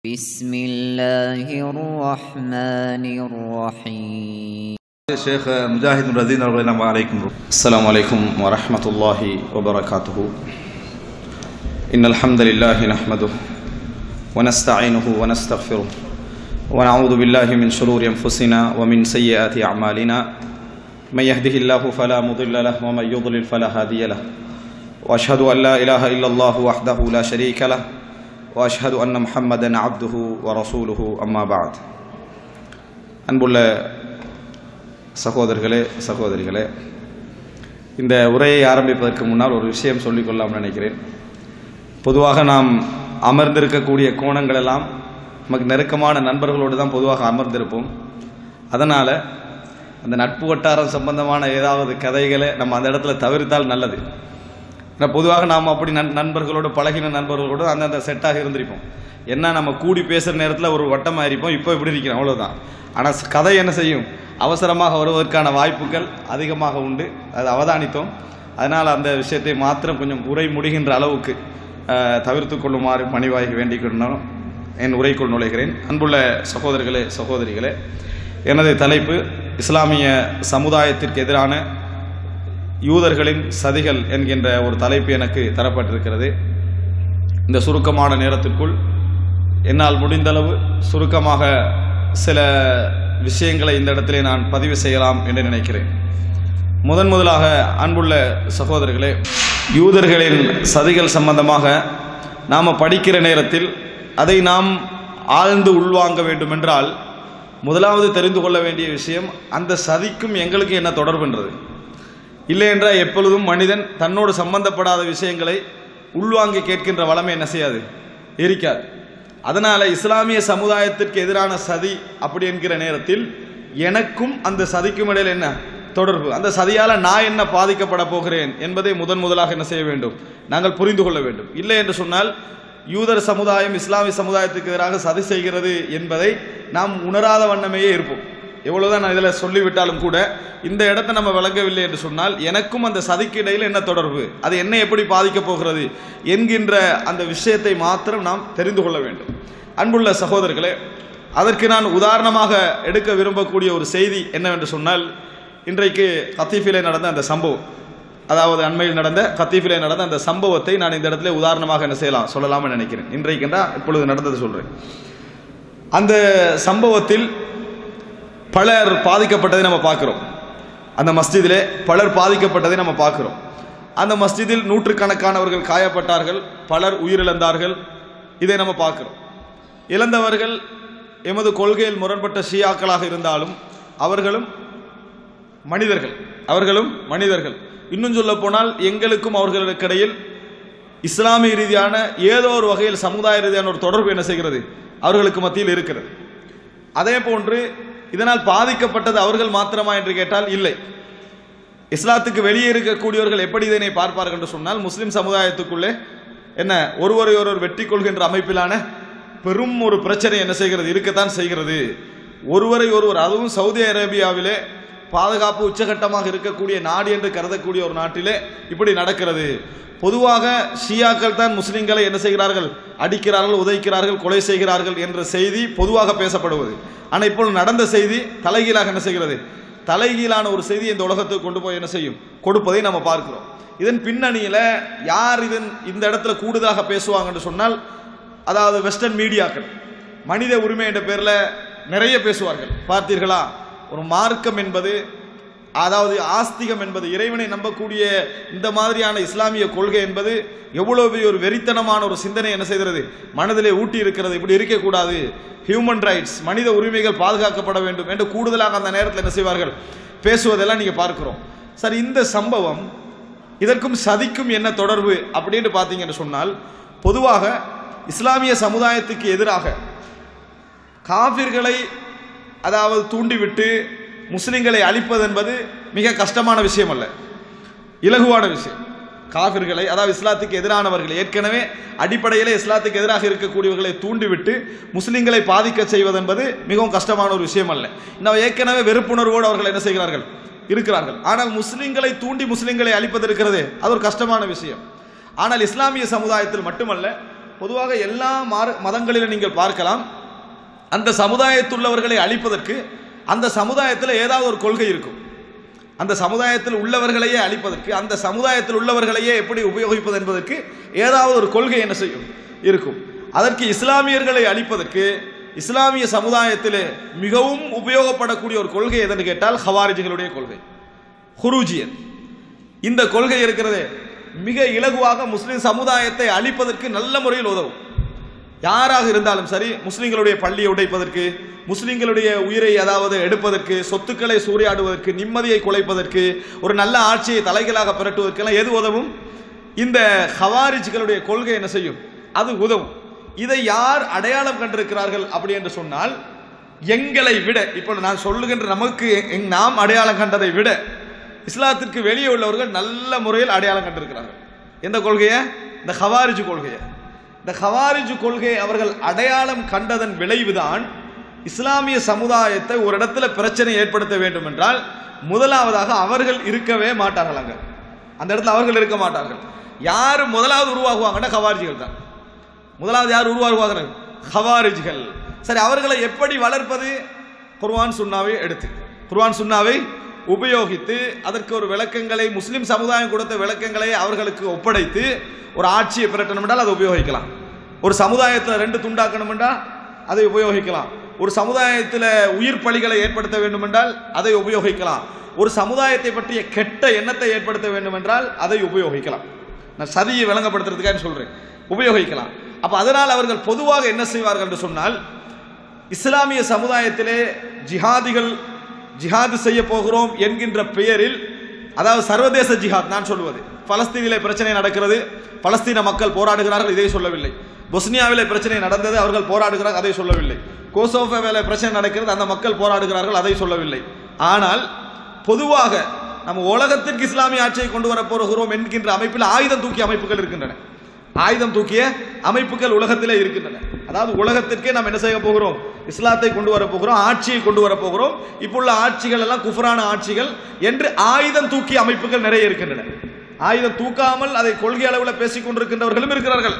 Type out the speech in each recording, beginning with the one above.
بسم الله الرحمن الرحيم ஷேக் முஜாஹித் ரசீன் அவர்களை நம்ம அழைக்கின்றோம் السلام عليكم ورحمة الله وبركاته إن الحمد لله نحمده ونستعينه ونستغفره ونعوذ بالله من شرور أنفسنا ومن سيئات أعمالنا من يهده الله فلا مضل له ومن يضلل فلا هادي له وأشهد أن لا إله إلا الله وحده لا شريك له وأشهد أن محمدا عبده ورسوله أما بعد அன்புள்ள சகோதரர்களே சகோதரிகளே இந்த உரையை ஆரம்பிப்பதற்கு முன்னால் ஒரு விஷயம் சொல்லிக்கொள்ளலாம் நினைக்கிறேன் பொதுவாக நாம் அமர்ந்திருக்கக்கூடிய கோணங்கள் எல்லாம் நமக்கு நெருக்கமான நண்பர்களோடு தான் பொதுவாக அமர்ந்திருப்போம் அதனால் அந்த நட்பு வட்டாரம் சம்பந்தமான ஏதாவது கதைகளை நம்ம அந்த இடத்துல தவிர்த்தால் நல்லது ஏன்னா பொதுவாக நாம் அப்படி நண் நண்பர்களோடு பழகின நண்பர்களோடு அந்தந்த செட்டாக இருந்திருப்போம் என்ன நம்ம கூடி பேசுகிற நேரத்தில் ஒரு வட்டமாக இருப்போம் இப்போ இப்படி இருக்கிறோம் அவ்வளோதான் ஆனால் கதை என்ன செய்யும் அவசரமாக வருவதற்கான வாய்ப்புகள் அதிகமாக உண்டு அது அவதானித்தோம் அதனால் அந்த விஷயத்தை மாத்திரம் கொஞ்சம் உரை முடிகின்ற அளவுக்கு அஹ், தவிர்த்து கொள்ளுமாறு பணிவாகி வேண்டிக் கொண்டாலும் என் உரைக்குள் நுழைகிறேன் அன்புள்ள சகோதரர்களே சகோதரிகளே எனது தலைப்பு இஸ்லாமிய சமுதாயத்திற்கு எதிரான யூதர்களின் சதிகள் என்கின்ற ஒரு தலைப்பு எனக்கு தரப்பட்டிருக்கிறது இந்த சுருக்கமான நேரத்திற்குள் என்னால் முடிந்தளவு சுருக்கமாக சில விஷயங்களை இந்த இடத்திலே நான் பதிவு செய்யலாம் என்று நினைக்கிறேன் முதன் முதலாக அன்புள்ள சகோதரர்களே யூதர்களின் சதிகள் சம்பந்தமாக நாம் படிக்கிற நேரத்தில் அதை நாம் ஆழ்ந்து உள்வாங்க வேண்டுமென்றால் முதலாவது தெரிந்து கொள்ள வேண்டிய விஷயம் அந்த சதிக்கும் எங்களுக்கு என்ன தொடர்புன்றது இல்லை என்றால் எப்பொழுதும் மனிதன் தன்னோடு சம்பந்தப்படாத விஷயங்களை உள்வாங்கி கேட்கின்ற வளமை என்ன செய்யாது இருக்காது அதனால இஸ்லாமிய சமுதாயத்திற்கு எதிரான சதி அப்படி என்கிற நேரத்தில் எனக்கும் அந்த சதிக்கும் இடையில் என்ன தொடர்பு அந்த சதியால நான் என்ன பாதிக்கப்பட போகிறேன் என்பதை முதன் முதலாக என்ன செய்ய வேண்டும் நாங்கள் புரிந்து கொள்ள வேண்டும் இல்லை என்று சொன்னால் யூதர் சமுதாயம் இஸ்லாமிய சமுதாயத்துக்கு எதிராக சதி செய்கிறது என்பதை நாம் உணராத வண்ணமேயே இருப்போம் எவ்வளவுதான் நான் இதில் சொல்லிவிட்டாலும் கூட இந்த இடத்தை நம்ம விளங்கவில்லை என்று சொன்னால் எனக்கும் அந்த சதிக்கு இடையில் என்ன தொடர்பு அது என்ன எப்படி பாதிக்கப் போகிறது என்கின்ற அந்த விஷயத்தை மாத்திரம் நாம் தெரிந்து கொள்ள வேண்டும் அன்புள்ள சகோதரர்களே அதற்கு நான் உதாரணமாக எடுக்க விரும்பக்கூடிய ஒரு செய்தி என்னவென்று சொன்னால் இன்றைக்கு கத்தீஃபிலே நடந்த அந்த சம்பவம் அதாவது அண்மையில் நடந்த கத்தீஃபிலே நடந்த அந்த சம்பவத்தை நான் இந்த இடத்துல உதாரணமாக என்ன செய்யலாம் சொல்லலாம்னு நினைக்கிறேன் இன்றைக்குன்றா இப்பொழுது நடந்தது சொல்றேன் அந்த சம்பவத்தில் பலர் பாதிக்கப்பட்டதை நம்ம பார்க்கிறோம் அந்த மஸ்ஜிதிலே பலர் பாதிக்கப்பட்டதை நம்ம பார்க்கிறோம் அந்த மஸ்ஜிதில் நூற்றுக்கணக்கானவர்கள் காயப்பட்டார்கள் பலர் உயிரிழந்தார்கள் இதை நம்ம பார்க்கிறோம் இழந்தவர்கள் எமது கொள்கையில் முரண்பட்ட ஷியாக்களாக இருந்தாலும் அவர்களும் மனிதர்கள் அவர்களும் மனிதர்கள் இன்னும் சொல்ல போனால் எங்களுக்கும் அவர்களுக்கு இடையில் இஸ்லாமிய ரீதியான ஏதோ ஒரு வகையில் சமுதாய ரீதியான ஒரு தொடர்பு என்ன செய்கிறது அவர்களுக்கு மத்தியில் இருக்கிறது அதே போன்று இதனால் பாதிக்கப்பட்டது அவர்கள் மாத்திரமா என்று கேட்டால் இல்லை இஸ்லாத்துக்கு வெளியே இருக்கக்கூடியவர்கள் எப்படி இதனை பார்ப்பார்கள் என்று சொன்னால் முஸ்லிம் சமுதாயத்துக்குள்ளே என்ன ஒருவரை ஒருவர் வெற்றி கொள்கின்ற அமைப்பிலான பெரும் ஒரு பிரச்சனை என்ன செய்கிறது இருக்கத்தான் செய்கிறது ஒருவரை ஒருவர் அதுவும் சவுதி அரேபியாவிலே பாதுகாப்பு உச்சகட்டமாக இருக்கக்கூடிய நாடு என்று கருதக்கூடிய ஒரு நாட்டிலே இப்படி நடக்கிறது பொதுவாக ஷியாக்கள் தான் முஸ்லிம்களை என்ன செய்கிறார்கள் அடிக்கிறார்கள் உதைக்கிறார்கள் கொலை செய்கிறார்கள் என்ற செய்தி பொதுவாக பேசப்படுவது ஆனால் இப்போ நடந்த செய்தி தலைகீழாக என்ன செய்கிறது தலைகீழான ஒரு செய்தி இந்த உலகத்துக்கு கொண்டு போய் என்ன செய்யும் கொடுப்பதை நம்ம பார்க்கிறோம் இதன் பின்னணியில யார் இதன் இந்த இடத்துல கூடுதலாக பேசுவாங்கன்னு சொன்னால் அதாவது வெஸ்டர்ன் மீடியாக்கள் மனித உரிமை என்ற பேர்ல நிறைய பேசுவார்கள் பார்த்தீர்களா ஒரு மார்க்கம் என்பது அதாவது ஆஸ்திகம் என்பது இறைவனை நம்பக்கூடிய இந்த மாதிரியான இஸ்லாமிய கொள்கை என்பது எவ்வளவு பெரிய ஒரு வெறித்தனமான ஒரு சிந்தனை என்ன செய்கிறது மனதிலே ஊட்டி இருக்கிறது இப்படி இருக்கக்கூடாது ஹியூமன் ரைட்ஸ் மனித உரிமைகள் பாதுகாக்கப்பட வேண்டும் என்று கூடுதலாக அந்த நேரத்தில் என்ன செய்வார்கள் பேசுவதெல்லாம் நீங்க பார்க்கிறோம் சார் இந்த சம்பவம் இதற்கும் சதிக்கும் என்ன தொடர்பு அப்படின்னு பார்த்தீங்கன்னு சொன்னால் பொதுவாக இஸ்லாமிய சமுதாயத்துக்கு எதிராக காபிர்களை அதாவது தூண்டிவிட்டு முஸ்லிம்களை அழிப்பது என்பது மிக கஷ்டமான விஷயம் அல்ல இலகுவான விஷயம் காபிர்களை அதாவது இஸ்லாத்துக்கு எதிரானவர்கள் ஏற்கனவே அடிப்படையிலே இஸ்லாத்துக்கு எதிராக இருக்கக்கூடியவர்களை தூண்டிவிட்டு முஸ்லிம்களை பாதிக்க செய்வது என்பது மிகவும் கஷ்டமான ஒரு விஷயம் அல்ல இன்னும் ஏற்கனவே வெறுப்புணர்வோடு அவர்கள் என்ன செய்கிறார்கள் இருக்கிறார்கள் ஆனால் முஸ்லிம்களை தூண்டி முஸ்லிம்களை அழிப்பது இருக்கிறது அது ஒரு கஷ்டமான விஷயம் ஆனால் இஸ்லாமிய சமுதாயத்தில் மட்டுமல்ல பொதுவாக எல்லா மார மதங்களிலும் நீங்கள் பார்க்கலாம் அந்த சமுதாயத்துள்ளவர்களை அழிப்பதற்கு அந்த சமுதாயத்தில் ஏதாவது ஒரு கொள்கை இருக்கும் அந்த சமுதாயத்தில் உள்ளவர்களையே அழிப்பதற்கு அந்த சமுதாயத்தில் உள்ளவர்களையே எப்படி உபயோகிப்பது என்பதற்கு ஏதாவது ஒரு கொள்கை என்ன செய்யும் இருக்கும் அதற்கு இஸ்லாமியர்களை அழிப்பதற்கு இஸ்லாமிய சமுதாயத்தில் மிகவும் உபயோகப்படக்கூடிய ஒரு கொள்கை எதுன்னு கேட்டால் ஹவாரிஜிகளுடைய கொள்கை ஹுரூஜியன் இந்த கொள்கை இருக்கிறதே மிக இலகுவாக முஸ்லிம் சமுதாயத்தை அழிப்பதற்கு நல்ல முறையில் உதவும் யாராக இருந்தாலும் சரி முஸ்லிம்களுடைய பள்ளியை உடைப்பதற்கு முஸ்லிம்களுடைய உயிரை அதாவது எடுப்பதற்கு சொத்துக்களை சூறையாடுவதற்கு நிம்மதியை குலைப்பதற்கு ஒரு நல்ல ஆட்சியை தலைகளாக புரட்டுவதற்கெல்லாம் எது உதவும் இந்த ஹவாரிஜ்களுடைய கொள்கை என்ன செய்யும் அது உதவும் இதை யார் அடையாளம் கண்டிருக்கிறார்கள் அப்படி என்று சொன்னால் எங்களை விட இப்போ நான் சொல்லுகின்ற நமக்கு எங்- நாம் அடையாளம் கண்டதை விட இஸ்லாத்திற்கு வெளியே உள்ளவர்கள் நல்ல முறையில் அடையாளம் கண்டிருக்கிறார்கள் எந்த கொள்கையை இந்த ஹவாரிஜ் கொள்கையை இந்த ஹவாரிஜ் கொள்கையை அவர்கள் அடையாளம் கண்டதன் விளைவுதான் இஸ்லாமிய சமுதாயத்தை ஒரு இடத்துல பிரச்சனை ஏற்படுத்த வேண்டும் என்றால் முதலாவதாக அவர்கள் இருக்கவே மாட்டார்கள் அங்க அந்த இடத்துல அவர்கள் இருக்க மாட்டார்கள் யார் முதலாவது உருவாகுவாங்கன்னா ஹவாரிஜிகள் தான் முதலாவது யார் உருவாகுவார்கள் ஹவாரிஜ்கள் சரி அவர்களை எப்படி வளர்ப்பது குர்ஆன் சுன்னாவை எடுத்து குர்ஆன் சுன்னாவை உபயோகித்து அதற்கு ஒரு விளக்கங்களை முஸ்லிம் சமுதாயம் கொடுத்த விளக்கங்களை அவர்களுக்கு ஒப்படைத்து ஒரு ஆட்சியை பிரட்டணும் என்றால் அதை உபயோகிக்கலாம் ஒரு சமுதாயத்தில் ரெண்டு துண்டாக்கணும் என்றால் அதை உபயோகிக்கலாம் ஒரு சமுதாயத்தில் உயிர் பலிகளை ஏற்படுத்த வேண்டும் என்றால் அதை உபயோகிக்கலாம் ஒரு சமுதாயத்தை பற்றிய கெட்ட எண்ணத்தை ஏற்படுத்த வேண்டும் என்றால் அதை உபயோகிக்கலாம் நான் சதியை விளங்கப்படுத்துறதுக்காக சொல்றேன் உபயோகிக்கலாம் அப்ப அதனால் அவர்கள் பொதுவாக என்ன செய்வார்கள் என்று சொன்னால் இஸ்லாமிய சமுதாயத்திலே ஜிஹாதிகள் ஜிஹாது செய்ய போகிறோம் என்கின்ற பெயரில் அதாவது சர்வதேச ஜிஹாத் நான் சொல்வது பலஸ்தீனிலே பிரச்சனை நடக்கிறது பலஸ்தீன மக்கள் போராடுகிறார்கள் இதை சொல்லவில்லை பொஸ்னியாவிலே பிரச்சனை நடந்தது அவர்கள் போராடுகிறார்கள் அதை சொல்லவில்லை கோசோவோவிலே பிரச்சனை நடக்கிறது அந்த மக்கள் போராடுகிறார்கள் அதை சொல்லவில்லை ஆனால் பொதுவாக நம்ம உலகத்திற்கு இஸ்லாமிய ஆட்சியை கொண்டு வர போகிறோம் என்கின்ற அமைப்பில் ஆயுதம் தூக்கிய அமைப்புகள் இருக்கின்றன ஆயுதம் தூக்கிய அமைப்புகள் உலகத்திலே இருக்கின்றன அதாவது உலகத்திற்கே நாம் என்ன செய்ய போகிறோம் இஸ்லாத்தை கொண்டு வர போகிறோம் ஆட்சியை கொண்டு வர போகிறோம் இப்புள்ள ஆட்சிகள் எல்லாம் குஃபரான ஆட்சிகள் என்று ஆயுதம் தூக்கிய அமைப்புகள் நிறைய இருக்கின்றன ஆயுதம் தூக்காமல் அதை கொள்கை அளவில் பேசிக் கொண்டிருக்கின்றவர்களும் இருக்கிறார்கள்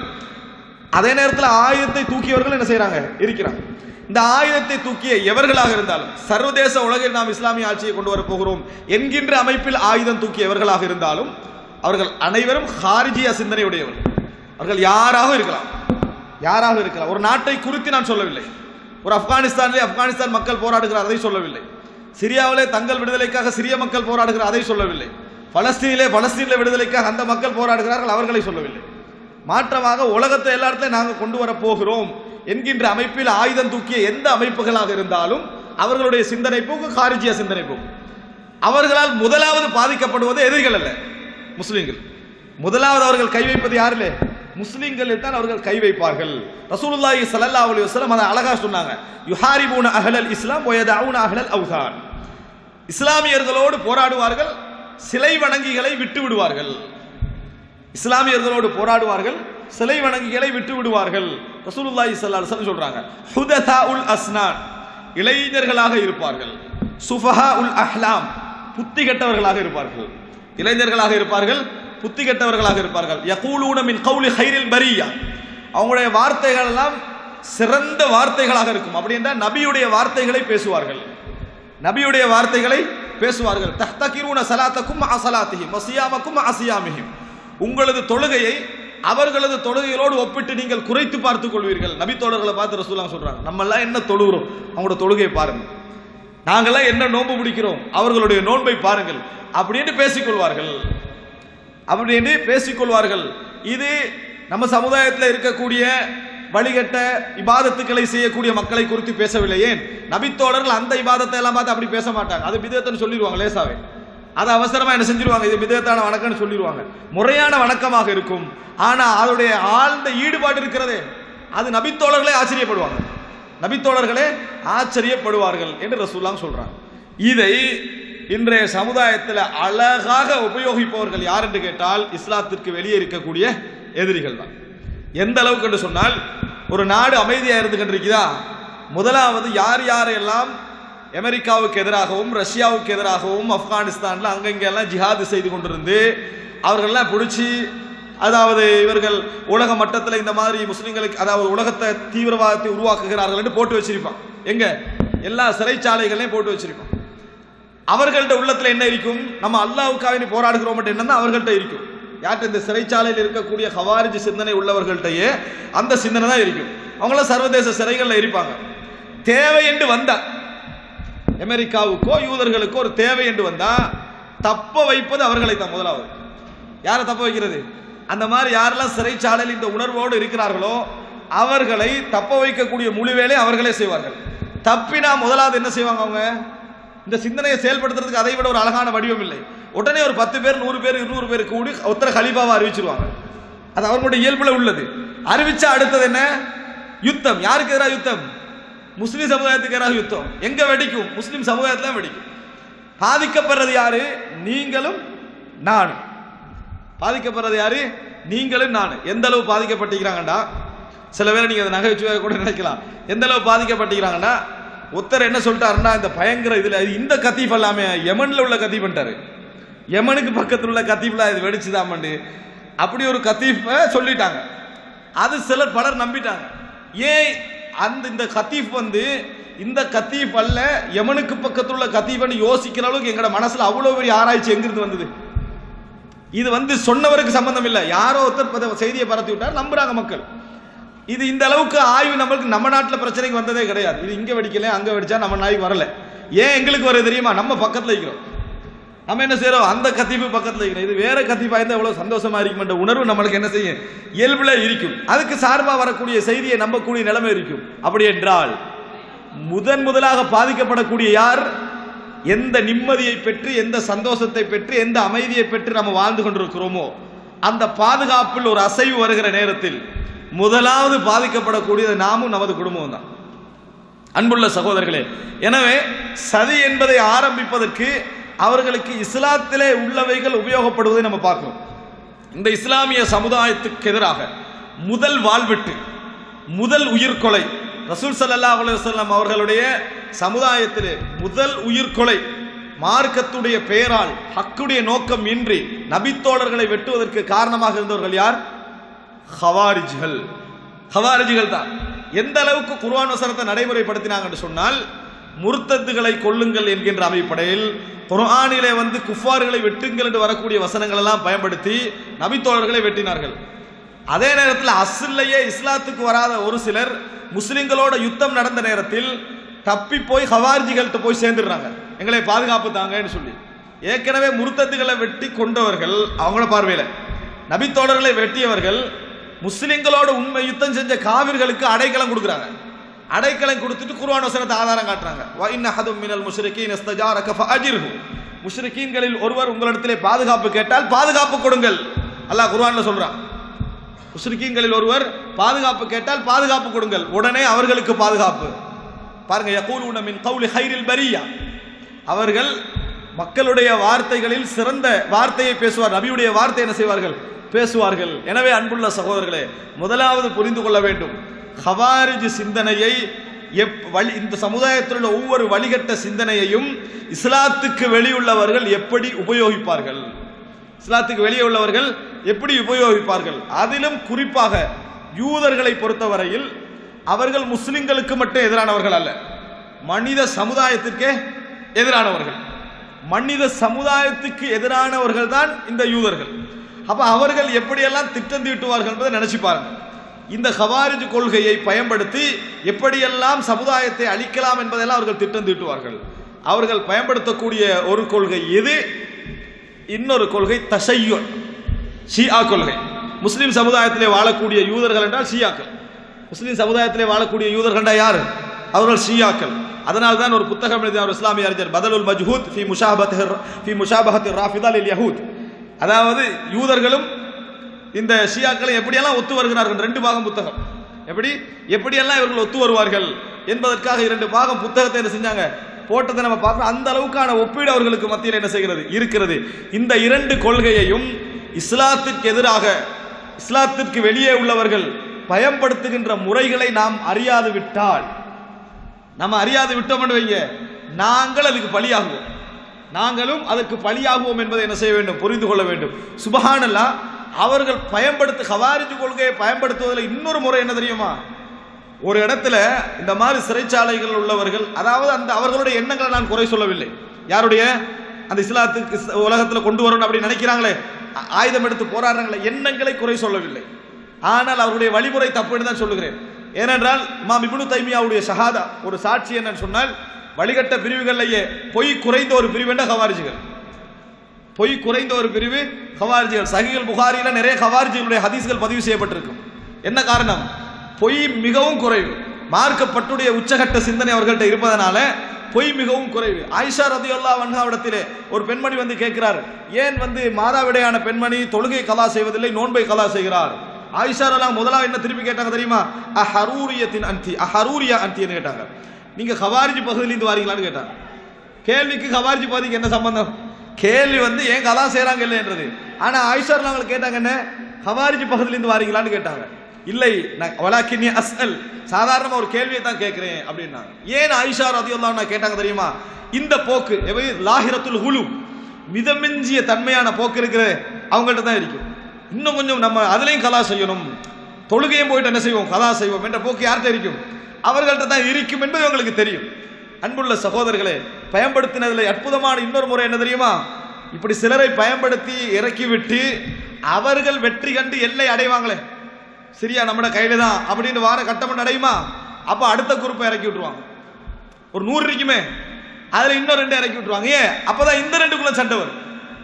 அதே நேரத்தில் ஆயுதத்தை தூக்கியவர்கள் என்ன செய்றாங்க இருக்கிறாங்க இந்த ஆயுதத்தை தூக்கிய எவர்களாக இருந்தாலும் சர்வதேச உலகில் நாம் இஸ்லாமிய ஆட்சியை கொண்டு வர போகிறோம் என்கின்ற அமைப்பில் ஆயுதம் தூக்கிய எவர்களாக இருந்தாலும் அவர்கள் அனைவரும் ஹாரிஜிய சிந்தனையுடையவர்கள் அவர்கள் யாராக இருக்கலாம் யாராக இருக்கலாம் ஒரு நாட்டை குறித்து நான் சொல்லவில்லை ஒரு ஆப்கானிஸ்தானிலே ஆப்கானிஸ்தான் மக்கள் போராடுகிறார் அதை சொல்லவில்லை சிரியாவிலே தங்கள் விடுதலைக்காக சிரிய மக்கள் போராடுகிறார் அதை சொல்லவில்லை பலஸ்தீனிலே பலஸ்தீனிலே விடுதலைக்காக அந்த மக்கள் போராடுகிறார்கள் அவர்களை சொல்லவில்லை மாற்றமாக உலகத்தை எல்லா இடத்துலையும் நாங்கள் கொண்டு வர போகிறோம் என்கின்ற அமைப்பில் ஆயுதம் தூக்கிய எந்த அமைப்புகளாக இருந்தாலும் அவர்களுடைய சிந்தனை போக்கு காரிஜிய சிந்தனை போக்கு அவர்களால் முதலாவது பாதிக்கப்படுவது எதிரிகள் அல்ல முஸ்லிம்கள் முதலாவது அவர்கள் கை வைப்பது யாரிலே முஸ்லிம்களில் தான் அவர்கள் கை வைப்பார்கள் ரசூலுல்லாஹி ஸல்லல்லாஹு அலைஹி வஸல்லம் அதை அழகா சொன்னாங்க யுஹாரிபூன அஹ்லல் இஸ்லாம் வயதவுன அஹ்லல் அவ்தான் இஸ்லாமியர்களோடு போராடுவார்கள் சிலை வணங்கிகளை விட்டு விடுவார்கள் இஸ்லாமியர்களோடு போராடுவார்கள் சிலை வணங்கிகளை விட்டு விடுவார்கள் ரசூலுல்லாஹி ஸல்லல்லாஹு அலைஹி வஸல்லம் சொல்றாங்க ஹுததாஉல் அஸ்னான் இளைஞர்களாக இருப்பார்கள் சுஃபஹா உல் அஹ்லாம் புத்தி கெட்டவர்களாக இருப்பார்கள் இளைஞர்களாக இருப்பார்கள் புத்தி கெட்டவர்களாக இருப்பார்கள் யகூலூன மின் கௌலி ஹைரில் பரியா அவங்களுடைய வார்த்தைகள் எல்லாம் சிறந்த வார்த்தைகளாக இருக்கும் அப்படி என்றால் நபியுடைய வார்த்தைகளை பேசுவார்கள் நபியுடைய வார்த்தைகளை பேசுவார்கள் தஹ்தகிரூன சலாத்தக்கும் அசலாத்திஹிம் வசியாமக்கும் அசியாமிஹிம் உங்களது தொழுகையை அவர்களது தொழுகைகளோடு ஒப்பிட்டு நீங்கள் குறைத்து பார்த்துக் கொள்வீர்கள் நபி தோழர்களை பார்த்து ரசூலாம் சொல்றாங்க நம்ம எல்லாம் என்ன தொழுகிறோம் அவங்களோட தொழுகையை பாருங்க நாங்கெல்லாம் என்ன நோன்பு பிடிக்கிறோம் அவர்களுடைய நோன்பை பாருங்கள் அப்படின்னு பேசிக்கொள்வார்கள் அப்படின்னு பேசிக்கொள்வார்கள் இது நம்ம சமுதாயத்தில் இருக்கக்கூடிய வழிகட்ட இபாதத்துக்களை செய்யக்கூடிய மக்களை குறித்து பேசவில்லை ஏன் நபித்தோழர்கள் அந்த இபாதத்தை எல்லாம் பார்த்து அப்படி பேச மாட்டாங்க அது விதத்தன்னு சொல்லிடுவாங்க லேசாவே அது அவசரமா என்ன செஞ்சிருவாங்க இது விதத்தான வணக்கம்னு சொல்லிடுவாங்க முறையான வணக்கமாக இருக்கும் ஆனா அதோடைய ஆழ்ந்த ஈடுபாடு இருக்கிறதே அது நபித்தோழர்களே ஆச்சரியப்படுவாங்க நபித்தோழர்களே ஆச்சரியப்படுவார்கள் என்று ரசூல்லாம் சொல்றாங்க இதை இன்றைய சமுதாயத்தில் அழகாக உபயோகிப்பவர்கள் யார் என்று கேட்டால் இஸ்லாத்திற்கு வெளியே இருக்கக்கூடிய எதிரிகள் தான் எந்த அளவுக்கு என்று சொன்னால் ஒரு நாடு அமைதியா இருந்து கொண்டிருக்குதா முதலாவது யார் யாரெல்லாம் அமெரிக்காவுக்கு எதிராகவும் ரஷ்யாவுக்கு எதிராகவும் ஆப்கானிஸ்தான்ல அங்கங்க எல்லாம் ஜிஹாது செய்து கொண்டிருந்து அவர்கள்லாம் பிடிச்சி அதாவது இவர்கள் உலக மட்டத்தில் இந்த மாதிரி முஸ்லிம்களுக்கு அதாவது உலகத்தை தீவிரவாதத்தை உருவாக்குகிறார்கள் என்று போட்டு வச்சிருப்பான் எங்க எல்லா சிறைச்சாலைகளையும் போட்டு வச்சிருப்பான் அவர்கள்ட்ட உள்ளத்துல என்ன இருக்கும் நம்ம அல்லாவுக்காக போராடுகிறோம் என்ன தான் அவர்கள்ட்ட இருக்கும் யார்கிட்ட இந்த சிறைச்சாலையில் இருக்கக்கூடிய ஹவாரிஜ் சிந்தனை உள்ளவர்கள்ட்டயே அந்த சிந்தனை தான் இருக்கும் அவங்களாம் சர்வதேச சிறைகள்ல இருப்பாங்க தேவை என்று வந்தா அமெரிக்காவுக்கோ யூதர்களுக்கோ ஒரு தேவை என்று வந்தா தப்ப வைப்பது அவர்களை தான் முதலாவது யாரை தப்ப வைக்கிறது அந்த மாதிரி யாரெல்லாம் சிறைச்சாலையில் இந்த உணர்வோடு இருக்கிறார்களோ அவர்களை தப்ப வைக்கக்கூடிய முழு வேலை அவர்களே செய்வார்கள் தப்பினா முதலாவது என்ன செய்வாங்க அவங்க இந்த சிந்தனையை செயல்படுத்துறதுக்கு அதை விட ஒரு அழகான வடிவம் இல்லை உடனே ஒரு பத்து பேர் நூறு பேர் இருநூறு பேர் கூடி உத்தர கலிபாவை அறிவிச்சிருவாங்க அது அவர்களுடைய இயல்புல உள்ளது அறிவிச்சா அடுத்தது என்ன யுத்தம் யாருக்கு எதிராக யுத்தம் முஸ்லிம் சமுதாயத்துக்கு எதிராக யுத்தம் எங்க வெடிக்கும் முஸ்லிம் சமுதாயத்துல வெடிக்கும் பாதிக்கப்படுறது யாரு நீங்களும் நானும் பாதிக்கப்படுறது யாரு நீங்களும் நான் எந்த அளவு பாதிக்கப்பட்டிருக்கிறாங்கடா சில பேரை நீங்க அதை நகைச்சுவையாக கூட நினைக்கலாம் எந்த அளவு பாதிக்கப்பட்டிருக்கிறாங்கன்னா ஒருத்தர் என்ன சொல்லிட்டாருன்னா இந்த பயங்கர இதுல இந்த கத்தீஃப் எல்லாமே யமன்ல உள்ள கத்தீஃப் பண்ணிட்டாரு யமனுக்கு பக்கத்தில் உள்ள கத்தீஃப்ல இது வெடிச்சுதாமண்டு அப்படி ஒரு கத்தீஃபை சொல்லிட்டாங்க அது சிலர் பலர் நம்பிட்டாங்க ஏன் அந்த இந்த கத்தீஃப் வந்து இந்த கத்தீஃப் அல்ல யமனுக்கு பக்கத்தில் உள்ள கத்தீஃப்னு யோசிக்கிற அளவுக்கு எங்களோட மனசுல அவ்வளவு பெரிய ஆராய்ச்சி எங்கிருந்து வந்தது இது வந்து சொன்னவருக்கு சம்பந்தம் இல்லை யாரோ ஒருத்தர் பத- செய்தியை பரத்தி விட்டார் நம்புறாங்க மக்கள் இது இந்த அளவுக்கு ஆய்வு நம்மளுக்கு நம்ம நாட்டில் பிரச்சனைக்கு வந்ததே கிடையாது இது இங்க வெடிக்கல அங்க வெடிச்சா நம்ம நாய்க்கு வரல ஏன் எங்களுக்கு வருது தெரியுமா நம்ம பக்கத்துல இருக்கிறோம் நம்ம என்ன செய்றோம் அந்த கத்திப்பு பக்கத்துல இருக்கிறோம் இது வேற கத்திப்பா இருந்தா எவ்வளவு சந்தோஷமா இருக்குமென்ற உணர்வு நம்மளுக்கு என்ன செய்யும் இயல்புல இருக்கும் அதுக்கு சார்பா வரக்கூடிய செய்தியை நம்பக்கூடிய நிலைமை இருக்கும் அப்படி என்றால் முதன் முதலாக பாதிக்கப்படக்கூடிய யார் எந்த நிம்மதியை பெற்று எந்த சந்தோஷத்தை பெற்று எந்த அமைதியை பெற்று நம்ம வாழ்ந்து கொண்டிருக்கிறோமோ அந்த பாதுகாப்பில் ஒரு அசைவு வருகிற நேரத்தில் முதலாவது பாதிக்கப்படக்கூடியது நாமும் நமது குடும்பம் தான் அன்புள்ள சகோதரர்களே எனவே சதி என்பதை ஆரம்பிப்பதற்கு அவர்களுக்கு இஸ்லாத்திலே உள்ளவைகள் உபயோகப்படுவதை நம்ம பார்க்கிறோம் இந்த இஸ்லாமிய சமுதாயத்துக்கு எதிராக முதல் வாழ்வெட்டு முதல் உயிர்கொலை ரசூல் ஸல்லல்லாஹு அலைஹி வஸல்லம் அவர்களுடைய சமுதாயத்திலே முதல் உயிர்கொலை மார்க்கத்துடைய பெயரால் ஹக்குடைய நோக்கம் இன்றி நபித்தோழர்களை வெட்டுவதற்கு காரணமாக இருந்தவர்கள் யார் ஹவாரிஜ்கள் ஹவாரிஜ்கள் தான் எந்த அளவுக்கு குர்ஆன் வசனத்தை நடைமுறைப்படுத்தினாங்கன்னு சொன்னால் முர்த்தத்துகளை கொல்லுங்கள் என்கின்ற அமைப்படையில் குர்ஆனிலே வந்து குஃபார்களை வெட்டுங்கள் என்று வரக்கூடிய வசனங்கள் எல்லாம் பயன்படுத்தி நபித்தோழர்களை வெட்டினார்கள் அதே நேரத்தில் அஸ்லையே இஸ்லாத்துக்கு வராத ஒரு சிலர் முஸ்லிம்களோட யுத்தம் நடந்த நேரத்தில் தப்பி போய் ஹவாரிஜிகள்கிட்ட போய் சேர்ந்துடுறாங்க எங்களை பாதுகாப்பு தாங்கன்னு சொல்லி ஏற்கனவே முருத்தத்துகளை வெட்டி கொண்டவர்கள் அவங்கள பார்வையில நபித்தோழர்களை வெட்டியவர்கள் முஸ்லிம்களோட உண்மை யுத்தம் செஞ்ச காவிர்களுக்கு அடைக்கலம் கொடுக்குறாங்க அடைக்கலம் கொடுத்துட்டு குர்ஆன் வசனத்தை ஆதாரம் காட்டுறாங்க வ இன்ன ஹதும் மினல் முஷ்ரிகீன் இஸ்தஜாரக ஃபஅஜிர்ஹு முஷ்ரிகீன்களில் ஒருவர் உங்களிடத்திலே பாதுகாப்பு கேட்டால் பாதுகாப்பு கொடுங்கள் அல்லாஹ் குர்ஆன்ல சொல்றான் முஸ்ரிக்கீன்களில் ஒருவர் பாதுகாப்பு கேட்டால் பாதுகாப்பு கொடுங்கள் உடனே அவர்களுக்கு பாதுகாப்பு பாருங்க யகூலுன மின் கௌலி ஹைரில் பரியா அவர்கள் மக்களுடைய வார்த்தைகளில் சிறந்த வார்த்தையை பேசுவார் நபியுடைய வார்த்தை என்ன செய்வார்கள் பேசுவார்கள் எனவே அன்புள்ள சகோதரர்களே முதலாவது புரிந்து கொள்ள வேண்டும் ஹவாரிஜ் சிந்தனையை எப் வழி இந்த சமுதாயத்தில் உள்ள ஒவ்வொரு வழிகட்ட சிந்தனையையும் இஸ்லாத்துக்கு வெளியுள்ளவர்கள் எப்படி உபயோகிப்பார்கள் இஸ்லாத்துக்கு வெளியே உள்ளவர்கள் எப்படி உபயோகிப்பார்கள் அதிலும் குறிப்பாக யூதர்களை பொறுத்தவரையில் அவர்கள் முஸ்லிம்களுக்கு மட்டும் எதிரானவர்கள் அல்ல மனித சமுதாயத்திற்கே எதிரானவர்கள் மனித சமுதாயத்துக்கு எதிரானவர்கள் தான் இந்த யூதர்கள் அப்ப அவர்கள் எப்படியெல்லாம் திட்டம் தீட்டுவார்கள் என்பதை நினைச்சு பாருங்க இந்த ஹவாரிஜ் கொள்கையை பயன்படுத்தி எப்படியெல்லாம் சமுதாயத்தை அழிக்கலாம் என்பதெல்லாம் அவர்கள் திட்டம் தீட்டுவார்கள் அவர்கள் பயன்படுத்தக்கூடிய ஒரு கொள்கை எது இன்னொரு கொள்கை தஷையுன் ஷியா கொள்கை முஸ்லிம் சமுதாயத்திலே வாழக்கூடிய யூதர்கள் என்றால் ஷியாக்கள் முஸ்லிம் சமுதாயத்திலே வாழக்கூடிய யூதர்கள் என்றால் யார் அவர்கள் ஷியாக்கள் அதனால் தான் ஒரு புத்தகம் எழுதிய ஒரு இஸ்லாமிய அறிஞர் பதலுல் மஜ்ஹூத் ஃபி முஷாபத் ஃபி முஷாபஹத் ராஃபிதா லில் யஹூத் அதாவது யூதர்களும் இந்த ஷியாக்களை எப்படியெல்லாம் ஒத்து வருகிறார்கள் ரெண்டு பாகம் புத்தகம் எப்படி எப்படியெல்லாம் இவர்கள் ஒத்து வருவார்கள் என்பதற்காக இரண்டு பாகம் புத்தகத்தை என்ன செஞ்சாங்க போட்டதை நம்ம பார்க்கணும் அந்த அளவுக்கான ஒப்பீடு அவர்களுக்கு மத்தியில் என்ன செய்கிறது இருக்கிறது இந்த இரண்டு கொள்கையையும் இஸ்லாத்திற்கு எதிராக இஸ்லாத்திற்கு வெளியே உள்ளவர்கள் பயன்படுத்துகின்ற முறைகளை நாம் அறியாது விட்டால் நம்ம அறியாது விட்டோம் என்று வைங்க நாங்கள் அதுக்கு பலியாகுவோம் நாங்களும் அதற்கு பலியாகுவோம் என்பதை என்ன செய்ய வேண்டும் புரிந்து கொள்ள வேண்டும் சுபஹானல்லா அவர்கள் பயன்படுத்து ஹவாரிஜ் கொள்கையை பயன்படுத்துவதில் இன்னொரு முறை என்ன தெரியுமா ஒரு இடத்துல இந்த மாதிரி சிறைச்சாலைகள் உள்ளவர்கள் அதாவது அந்த அவர்களுடைய எண்ணங்களை நான் குறை சொல்லவில்லை யாருடைய அந்த இஸ்லாத்துக்கு இஸ்- உலகத்துல கொண்டு வரணும் அப்படின்னு நினைக்கிறாங்களே ஆ- ஆயுதம் எடுத்து போராடுறாங்களே எண்ணங்களை குறை சொல்லவில்லை ஆனால் அவருடைய வழிமுறை தப்புன்னு தான் சொல்லுகிறேன் ஏனென்றால் இமாம் இப்னு தைமியாவுடைய ஷஹாதா ஒரு சாட்சி என்னன்னு சொன்னால் வழிகட்ட பிரிவுகளிலேயே பொய் குறைந்த ஒரு பிரிவு என்ன ஹவாரிஜிகள் பொய் குறைந்த ஒரு பிரிவு ஹவாரிஜிகள் சஹிகள் புகாரியில நிறைய ஹவாரிஜிகளுடைய ஹதீஸ்கள் பதிவு செய்யப்பட்டிருக்கும் என்ன காரணம் பொய் மிகவும் குறைவு மார்க்கப்பட்டுடைய உச்சகட்ட சிந்தனை அவர்கள்ட்ட இருப்பதனால பொய் மிகவும் குறைவு ஆயிஷா ரதியுல்லா வன்ஹாவிடத்திலே ஒரு பெண்மணி வந்து கேட்கிறார் ஏன் வந்து மாதாவிடையான பெண்மணி தொழுகை கலா செய்வதில்லை நோன்பை கலா செய்கிறார் ஆயிஷா எல்லாம் முதலாவது என்ன திருப்பி கேட்டாங்க தெரியுமா அஹரூரியத்தின் அந்தி அஹரூரியா அந்தின்னு கேட்டாங்க நீங்க ஹவாரிஜி பகுதியிலிருந்து வாரீங்களான்னு கேட்டாங்க கேள்விக்கு ஹவாரிஜி பாதிக்கு என்ன சம்பந்தம் கேள்வி வந்து ஏன் கலா செய்றாங்க இல்லைன்றது ஆனா ஆயிஷார் அவங்களுக்கு கேட்டாங்க என்ன ஹவாரிஜி பகுதியிலிருந்து வாரீங்களான்னு கேட்டாங்க இல்லை நான் வலாக்கினி அஸ்அல் சாதாரணமா ஒரு கேள்வியை தான் கேட்கிறேன் அப்படின்னாங்க ஏன் ஆயிஷா ரதியுல்லாஹ் நான் கேட்டாங்க தெரியுமா இந்த போக்கு எவை லாஹிரத்துல் ஹுலு மிதமிஞ்சிய தன்மையான போக்கு இருக்கிறது அவங்கள்ட்ட தான் இருக்கும் இன்னும் கொஞ்சம் நம்ம அதுலயும் கலா செய்யணும் தொழுகையும் போயிட்டு என்ன செய்வோம் கலா செய்வோம் என்ற போக்கு யார்கிட்ட இருக்கும் அவர்கள்ட்ட தான் இருக்கும் என்பது உங்களுக்கு தெரியும் அன்புள்ள சகோதரர்களே பயன்படுத்தினதுல அற்புதமான இன்னொரு முறை என்ன தெரியுமா இப்படி சிலரை பயன்படுத்தி இறக்கிவிட்டு அவர்கள் வெற்றி கண்டு எல்லை அடைவாங்களே சரியா நம்மட கையில தான் அப்படின்னு வார கட்டம் அடையுமா அப்ப அடுத்த குரூப்பை இறக்கி விட்டுருவாங்க ஒரு நூறு இருக்குமே அதுல இன்னும் ரெண்டு இறக்கி விட்டுருவாங்க ஏன் அப்பதான் இந்த ரெண்டுக்குள்ள சண்டை வரும்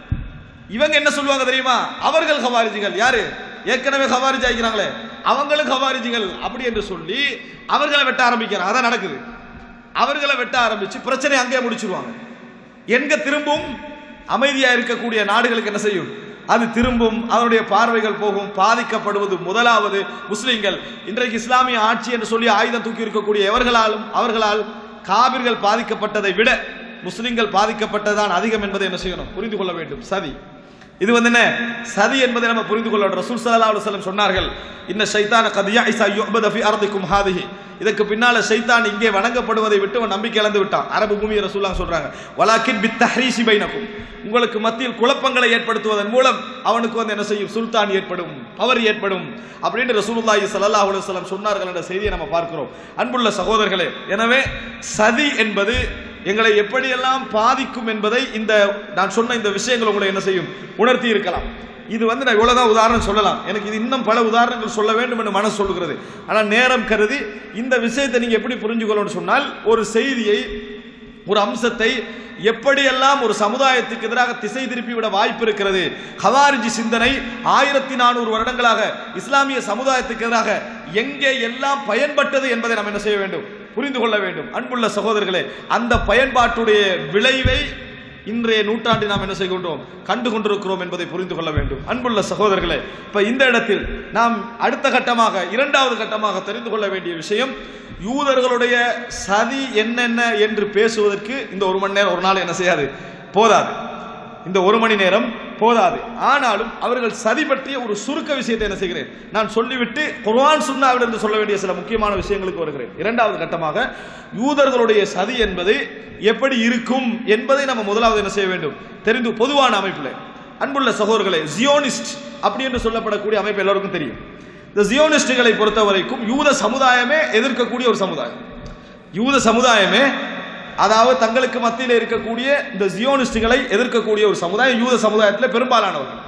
இவங்க என்ன சொல்லுவாங்க தெரியுமா அவர்கள் ஹவாரிஜிகள் யாரு ஏற்கனவே ஹவாரிஜ் ஆகிக்கிறாங்களே அவங்களும் ஹவாரிஜிகள் அப்படி என்று சொல்லி அவர்களை வெட்ட ஆரம்பிக்கிறாங்க அதான் நடக்குது அவர்களை வெட்ட ஆரம்பிச்சு பிரச்சனை அங்கேயே முடிச்சிருவாங்க எங்க திரும்பும் அமைதியா இருக்கக்கூடிய நாடுகளுக்கு என்ன செய்யும் அது திரும்பும் அதனுடைய பார்வைகள் போகும் பாதிக்கப்படுவது முதலாவது முஸ்லிம்கள் இன்றைக்கு இஸ்லாமிய ஆட்சி என்று சொல்லி ஆயுதம் தூக்கி இருக்கக்கூடிய எவர்களாலும் அவர்களால் காபிர்கள் பாதிக்கப்பட்டதை விட முஸ்லிம்கள் பாதிக்கப்பட்டதான் அதிகம் என்பதை என்ன செய்யணும் புரிந்து கொள்ள வேண்டும் சதி இது வந்து என்ன சதி என்பதை நம்ம புரிந்து கொள்ள வேண்டும். ரசூல் ஸல்லல்லாஹு அலைஹி வஸல்லம் சொன்னார்கள் இன்ன ஷைத்தான கத் யஇஸா யுஅபத ஃபி அர்திக்கும் ஹாதிஹி இதற்கு பின்னால ஷைத்தான் இங்கே வணங்கப்படுவதை விட்டு அவன் நம்பிக்கை இழந்து விட்டான் அரபு பூமியை ரசூலுல்லாஹ் சொல்றாங்க வலாக்கின் பித் தஹ்ரீசி பைனக்கும் உங்களுக்கு மத்தியில் குழப்பங்களை ஏற்படுத்துவதன் மூலம் அவனுக்கு வந்து என்ன செய்யும் சுல்தான் ஏற்படும் பவர் ஏற்படும் அப்படின்னு ரசூலுல்லாஹி ஸல்லல்லாஹு அலைஹி வஸல்லம் சொன்னார்கள் என்ற செய்தியை நம்ம பார்க்கிறோம் அன்புள்ள சகோதரர்களே எனவே சதி என்பது எங்களை எப்படியெல்லாம் பாதிக்கும் என்பதை இந்த நான் சொன்ன இந்த விஷயங்கள் உங்களை என்ன செய்யும் உணர்த்தி இருக்கலாம் இது வந்து நான் இவ்வளவுதான் உதாரணம் சொல்லலாம் எனக்கு இது இன்னும் பல உதாரணங்கள் சொல்ல வேண்டும் என்று மனசு சொல்லுகிறது ஆனால் நேரம் கருதி இந்த விஷயத்தை நீங்க எப்படி புரிஞ்சுக்கணும்னு சொன்னால் ஒரு செய்தியை ஒரு அம்சத்தை எப்படியெல்லாம் ஒரு சமுதாயத்துக்கு எதிராக திசை திருப்பி விட வாய்ப்பு இருக்கிறது ஹவாரிஜி சிந்தனை ஆயிரத்தி நானூறு வருடங்களாக இஸ்லாமிய சமுதாயத்துக்கு எதிராக எங்கே எல்லாம் பயன்பட்டது என்பதை நாம் என்ன செய்ய வேண்டும் புரிந்து கொள்ள வேண்டும் அன்புள்ள சகோதரர்களே அந்த பயன்பாட்டுடைய விளைவை இன்றைய நூற்றாண்டில் நாம் என்ன செய்கின்றோம் கண்டு கொண்டிருக்கிறோம் என்பதை புரிந்து கொள்ள வேண்டும் அன்புள்ள சகோதரர்களே இப்ப இந்த இடத்தில் நாம் அடுத்த கட்டமாக இரண்டாவது கட்டமாக தெரிந்து கொள்ள வேண்டிய விஷயம் யூதர்களுடைய சதி என்னென்ன என்று பேசுவதற்கு இந்த ஒரு மணி நேரம் ஒரு நாள் என்ன செய்யாது போதாது இந்த ஒரு மணி நேரம் போதாது ஆனாலும் அவர்கள் சதி பற்றிய ஒரு சுருக்க விஷயத்தை என்ன செய்கிறேன் நான் சொல்லிவிட்டு குர்ஆன் சுன்னாவிலிருந்து சொல்ல வேண்டிய சில முக்கியமான விஷயங்களுக்கு வருகிறேன் இரண்டாவது கட்டமாக யூதர்களுடைய சதி என்பது எப்படி இருக்கும் என்பதை நம்ம முதலாவது என்ன செய்ய வேண்டும் தெரிந்து பொதுவான அமைப்பில் அன்புள்ள சகோதரர்களே ஜியோனிஸ்ட் அப்படி என்று சொல்லப்படக்கூடிய அமைப்பு எல்லாருக்கும் தெரியும் இந்த ஜியோனிஸ்டுகளை பொறுத்த வரைக்கும் யூத சமுதாயமே எதிர்க்கக்கூடிய ஒரு சமுதாயம் யூத சமுதாயமே அதாவது தங்களுக்கு மத்தியில் இருக்கக்கூடிய இந்த ஜியோனிஸ்டுகளை எதிர்க்கக்கூடிய ஒரு சமுதாயம் யூத சமுதாயத்தில் பெரும்பாலானவர்கள்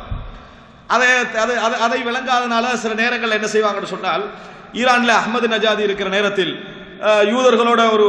அதை அதை அதை அதை விளங்காதனால சில நேரங்கள் என்ன செய்வாங்கன்னு சொன்னால் ஈரானில் அஹ்மது நஜாதி இருக்கிற நேரத்தில் அஹ், யூதர்களோட ஒரு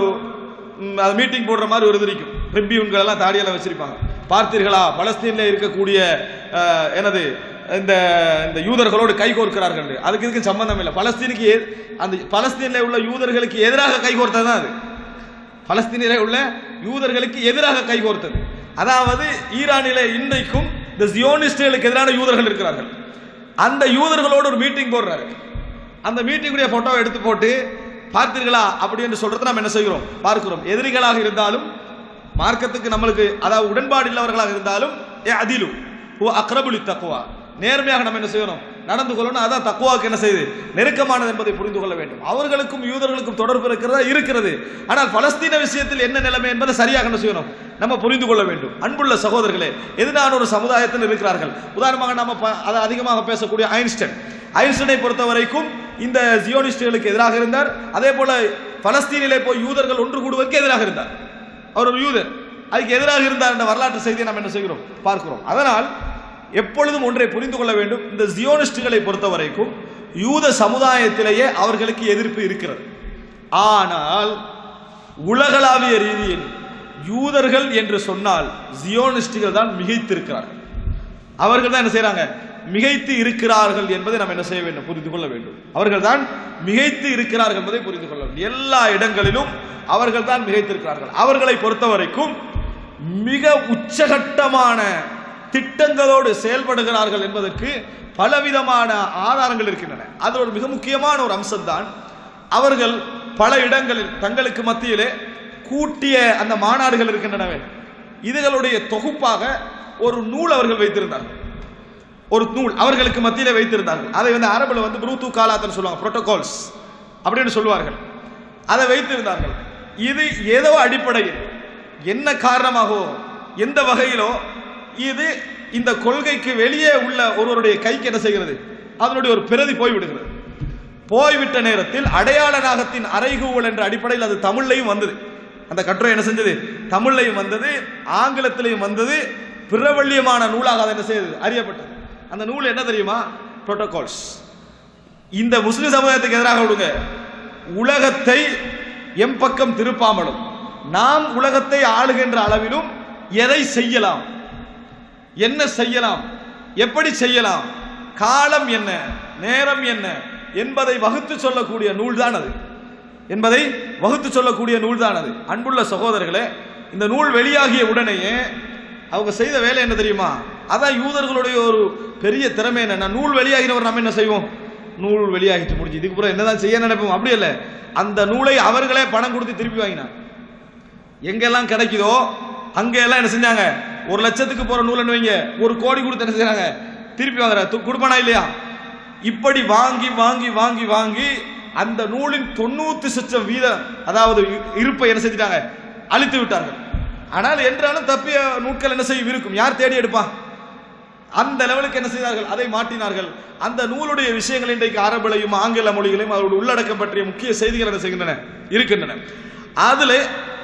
மீட்டிங் போடுற மாதிரி ஒரு இது இருக்கும் ட்ரிபியூன்கள் எல்லாம் தாடியெல்லாம் வச்சிருப்பாங்க பார்த்தீர்களா பலஸ்தீனில் இருக்கக்கூடிய அஹ், எனது இந்த இந்த யூதர்களோடு கைகோர்க்கிறார்கள் அதுக்கு இதுக்கு சம்பந்தம் இல்லை பலஸ்தீனுக்கு எ- அந்த பலஸ்தீனில் உள்ள யூதர்களுக்கு எதிராக கைகோர்த்தது தான் அது பலஸ்தீனிலே உள்ள யூதர்களுக்கு எதிராக கைகோர்த்தது அதாவது ஈரானிலே இன்றைக்கும் இந்த ஜியோனிஸ்டுகளுக்கு எதிரான யூதர்கள் இருக்கிறார்கள் அந்த யூதர்களோடு ஒரு மீட்டிங் போடுறாரு அந்த மீட்டிங்குடைய போட்டோவை எடுத்து போட்டு பார்த்தீர்களா அப்படி என்று சொல்றதை நம்ம என்ன செய்கிறோம் பார்க்கிறோம் எதிரிகளாக இருந்தாலும் மார்க்கத்துக்கு நம்மளுக்கு அதாவது உடன்பாடு இல்லவர்களாக இருந்தாலும் ஏ அதிலு ஓ அக்ரபுலி தக்குவா நேர்மையாக நம்ம என்ன செய்யணும் நடந்து கொள்ளணும் அதான் தக்குவாக்கு என்ன செய்யுது நெருக்கமானது என்பதை புரிந்து கொள்ள வேண்டும் அவர்களுக்கும் யூதர்களுக்கும் தொடர்பு இருக்கிறதா இருக்கிறது ஆனால் பலஸ்தீன விஷயத்தில் என்ன நிலைமை என்பதை சரியாக என்ன செய்யணும் நம்ம புரிந்து கொள்ள வேண்டும் அன்புள்ள சகோதரர்களே எதிரான ஒரு சமுதாயத்தில் இருக்கிறார்கள் உதாரணமாக நம்ம ப- அதை அதிகமாக பேசக்கூடிய ஐன்ஸ்டைன் ஐன்ஸ்டைனை பொறுத்த வரைக்கும் இந்த ஜியோனிஸ்டுகளுக்கு எதிராக இருந்தார் அதே போல பலஸ்தீனிலே போய் யூதர்கள் ஒன்று கூடுவதற்கு எதிராக இருந்தார் அவர் ஒரு யூதர் அதுக்கு எதிராக இருந்தார் என்ற வரலாற்று செய்தியை நாம் என்ன செய்கிறோம் பார்க்கிறோம் அதனால் எப்பொழுதும் ஒன்றை புரிந்து கொள்ள வேண்டும் இந்த ஜியோனிஸ்டுகளை பொறுத்த வரைக்கும் யூத சமுதாயத்திலேயே அவர்களுக்கு எதிர்ப்பு இருக்கிறது ஆனால் உலகளாவிய ரீதியில் யூதர்கள் என்று சொன்னால் ஜியோனிஸ்டுகள் தான் மிகைத்திருக்கிறார்கள் அவர்கள் தான் என்ன செய்றாங்க மிகைத்து இருக்கிறார்கள் என்பதை நாம் என்ன செய்ய வேண்டும் புரிந்து கொள்ள வேண்டும் அவர்கள் தான் மிகைத்து இருக்கிறார்கள் என்பதை புரிந்து கொள்ள வேண்டும் எல்லா இடங்களிலும் அவர்கள் தான் மிகைத்திருக்கிறார்கள் அவர்களை பொறுத்த வரைக்கும் மிக உச்சகட்டமான திட்டங்களோடு செயல்படுகிறார்கள் என்பதற்கு பலவிதமான ஆதாரங்கள் இருக்கின்றன அதில் ஒரு மிக முக்கியமான ஒரு அம்சம்தான் அவர்கள் பல இடங்களில் தங்களுக்கு மத்தியிலே கூட்டிய அந்த மாநாடுகள் இருக்கின்றனவே இதுகளுடைய தொகுப்பாக ஒரு நூல் அவர்கள் வைத்திருந்தார்கள் ஒரு நூல் அவர்களுக்கு மத்தியிலே வைத்திருந்தார்கள் அதை வந்து அரபுல வந்து புரூத்து காலாத்தன் சொல்லுவாங்க புரோட்டோகால்ஸ் அப்படின்னு சொல்லுவார்கள் அதை வைத்திருந்தார்கள் இது ஏதோ அடிப்படையில் என்ன காரணமாகவோ எந்த வகையிலோ இது இந்த கொள்கைக்கு வெளியே உள்ள ஒருவருடைய கைக்கு என்ன செய்கிறது அதனுடைய ஒரு பிரதி போய்விடுகிறது போய்விட்ட நேரத்தில் அடையாள நாகத்தின் அறைகூவல் என்ற அடிப்படையில் அது தமிழ்லையும் வந்தது அந்த கட்டுரை என்ன செஞ்சது தமிழ்லையும் வந்தது ஆங்கிலத்திலையும் வந்தது பிரபல்யமான நூலாக அது என்ன செய்தது அறியப்பட்டது அந்த நூல் என்ன தெரியுமா புரோட்டோகால்ஸ் இந்த முஸ்லிம் சமுதாயத்துக்கு எதிராக விடுங்க உலகத்தை எம் பக்கம் திருப்பாமலும் நாம் உலகத்தை ஆளுகின்ற அளவிலும் எதை செய்யலாம் என்ன செய்யலாம் எப்படி செய்யலாம் காலம் என்ன நேரம் என்ன என்பதை வகுத்து சொல்லக்கூடிய நூல்தான் அது என்பதை வகுத்து சொல்லக்கூடிய நூல்தான் அது அன்புள்ள சகோதரர்களே இந்த நூல் வெளியாகிய உடனேயே அவங்க செய்த வேலை என்ன தெரியுமா அதான் யூதர்களுடைய ஒரு பெரிய திறமை என்னன்னா நூல் வெளியாகினவர் நம்ம என்ன செய்வோம் நூல் வெளியாகிட்டு முடிஞ்சு இதுக்கு அப்புறம் என்னதான் செய்ய நினைப்போம் அப்படி இல்லை அந்த நூலை அவர்களே பணம் கொடுத்து திருப்பி வாங்கினாங்க எங்கெல்லாம் கிடைக்குதோ அங்க எல்லாம் என்ன செஞ்சாங்க ஒரு லட்சத்துக்கு போற நூல்னு வைங்க ஒரு கோடி கொடுத்து என்ன செய்றாங்க திருப்பி வாங்குற து- கொடுப்பானா இல்லையா இப்படி வாங்கி வாங்கி வாங்கி வாங்கி அந்த நூலின் தொண்ணூத்தி சச்சம் வீதம் அதாவது இ- இருப்பை என்ன செஞ்சிட்டாங்க அழித்து விட்டார்கள் ஆனால் என்றாலும் தப்பிய நூட்கள் என்ன செய்யும் இருக்கும் யார் தேடி எடுப்பா அந்த லெவலுக்கு என்ன செய்தார்கள் அதை மாற்றினார்கள் அந்த நூலுடைய விஷயங்கள் இன்றைக்கு அரபிலையும் ஆங்கில மொழிகளையும் அதோட உள்ளடக்கம் பற்றிய முக்கிய செய்திகள் என்ன செய்கின்றன இருக்கின்றன அதில்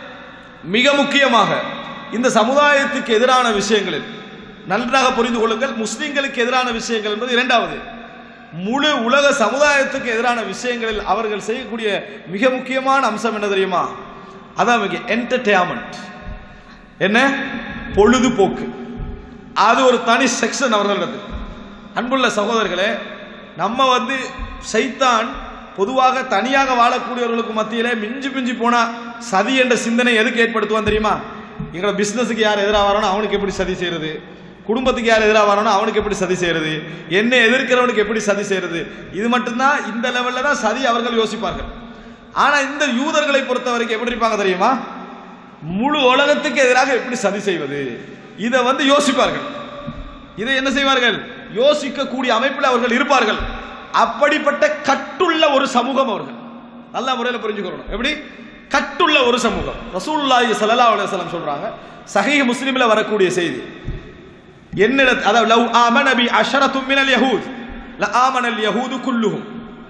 மிக முக்கியமாக இந்த சமுதாயத்துக்கு எதிரான விஷயங்களில் நன்றாக புரிந்து கொள்ளுங்கள் முஸ்லிம்களுக்கு எதிரான விஷயங்கள் என்பது இரண்டாவது முழு உலக சமுதாயத்துக்கு எதிரான விஷயங்களில் அவர்கள் செய்யக்கூடிய மிக முக்கியமான அம்சம் என்ன தெரியுமா அதான் மிக என்டர்டெயின்மெண்ட் என்ன பொழுதுபோக்கு அது ஒரு தனி செக்ஷன் அவர்களது அன்புள்ள சகோதரர்களே நம்ம வந்து சைத்தான் பொதுவாக தனியாக வாழக்கூடியவர்களுக்கு மத்தியிலே மிஞ்சி மிஞ்சி போனா சதி என்ற சிந்தனை எதுக்கு ஏற்படுத்துவான் தெரியுமா எங்களோட பிசினஸுக்கு யார் எதிராக வரானோ அவனுக்கு எப்படி சதி செய்யறது குடும்பத்துக்கு யார் எதிராக வரானோ அவனுக்கு எப்படி சதி செய்யறது என்னை எதிர்க்கிறவனுக்கு எப்படி சதி செய்யறது இது மட்டும்தான் இந்த லெவல்ல தான் சதி அவர்கள் யோசிப்பார்கள் ஆனா இந்த யூதர்களை பொறுத்த வரைக்கும் எப்படி இருப்பாங்க தெரியுமா முழு உலகத்துக்கு எதிராக எப்படி சதி செய்வது இதை வந்து யோசிப்பார்கள் இதை என்ன செய்வார்கள் யோசிக்கக்கூடிய அமைப்பில் அவர்கள் இருப்பார்கள் அப்படிப்பட்ட கட்டுள்ள ஒரு சமூகம் அவர்கள் நல்ல முறையில் புரிஞ்சுக்கணும் எப்படி கட்டுள்ள ஒரு சமூகம் ரசூலுல்லாஹி ஸல்லல்லாஹு அலைஹி வஸல்லம் சொல்றாங்க சஹீஹ் முஸ்லிம்ல வரக்கூடிய செய்தி என்னிட அதாவது லவ் ஆமன பி அஷரத்து மினல் யஹூத் ல ஆமனல் யஹூது குல்லுஹும்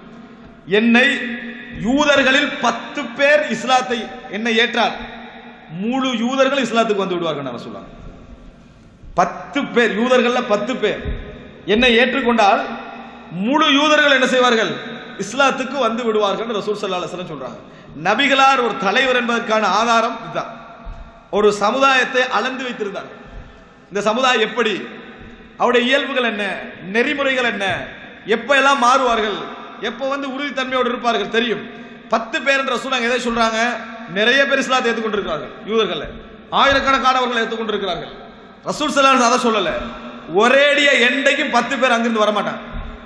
என்னை யூதர்களில் பத்து பேர் இஸ்லாத்தை என்னை ஏற்றால் முழு யூதர்கள் இஸ்லாத்துக்கு வந்து விடுவார்கள் நான் சொல்லுவாங்க பத்து பேர் யூதர்கள்ல பத்து பேர் என்னை ஏற்றுக்கொண்டால் முழு யூதர்கள் என்ன செய்வார்கள் இஸ்லாத்துக்கு வந்து விடுவார்கள் ரசூல் சல்லா அலுவலம் சொல்றாங்க நபிகளார் ஒரு தலைவர் என்பதற்கான ஆதாரம் இதுதான் ஒரு சமுதாயத்தை அளந்து வைத்திருந்தார் இந்த சமுதாயம் எப்படி அவருடைய இயல்புகள் என்ன நெறிமுறைகள் என்ன எப்ப எல்லாம் மாறுவார்கள் எப்ப வந்து உறுதித்தன்மையோடு இருப்பார்கள் தெரியும் பத்து பேர் என்ற ரசூல் எதை சொல்றாங்க நிறைய பேர் இஸ்லாத்தை ஏற்றுக்கொண்டிருக்கிறார்கள் யூதர்கள் ஆயிரக்கணக்கானவர்கள் ஏற்றுக்கொண்டிருக்கிறார்கள் ரசூல் சலான் அதை சொல்லல ஒரேடியா எண்டைக்கும் பத்து பேர் அங்கிருந்து வரமாட்டாங்க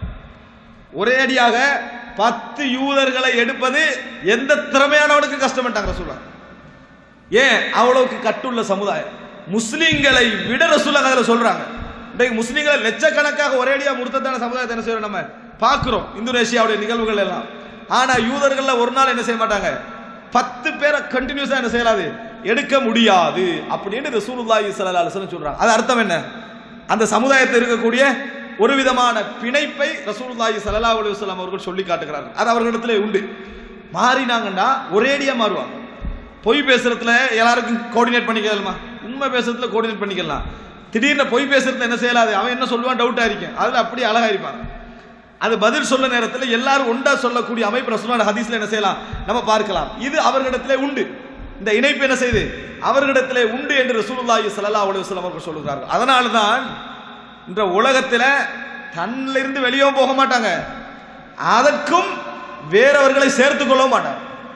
ஒரேடியாக பத்து யூதர்களை எடுப்பது எந்த திறமையானவனுக்கு கஷ்டப்பட்டாங்க ரசூலா ஏன் அவ்வளவுக்கு கட்டுள்ள சமுதாயம் முஸ்லிம்களை விட ரசூலா அதில் சொல்றாங்க இன்றைக்கு முஸ்லிம்களை லட்சக்கணக்காக ஒரேடியா முடுத்தத்தான சமுதாயத்தை என்ன செய்யறோம் நம்ம பார்க்கிறோம் இந்தோனேஷியாவுடைய நிகழ்வுகள் எல்லாம் ஆனா யூதர்கள்ல ஒரு நாள் என்ன செய்ய மாட்டாங்க பத்து பேரை கண்டினியூஸா என்ன செய்யலாது எடுக்க முடியாது அப்படின்னு ரசூலுல்லாஹி ஸல்லல்லாஹு அலைஹி வஸல்லம் சொல்றாங்க அது அர்த்தம் என்ன அந்த சமுதாயத்தில் இருக்கக்கூடிய ஒரு விதமான பிணைப்பை ரசூலுல்லாஹி ஸல்லல்லாஹு அலைஹி வஸல்லம் அவர்கள் சொல்லி காட்டுகிறார்கள் அது அவர்களிடத்திலே உண்டு மாறினாங்கன்னா ஒரேடியா மாறுவாங்க பொய் பேசுறதுல எல்லாருக்கும் கோஆர்டினேட் பண்ணிக்கலாமா உண்மை பேசுறதுல கோஆர்டினேட் பண்ணிக்கலாம் திடீர்னு பொய் பேசுறதுல என்ன செய்யலாது அவன் என்ன சொல்லுவான் டவுட்டா இருக்கும் அதுல அப்படி அழகா இருப்பான் அது பதில் சொல்ல நேரத்தில் எல்லாரும் ஒண்டா சொல்லக்கூடிய அமைப்பு ரசூலுல்லாஹி ஹதீஸ்ல என்ன செய்யலாம் நம்ம பார்க்கலாம் இது அவர்களிடத்திலே உண்டு இந்த இணைப்பு என்ன செய்யுது அவர்களிடத்திலே உண்டு என்று ரசூலுல்லாஹி ஸல்லல்லாஹு அலைஹி வஸல்லம் அவர்கள் சொல்லுகிறார்கள் அதனால தான் இந்த உலகத்துல தன்னிலிருந்து வெளியே போக மாட்டாங்க அதற்கும் வேறவர்களை சேர்த்துக் கொள்ளவும் மாட்டாங்க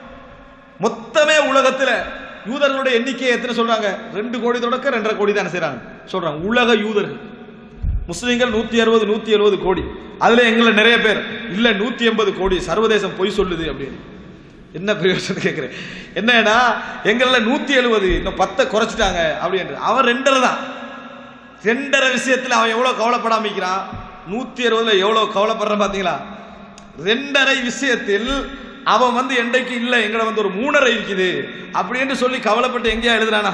மொத்தமே உலகத்துல யூதர்களுடைய எண்ணிக்கை எத்தனை சொல்றாங்க ரெண்டு கோடி தொடக்க ரெண்டரை கோடி தான் செய்றாங்க சொல்றாங்க உலக யூதர்கள் முஸ்லிம்கள் நூத்தி அறுபது நூத்தி எழுபது கோடி அதுல எங்களை நிறைய பேர் இல்ல நூத்தி எண்பது கோடி சர்வதேசம் பொய் சொல்லுது அப்படின்னு என்ன பிரயோஜனம் கேட்கிறேன் என்னன்னா எங்கள நூத்தி எழுபது இன்னும் பத்தை குறைச்சிட்டாங்க அப்படின்னு அவன் ரெண்டரை தான் ரெண்டரை விஷயத்துல அவன் எவ்வளவு கவலைப்படாம இருக்கிறான் நூத்தி அறுபதுல எவ்வளவு கவலைப்படுறான் பாத்தீங்களா ரெண்டரை விஷயத்தில் அவன் வந்து என்றைக்கு இல்ல எங்களை வந்து ஒரு மூணரை இருக்குது அப்படின்னு சொல்லி கவலைப்பட்டு எங்கேயா எழுதுறானா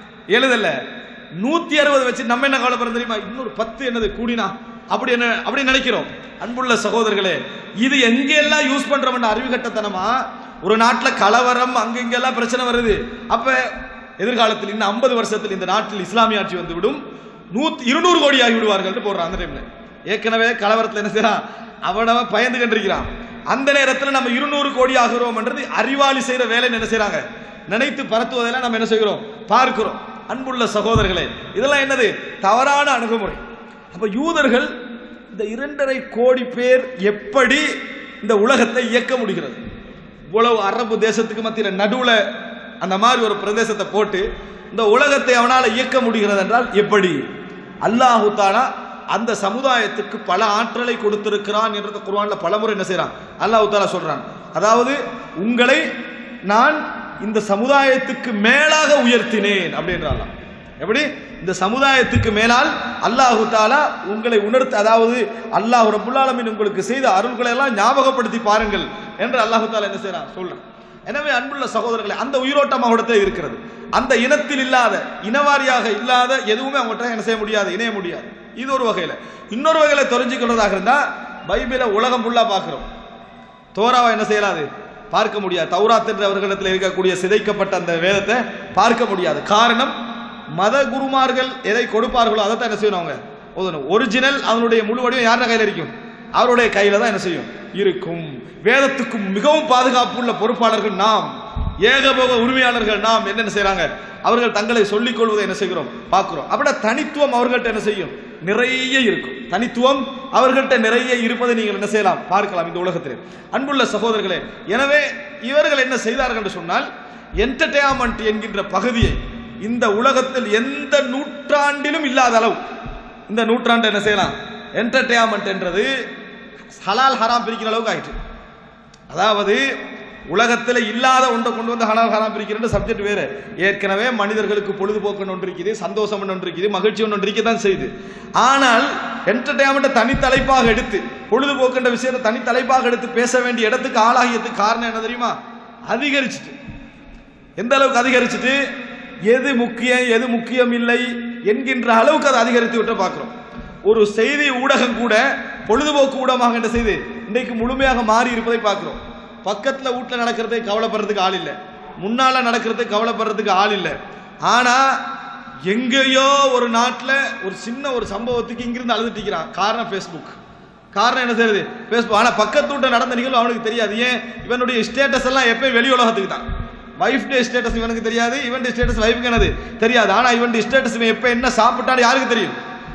எழுதல நூத்தி அறுபது வச்சு நம்ம என்ன கவலைப்படுறோம் தெரியுமா இன்னொரு பத்து என்னது கூடினா அப்படி என்ன அப்படி நினைக்கிறோம் அன்புள்ள சகோதரர்களே இது எங்கெல்லாம் யூஸ் பண்றோம்னு அறிவுகட்டத்தனமா ஒரு நாட்டுல கலவரம் அங்கெங்கெல்லாம் பிரச்சனை வருது அப்ப எதிர்காலத்தில் இன்னும் ஐம்பது வருஷத்தில் இந்த நாட்டில் இஸ்லாமிய ஆட்சி வந்து விடும் நூத்தி இருநூறு கோடி ஆகி விடுவார்கள் போடுறான் அந்த டைம்ல ஏற்கனவே கலவரத்தில் என்ன செய்யறான் அவனவன் பயந்து கண்டிருக்கிறான் அந்த நேரத்தில் நம்ம இருநூறு கோடி ஆகிறோம் என்றது அறிவாளி செய்யற வேலை என்ன செய்றாங்க நினைத்து பரத்துவதெல்லாம் நம்ம என்ன செய்கிறோம் பார்க்கிறோம் அன்புள்ள சகோதரர்களே இதெல்லாம் என்னது தவறான அணுகுமுறை அப்ப யூதர்கள் இந்த இரண்டரை கோடி பேர் எப்படி இந்த உலகத்தை இயக்க முடிகிறது இவ்வளவு அரபு தேசத்துக்கு மத்தியில் நடுவுல அந்த மாதிரி ஒரு பிரதேசத்தை போட்டு இந்த உலகத்தை அவனால் இயக்க முடிகிறது என்றால் எப்படி அல்லாஹு தாலா அந்த சமுதாயத்துக்கு பல ஆற்றலை கொடுத்திருக்கிறான் என்றது குர்ஆன்ல பலமுறை என்ன செய்றான் அல்லாஹ் தாலா சொல்றான் அதாவது உங்களை நான் இந்த சமுதாயத்துக்கு மேலாக உயர்த்தினேன் அப்படின்றான் எப்படி இந்த சமுதாயத்துக்கு மேலால் அல்லாஹு தாலா உங்களை உணர்த்து அதாவது அல்லாஹ் ரப்புல் ஆலமீன் உங்களுக்கு செய்த அருள்களை எல்லாம் ஞாபகப்படுத்தி பாருங்கள் என்று அல்லாஹு தாலா என்ன செய்றான் சொல்றான் எனவே அன்புள்ள சகோதரர்களே அந்த உயிரோட்டம் அவங்கள்ட்ட இருக்கிறது அந்த இனத்தில் இல்லாத இனவாரியாக இல்லாத எதுவுமே அவங்கள்ட்ட என்ன செய்ய முடியாது இணைய முடியாது இது ஒரு வகையில இன்னொரு வகையில தெரிஞ்சுக்கொள்வதாக இருந்தா பைபிளை உலகம் ஃபுல்லா பார்க்கிறோம் தோராவை என்ன செய்யலாது பார்க்க முடியாது தௌராத் என்ற அவர்களிடத்தில் இருக்கக்கூடிய சிதைக்கப்பட்ட அந்த வேதத்தை பார்க்க முடியாது காரணம் மத குருமார்கள் எதை கொடுப்பார்களோ அதை தான் என்ன செய்யணும் அவங்க ஓதணும் ஒரிஜினல் அதனுடைய முழு வடிவம் யார கையில் இருக்கும் அவருடைய கையில தான் என்ன செய்யும் இருக்கும் வேதத்துக்கு மிகவும் பாதுகாப்புள்ள பொறுப்பாளர்கள் நாம் ஏகபோக உரிமையாளர்கள் நாம் என்னென்ன செய்றாங்க அவர்கள் தங்களை சொல்லிக் கொள்வதை என்ன செய்கிறோம் பார்க்கிறோம் அப்படின்னா தனித்துவம் அவர்கள்ட்ட என்ன செய்யும் நிறைய இருக்கும் தனித்துவம் அவர்கள்ட்ட நிறைய இருப்பதை நீங்கள் என்ன செய்யலாம் பார்க்கலாம் இந்த உலகத்தில் அன்புள்ள சகோதரர்களே எனவே இவர்கள் என்ன செய்தார்கள் என்று சொன்னால் என்டர்டெயின்மெண்ட் என்கின்ற பகுதியை இந்த உலகத்தில் எந்த நூற்றாண்டிலும் இல்லாத அளவு இந்த நூற்றாண்டு என்ன செய்யலாம் என்டர்டெயின்மெண்ட் என்றது ஹலால் ஹராம் பிரிக்கிற அளவுக்கு ஆயிற்று அதாவது உலகத்தில் இல்லாத ஒன்றை கொண்டு வந்து ஹலால் ஹராம் பிரிக்கிற சப்ஜெக்ட் வேறு ஏற்கனவே மனிதர்களுக்கு பொழுதுபோக்கு ஒன்று இருக்குது சந்தோஷம் ஒன்று இருக்குது மகிழ்ச்சி ஒன்று இருக்க தான் செய்யுது ஆனால் என்டர்டைன்மெண்ட்டை தனித்தலைப்பாக எடுத்து பொழுதுபோக்குன்ற விஷயத்தை தனித்தலைப்பாக எடுத்து பேச வேண்டிய இடத்துக்கு ஆளாகியதுக்கு காரணம் என்ன தெரியுமா அதிகரிச்சுட்டு எந்த அளவுக்கு அதிகரிச்சுட்டு எது முக்கியம் எது முக்கியம் இல்லை என்கின்ற அளவுக்கு அதை அதிகரித்து விட்டு பார்க்கிறோம் ஒரு செய்தி ஊடகம் கூட பொழுதுபோக்கு ஊடகமாக என்ன செய்து இன்றைக்கு முழுமையாக மாறி இருப்பதை பார்க்கிறோம் பக்கத்துல வீட்டில் நடக்கிறதுக்கு கவலைப்படுறதுக்கு ஆள் இல்லை முன்னால நடக்கிறதுக்கு கவலைப்படுறதுக்கு ஆள் இல்லை ஆனா எங்கேயோ ஒரு நாட்டில் ஒரு சின்ன ஒரு சம்பவத்துக்கு இங்கிருந்து அழுதுட்டு இருக்கிறான் காரணம் ஃபேஸ்புக் காரணம் என்ன செய்யுது ஃபேஸ்புக் ஆனால் பக்கத்து வீட்டை நடந்த நிகழ்வு அவனுக்கு தெரியாது ஏன் இவனுடைய ஸ்டேட்டஸ் எல்லாம் எப்பயும் வெளி உலகத்துக்கு தான் வைஃப் டே ஸ்டேட்டஸ் இவனுக்கு தெரியாது இவன் ஸ்டேட்டஸ் வைஃப்க்கு என்னது தெரியாது ஆனால் இவன் ஸ்டேட்டஸ் இவன் எப்போ என்ன சாப்பிட்டான்னு யாருக்கு தெரியும்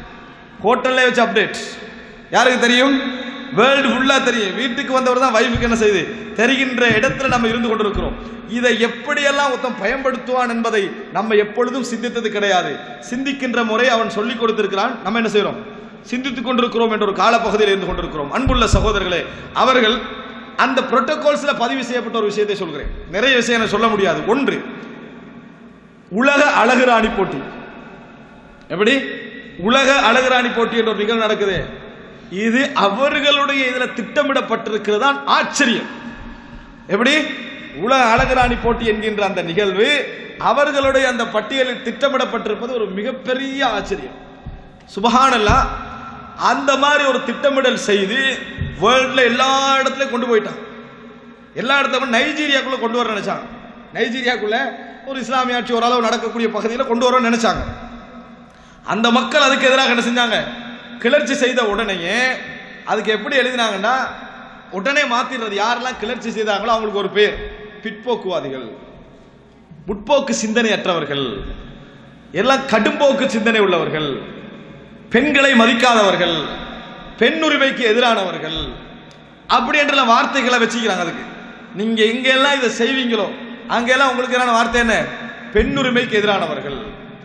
ஹோட்டல்ல வச்சு அப்டேட் யாருக்கு தெரியும் வேர்ல்டு ஃபுல்லா தெரியும் வீட்டுக்கு வந்தவர் தான் வைஃபுக்கு என்ன செய்யுது தெரிகின்ற இடத்துல நம்ம இருந்து கொண்டிருக்கிறோம் இதை எப்படியெல்லாம் ஒருத்தன் பயன்படுத்துவான் என்பதை நம்ம எப்பொழுதும் சிந்தித்தது கிடையாது சிந்திக்கின்ற முறை அவன் சொல்லிக் கொடுத்திருக்கிறான் நம்ம என்ன செய்கிறோம் சிந்தித்துக் கொண்டிருக்கிறோம் என்ற ஒரு காலப்பகுதியில் இருந்து கொண்டிருக்கிறோம் அன்புள்ள சகோதரர்களே அவர்கள் அந்த புரோட்டோகால்ஸ்ல பதிவு செய்யப்பட்ட ஒரு விஷயத்தை சொல்கிறேன் நிறைய விஷயம் எனக்கு சொல்ல முடியாது ஒன்று உலக அழகு ராணி போட்டி எப்படி உலக அழகுராணி போட்டி என்ற ஒரு நிகழ்வு நடக்குது இது அவர்களுடைய இதுல திட்டமிடப்பட்டிருக்கிறதான் ஆச்சரியம் எப்படி உலக அழகுராணி போட்டி என்கின்ற அந்த நிகழ்வு அவர்களுடைய அந்த பட்டியலில் திட்டமிடப்பட்டிருப்பது ஒரு மிகப்பெரிய ஆச்சரியம் சுபஹானல்லா அந்த மாதிரி ஒரு திட்டமிடல் செய்து வேர்ல்ட்ல எல்லா இடத்துலயும் கொண்டு போயிட்டான் எல்லா இடத்துக்கும் நைஜீரியாக்குள்ள கொண்டு வர நினைச்சாங்க நைஜீரியாக்குள்ள ஒரு இஸ்லாமிய ஆட்சி ஓரளவு நடக்கக்கூடிய பகுதியில் கொண்டு வர நினைச்சாங்க அந்த மக்கள் அதுக்கு எதிராக என்ன செஞ்சாங்க கிளர்ச்சி செய்த உடனேயே அதுக்கு எப்படி எழுதினாங்கன்னா உடனே மாத்திடுறது யாரெல்லாம் கிளர்ச்சி செய்தாங்களோ அவங்களுக்கு ஒரு பேர் பிற்போக்குவாதிகள் முற்போக்கு சிந்தனையற்றவர்கள் எல்லாம் கடும்போக்கு சிந்தனை உள்ளவர்கள் பெண்களை மதிக்காதவர்கள் பெண் உரிமைக்கு எதிரானவர்கள் அப்படி என்ற வார்த்தைகளை வச்சுக்கிறாங்க அதுக்கு நீங்க எங்கெல்லாம் இதை செய்வீங்களோ அங்கெல்லாம் உங்களுக்கு எதிரான வார்த்தை என்ன பெண் உரிமைக்கு எதிரானவர்கள்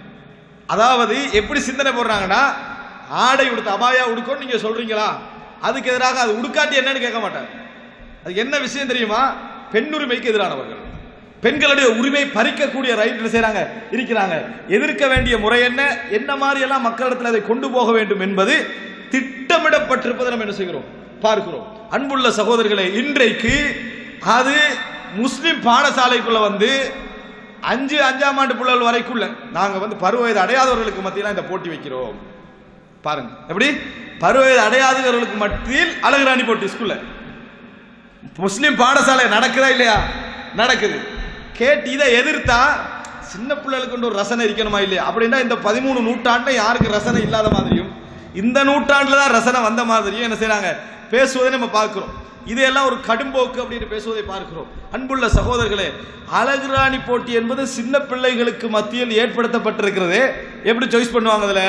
அதாவது எப்படி சிந்தனை போடுறாங்கன்னா ஆடை உடுத்த அபாயா உடுக்கோன்னு நீங்க சொல்றீங்களா அதுக்கு எதிராக அது உடுக்காட்டி என்னன்னு கேட்க மாட்டாங்க அது என்ன விஷயம் தெரியுமா பெண் உரிமைக்கு எதிரானவர்கள் பெண்களுடைய உரிமை பறிக்கக்கூடிய ரைட் என்ன செய்றாங்க இருக்கிறாங்க எதிர்க்க வேண்டிய முறை என்ன என்ன மாதிரி எல்லாம் மக்களிடத்தில் அதை கொண்டு போக வேண்டும் என்பது திட்டமிடப்பட்டிருப்பதை நம்ம என்ன செய்கிறோம் பார்க்கிறோம் அன்புள்ள சகோதரர்களே இன்றைக்கு அது முஸ்லிம் பாடசாலைக்குள்ள வந்து அஞ்சு அஞ்சாம் ஆண்டு பிள்ளைகள் வரைக்குள்ள நாங்க வந்து பருவ வயது அடையாதவர்களுக்கு மத்தியில இந்த போட்டி வைக்கிறோம் பாருங்க எப்படி பருவ வயது அடையாதவர்களுக்கு மத்தியில் அழகுராணி போட்டி ஸ்கூல்ல முஸ்லிம் பாடசாலை நடக்குதா இல்லையா நடக்குது கேட்டு இதை எதிர்த்தா சின்ன பிள்ளைகளுக்கு ஒரு ரசனை இருக்கணுமா இல்லையா அப்படின்னா இந்த பதிமூணு நூற்றாண்டுல யாருக்கு ரசனை இல்லாத மாதிரியும் இந்த நூற்றாண்டுல தான் ரசனை வந்த மாதிரியும் என்ன செய்றாங்க பேசுவதை நம்ம பார்க்கிறோம் இதையெல்லாம் ஒரு கடும்போக்கு அப்படின்னு பேசுவதை பார்க்கிறோம் அன்புள்ள சகோதரர்களே அழகுராணி போட்டி என்பது சின்ன பிள்ளைகளுக்கு மத்தியில் ஏற்படுத்தப்பட்டிருக்கிறது எப்படி சாய்ஸ் பண்ணுவாங்க அதுல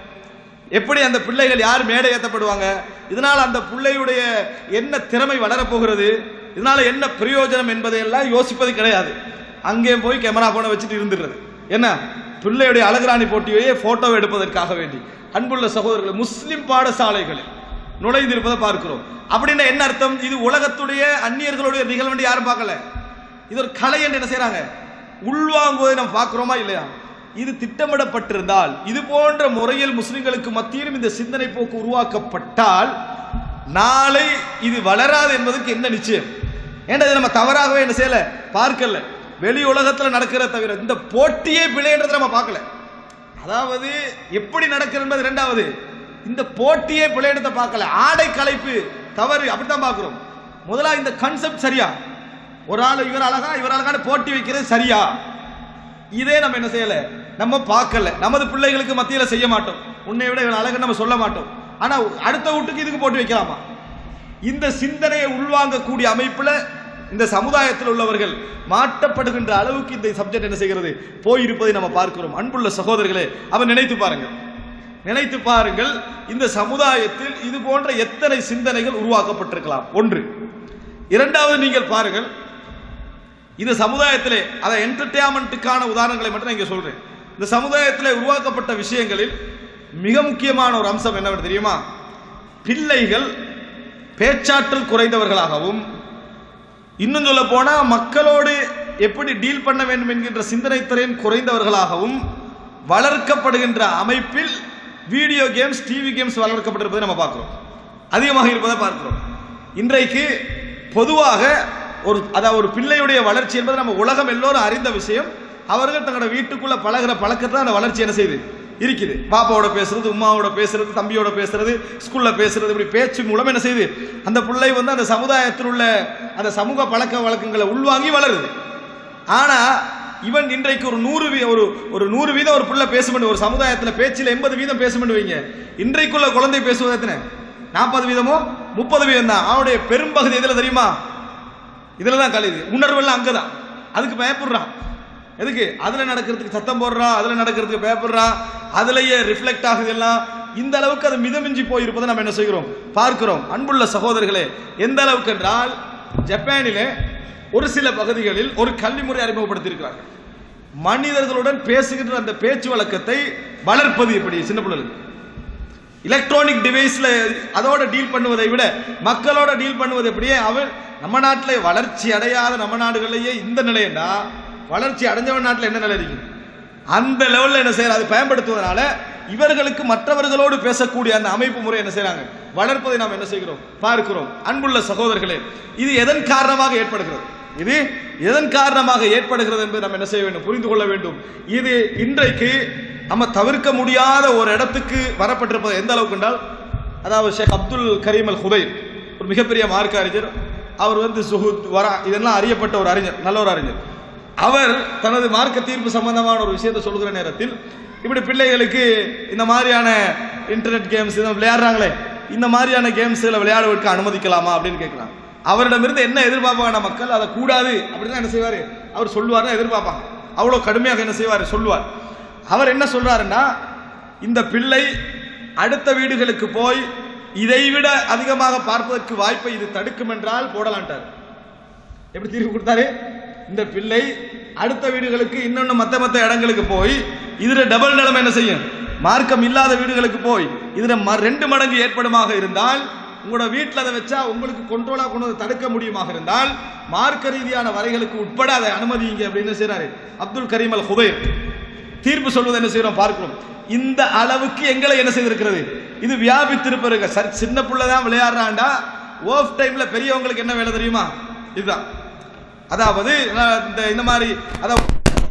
எப்படி அந்த பிள்ளைகள் யார் மேடை ஏற்றப்படுவாங்க இதனால அந்த பிள்ளையுடைய என்ன திறமை வளரப்போகிறது இதனால என்ன பிரயோஜனம் என்பதையெல்லாம் யோசிப்பது கிடையாது அங்கே போய் கேமரா போனை வச்சுட்டு இருந்துடுறது என்ன பிள்ளையுடைய அழகுராணி போட்டியையே போட்டோ எடுப்பதற்காக வேண்டி அன்புள்ள சகோதரர்கள் முஸ்லிம் பாடசாலைகளில் நுழைந்திருப்பதை பார்க்கிறோம் அப்படின்னா என்ன அர்த்தம் இது உலகத்துடைய அந்நியர்களுடைய நிகழ்வு யாரும் பார்க்கல இது ஒரு கலை என்று என்ன செய்றாங்க உள்வாங்குவதை நம்ம பார்க்கிறோமா இல்லையா இது திட்டமிடப்பட்டிருந்தால் இது போன்ற முறையில் முஸ்லிம்களுக்கு மத்தியிலும் இந்த சிந்தனை போக்கு உருவாக்கப்பட்டால் நாளை இது வளராது என்பதற்கு என்ன நிச்சயம் ஏன்டா இதை நம்ம தவறாகவே என்ன செய்யல பார்க்கல வெளி உலகத்துல நடக்கிற தவிர இந்த போட்டியே பிழைன்றதை நம்ம பார்க்கல அதாவது எப்படி நடக்கிறது என்பது இரண்டாவது இந்த போட்டியே பிழைன்றதை பார்க்கல ஆடை கலைப்பு தவறு அப்படித்தான் பார்க்கிறோம் முதலா இந்த கான்செப்ட் சரியா ஒரு ஆள் இவர் அழகா இவர் அழகான போட்டி வைக்கிறது சரியா இதே நம்ம என்ன செய்யல நம்ம பார்க்கல நமது பிள்ளைகளுக்கு மத்தியில செய்ய மாட்டோம் உன்னை விட இவன் அழகு நம்ம சொல்ல மாட்டோம் ஆனா அடுத்த வீட்டுக்கு இதுக்கு போட்டு வைக்கலாமா இந்த சிந்தனையை உள்வாங்கக்கூடிய அமைப்புல இந்த சமுதாயத்தில் உள்ளவர்கள் மாட்டப்படுகின்ற அளவுக்கு இந்த சப்ஜெக்ட் என்ன செய்கிறது போயிருப்பதை நம்ம பார்க்கிறோம் அன்புள்ள சகோதரர்களே அவன் நினைத்து பாருங்கள் நினைத்து பாருங்கள் இந்த சமுதாயத்தில் இது போன்ற எத்தனை சிந்தனைகள் உருவாக்கப்பட்டிருக்கலாம் ஒன்று இரண்டாவது நீங்கள் பாருங்கள் இந்த சமுதாயத்திலே அதை என்டர்டெயின்மெண்ட்டுக்கான உதாரணங்களை மட்டும் நான் இங்க சொல்றேன் இந்த சமுதாயத்தில் உருவாக்கப்பட்ட விஷயங்களில் மிக முக்கியமான ஒரு அம்சம் என்னவென்று தெரியுமா பிள்ளைகள் பேச்சாற்றல் குறைந்தவர்களாகவும் இன்னும் சொல்ல போனா மக்களோடு எப்படி டீல் பண்ண வேண்டும் என்கின்ற சிந்தனை திறன் குறைந்தவர்களாகவும் வளர்க்கப்படுகின்ற அமைப்பில் வீடியோ கேம்ஸ் டிவி கேம்ஸ் வளர்க்கப்பட்டிருப்பதை நம்ம பார்க்கிறோம் அதிகமாக இருப்பதை பார்க்கிறோம் இன்றைக்கு பொதுவாக ஒரு அதாவது ஒரு பிள்ளையுடைய வளர்ச்சி என்பது நம்ம உலகம் எல்லோரும் அறிந்த விஷயம் அவர்கள் தங்களோட வீட்டுக்குள்ள பழகுற பழக்கத்தில் அந்த வளர்ச்சி என்ன செய்யுது இருக்குது பாப்பாவோட பேசுறது உமாவோட பேசுறது தம்பியோட பேசுறது ஸ்கூல்ல பேசுறது இப்படி பேச்சு மூலம் என்ன செய்யுது அந்த பிள்ளை வந்து அந்த சமுதாயத்தில் உள்ள அந்த சமூக பழக்க வழக்கங்களை உள்வாங்கி வளருது ஆனா இவன் இன்றைக்கு ஒரு நூறு வீ ஒரு ஒரு நூறு வீதம் ஒரு புள்ள பேசுமெண்டு ஒரு சமுதாயத்தில் பேச்சில் எண்பது வீதம் பேசுமெண்டு வைங்க இன்றைக்குள்ள குழந்தை பேசுவது எத்தனை நாற்பது வீதமோ முப்பது வீதம் தான் அவனுடைய பெரும்பகுதி எதுல தெரியுமா இதுல தான் கழிது உணர்வெல்லாம் அங்கதான் அதுக்கு பயப்படுறான் எதுக்கு அதுல நடக்கிறதுக்கு சத்தம் போடுறான் அதுல நடக்கிறதுக்கு பயப்படுறான் அதுலயே ரிஃப்ளெக்ட் ஆகுது எல்லாம் இந்த அளவுக்கு அது மிதமிஞ்சி போயிருப்பதை நம்ம என்ன செய்கிறோம் பார்க்கிறோம் அன்புள்ள சகோதரர்களே எந்த அளவுக்கு என்றால் ஜப்பானிலே ஒரு சில பகுதிகளில் ஒரு கல்வி முறை அறிமுகப்படுத்தியிருக்கிறார்கள் மனிதர்களுடன் பேசுகின்ற அந்த பேச்சு வழக்கத்தை வளர்ப்பது எப்படி சின்ன பிள்ளைகளுக்கு எலக்ட்ரானிக் டிவைஸ்ல அதோட டீல் பண்ணுவதை விட மக்களோட டீல் பண்ணுவது எப்படியே அவன் நம்ம நாட்டில் வளர்ச்சி அடையாத நம்ம நாடுகளிலேயே இந்த நிலையண்டா வளர்ச்சி அடைஞ்சவன் நாட்டில் என்ன நிலை இருக்கு அந்த லெவல்ல என்ன செய்யறாங்க அதை பயன்படுத்துவதனால இவர்களுக்கு மற்றவர்களோடு பேசக்கூடிய அந்த அமைப்பு முறை என்ன செய்றாங்க வளர்ப்பதை நாம் என்ன செய்கிறோம் பார்க்கிறோம் அன்புள்ள சகோதரர்களே இது எதன் காரணமாக ஏற்படுகிறது இது எதன் காரணமாக ஏற்படுகிறது என்பதை நம்ம என்ன செய்ய வேண்டும் புரிந்து கொள்ள வேண்டும் இது இன்றைக்கு நம்ம தவிர்க்க முடியாத ஒரு இடத்துக்கு வரப்பட்டிருப்பது எந்த அளவுக்கு என்றால் அதாவது ஷேக் அப்துல் கரீம் அல் ஹுதைர் ஒரு மிகப்பெரிய மார்க்க அறிஞர் அவர் வந்து சுஹுத் வரா இதெல்லாம் அறியப்பட்ட ஒரு அறிஞர் நல்ல ஒரு அறிஞர் அவர் தனது மார்க்க தீர்ப்பு சம்பந்தமான ஒரு விஷயத்தை சொல்கிற நேரத்தில் இப்படி பிள்ளைகளுக்கு இந்த மாதிரியான இன்டர்நெட் கேம்ஸ் இதை விளையாடுறாங்களே இந்த மாதிரியான கேம்ஸ்ல விளையாடுவதற்கு அனுமதிக்கலாமா அப்படின்னு கேட்குறாங்க அவரிடமிருந்து என்ன எதிர்பார்ப்பாங்க மக்கள் அதை கூடாது அப்படின்னு என்ன செய்வார் அவர் சொல்லுவார்னு எதிர்பார்ப்பாங்க அவ்வளோ கடுமையாக என்ன செய்வார் சொல்லுவார் அவர் என்ன சொல்றாருன்னா இந்த பிள்ளை அடுத்த வீடுகளுக்கு போய் இதைவிட அதிகமாக பார்ப்பதற்கு வாய்ப்பை இது தடுக்கும் என்றால் போடலான்ட்டார் எப்படி தீர்ப்பு கொடுத்தாரு இந்த பிள்ளை அடுத்த வீடுகளுக்கு இன்னொன்னு மத்த மத்த இடங்களுக்கு போய் இதுல டபுள் நிலைமை என்ன செய்யும் மார்க்கம் இல்லாத வீடுகளுக்கு போய் இதுல ம- ரெண்டு மடங்கு ஏற்படுமாக இருந்தால் உங்களோட வீட்டில் அதை வச்சா உங்களுக்கு கண்ட்ரோலா கொண்டு வந்து தடுக்க முடியுமாக இருந்தால் மார்க்க ரீதியான வரைகளுக்கு உட்பட அதை அனுமதிங்க அப்படின்னு செய்றாரு அப்துல் கரீம் அல் ஹுதைர் தீர்ப்பு சொல்வது என்ன செய்யறோம் பார்க்கிறோம் இந்த அளவுக்கு எங்களை என்ன செய்திருக்கிறது இது வியாபித்திருப்பருங்க சரி சின்ன புள்ள தான் விளையாடுறாண்டா ஓஃப் டைம்ல பெரியவங்களுக்கு என்ன வேலை தெரியுமா இதுதான் அதாவது நான் இந்த இந்த மாதிரி அதாவது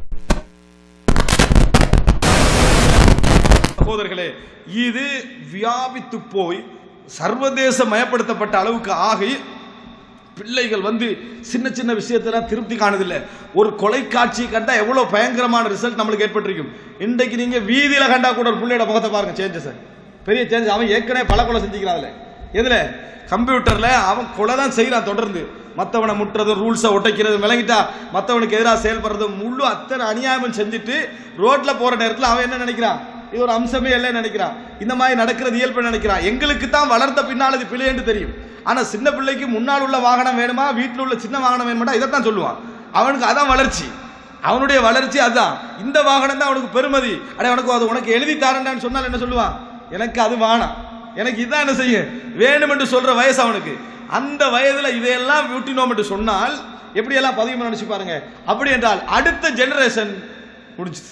சகோதரர்களே இது வியாபித்து போய் சர்வதேச மயப்படுத்தப்பட்ட அளவுக்கு ஆகி பிள்ளைகள் வந்து சின்ன சின்ன விஷயத்துல திருப்தி காணுதில்ல ஒரு கொலைக்காட்சி கண்டா எவ்வளவு பயங்கரமான ரிசல்ட் நம்மளுக்கு ஏற்பட்டிருக்கும் இன்றைக்கு நீங்க வீதியில கண்டா கூட ஒரு பிள்ளையோட முகத்தை பாருங்க சேஞ்சஸ் பெரிய சேஞ்ச் அவன் ஏற்கனவே பல கொலை செஞ்சுக்கிறான்ல எதுல கம்ப்யூட்டர்ல அவன் கொலை தான் செய்யறான் தொடர்ந்து மத்தவனை முட்டுறது ரூல்ஸை ஒட்டைக்கிறது விளங்கிட்டா மத்தவனுக்கு எதிராக செயல்படுறது முழு அத்தனை அநியாயமும் செஞ்சுட்டு ரோட்ல போற நேரத்தில் அவன் என்ன நினைக்கிறான் இது ஒரு அம்சமே இல்லை நினைக்கிறான் இந்த மாதிரி நடக்கிறது இயல்பு நினைக்கிறான் எங்களுக்கு தான் வளர்ந்த பின்னால் இது பிழை என்று தெரியும் ஆனா சின்ன பிள்ளைக்கு முன்னால் உள்ள வாகனம் வேணுமா வீட்டில் உள்ள சின்ன வாகனம் வேணுமாட்டா இதைத்தான் சொல்லுவான் அவனுக்கு அதான் வளர்ச்சி அவனுடைய வளர்ச்சி அதான் இந்த வாகனம் தான் அவனுக்கு பெருமதி அடே உனக்கு அது உனக்கு எழுதி தாரண்டான்னு சொன்னால் என்ன சொல்லுவான் எனக்கு அது வேணாம் எனக்கு இதான் என்ன செய்யும் வேணும் என்று சொல்ற வயசு அவனுக்கு அந்த வயதுல இதையெல்லாம் ஊட்டினோம் என்று சொன்னால் எப்படியெல்லாம் பதிவு நினைச்சு பாருங்க அப்படி என்றால் அடுத்த ஜெனரேஷன் முடிஞ்சுது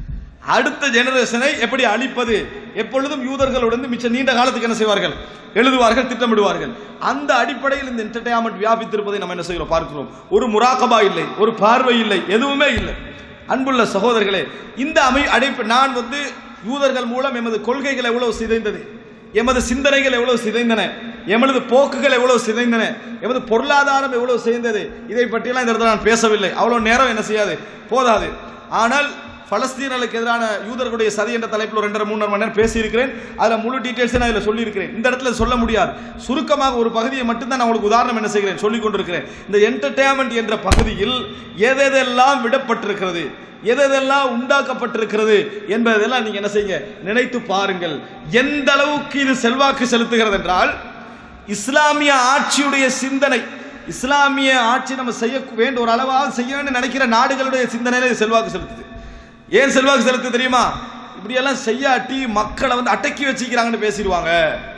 அடுத்த ஜெனரேஷனை எப்படி அழிப்பது எப்பொழுதும் யூதர்களுடன் மிச்ச நீண்ட காலத்துக்கு என்ன செய்வார்கள் எழுதுவார்கள் திட்டமிடுவார்கள் அந்த அடிப்படையில் இந்த என்டர்டைன்மெண்ட் வியாபித்திருப்பதை நம்ம என்ன செய்கிறோம் பார்க்கிறோம் ஒரு முராகபா இல்லை ஒரு பார்வை இல்லை எதுவுமே இல்லை அன்புள்ள சகோதரர்களே இந்த அமை அடைப்பு நான் வந்து யூதர்கள் மூலம் எமது கொள்கைகள் எவ்வளவு சிதைந்தது எமது சிந்தனைகள் எவ்வளவு சிதைந்தன எமது போக்குகள் எவ்வளவு சிதைந்தன எமது பொருளாதாரம் எவ்வளவு சிதைந்தது இதை பற்றியெல்லாம் இந்த இடத்துல நான் பேசவில்லை அவ்வளவு நேரம் என்ன செய்யாது போதாது ஆனால் பலஸ்தீனர்களுக்கு எதிரான யூதர்களுடைய சதி என்ற தலைப்பில் ஒரு ரெண்டரை மூணு மணி நேரம் பேசியிருக்கிறேன் அதில் முழு டீட்டெயில்ஸ் நான் இதில் சொல்லியிருக்கிறேன் இந்த இடத்துல சொல்ல முடியாது சுருக்கமாக ஒரு பகுதியை மட்டும்தான் நான் உங்களுக்கு உதாரணம் என்ன செய்கிறேன் சொல்லிக் கொண்டிருக்கிறேன் இந்த என்டர்டைன்மெண்ட் என்ற பகுதியில் எதெதெல்லாம் விடப்பட்டிருக்கிறது எதெதெல்லாம் உண்டாக்கப்பட்டிருக்கிறது என்பதெல்லாம் நீங்க என்ன செய்யுங்க நினைத்து பாருங்கள் எந்த அளவுக்கு இது செல்வாக்கு செலுத்துகிறது என்றால் இஸ்லாமிய ஆட்சியுடைய சிந்தனை இஸ்லாமிய ஆட்சி நம்ம செய்ய வேண்டும் ஒரு அளவாக செய்ய வேண்டும் நினைக்கிற நாடுகளுடைய சிந்தனையில இது செல்வாக்கு செலுத்துது ஏன் செல்வாக்கு செலுத்து தெரியுமா இப்படியெல்லாம் செய்யாட்டி மக்களை வந்து அடக்கி வச்சுக்கிறாங்கன்னு பேசிடுவாங்க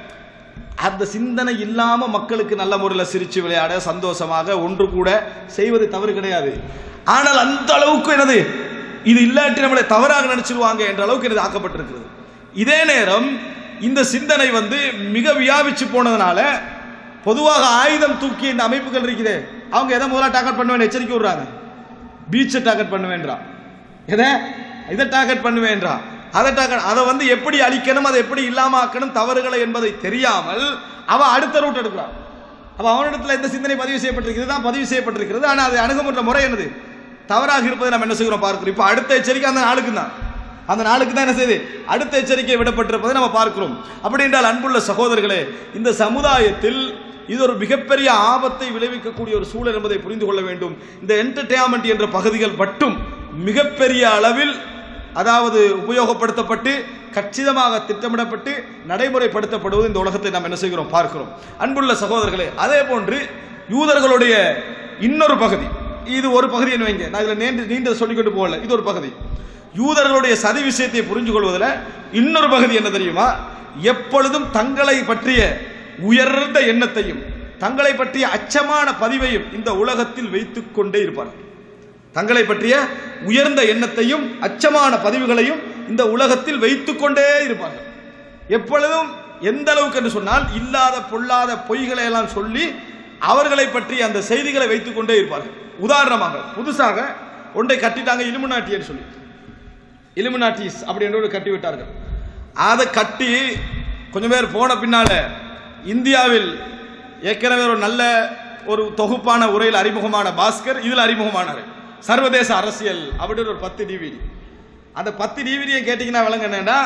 அந்த சிந்தனை இல்லாம மக்களுக்கு நல்ல முறையில் சிரிச்சு விளையாட சந்தோஷமாக ஒன்று கூட செய்வது தவறு கிடையாது ஆனால் அந்த அளவுக்கு என்னது இது இல்லாட்டி நம்மளை தவறாக நினைச்சிருவாங்க என்ற அளவுக்கு இது ஆக்கப்பட்டிருக்கிறது இதே நேரம் இந்த சிந்தனை வந்து மிக வியாபிச்சு போனதுனால பொதுவாக ஆயுதம் தூக்கிய இந்த அமைப்புகள் இருக்குது அவங்க எதை முதல்ல டார்கெட் பண்ணுவேன் எச்சரிக்கை விடுறாங்க பீச்சை டார்கெட் பண்ணுவேன்றான் எதை இதை டார்கெட் பண்ணுவேன்றான் அதை டார்கெட் அதை வந்து எப்படி அழிக்கணும் அதை எப்படி இல்லாம ஆக்கணும் தவறுகளை என்பதை தெரியாமல் அவன் அடுத்த ரூட் எடுக்கிறான் அப்ப அவனிடத்துல இந்த சிந்தனை பதிவு செய்யப்பட்டிருக்கு இதுதான் பதிவு செய்யப்பட்டிருக்கிறது ஆனா அது அணுகுமுறை முறை என்னது தவறாக இருப்பதை நம்ம என்ன செய்கிறோம் பார்க்கிறோம் இப்போ அடுத்த எச்சரிக்கை அந்த நாளுக்கு தான் அந்த நாளுக்கு தான் என்ன செய்யுது அடுத்த எச்சரிக்கை விடப்பட்டிருப்பதை நம்ம பார்க்கிறோம் அப்படி என்றால் அன்புள்ள சகோதரர்களே இந்த சமுதாயத்தில் இது ஒரு மிகப்பெரிய ஆபத்தை விளைவிக்கக்கூடிய ஒரு சூழல் என்பதை புரிந்து கொள்ள வேண்டும் இந்த என்டர்டைன்மெண்ட் என்ற பகுதிகள் மட்டும் மிகப்பெரிய அளவில் அதாவது உபயோகப்படுத்தப்பட்டு கச்சிதமாக திட்டமிடப்பட்டு நடைமுறைப்படுத்தப்படுவது இந்த உலகத்தை நாம் என்ன செய்கிறோம் பார்க்கிறோம் அன்புள்ள சகோதரர்களே அதே போன்று யூதர்களுடைய இன்னொரு பகுதி இது ஒரு பகுதி என்ன வைங்க நான் இதில் நீண்ட நீண்ட சொல்லிக்கொண்டு போகல இது ஒரு பகுதி யூதர்களுடைய சதி விஷயத்தை புரிஞ்சு கொள்வதில் இன்னொரு பகுதி என்ன தெரியுமா எப்பொழுதும் தங்களை பற்றிய உயர்ந்த எண்ணத்தையும் தங்களை பற்றிய அச்சமான பதிவையும் இந்த உலகத்தில் வைத்துக் கொண்டே இருப்பார்கள் தங்களை பற்றிய உயர்ந்த எண்ணத்தையும் அச்சமான பதிவுகளையும் இந்த உலகத்தில் வைத்துக் கொண்டே இருப்பார்கள் எப்பொழுதும் எந்த அளவுக்கு என்று சொன்னால் இல்லாத பொல்லாத பொய்களை எல்லாம் சொல்லி அவர்களை பற்றி அந்த செய்திகளை வைத்துக் கொண்டே இருப்பார்கள் உதாரணமாக புதுசாக ஒன்றை கட்டிட்டாங்க இலுமினாட்டின்னு சொல்லி இலுமினாட்டிஸ் அப்படி என்று ஒரு கட்டி விட்டார்கள் அதை கட்டி கொஞ்சம் பேர் போன பின்னால இந்தியாவில் ஏற்கனவே ஒரு நல்ல ஒரு தொகுப்பான உரையில் அறிமுகமான பாஸ்கர் இதில் அறிமுகமானார் சர்வதேச அரசியல் அப்படின்னு ஒரு பத்து டிவிடி அந்த பத்து டிவிடியை கேட்டிங்கன்னா விளங்க என்னன்னா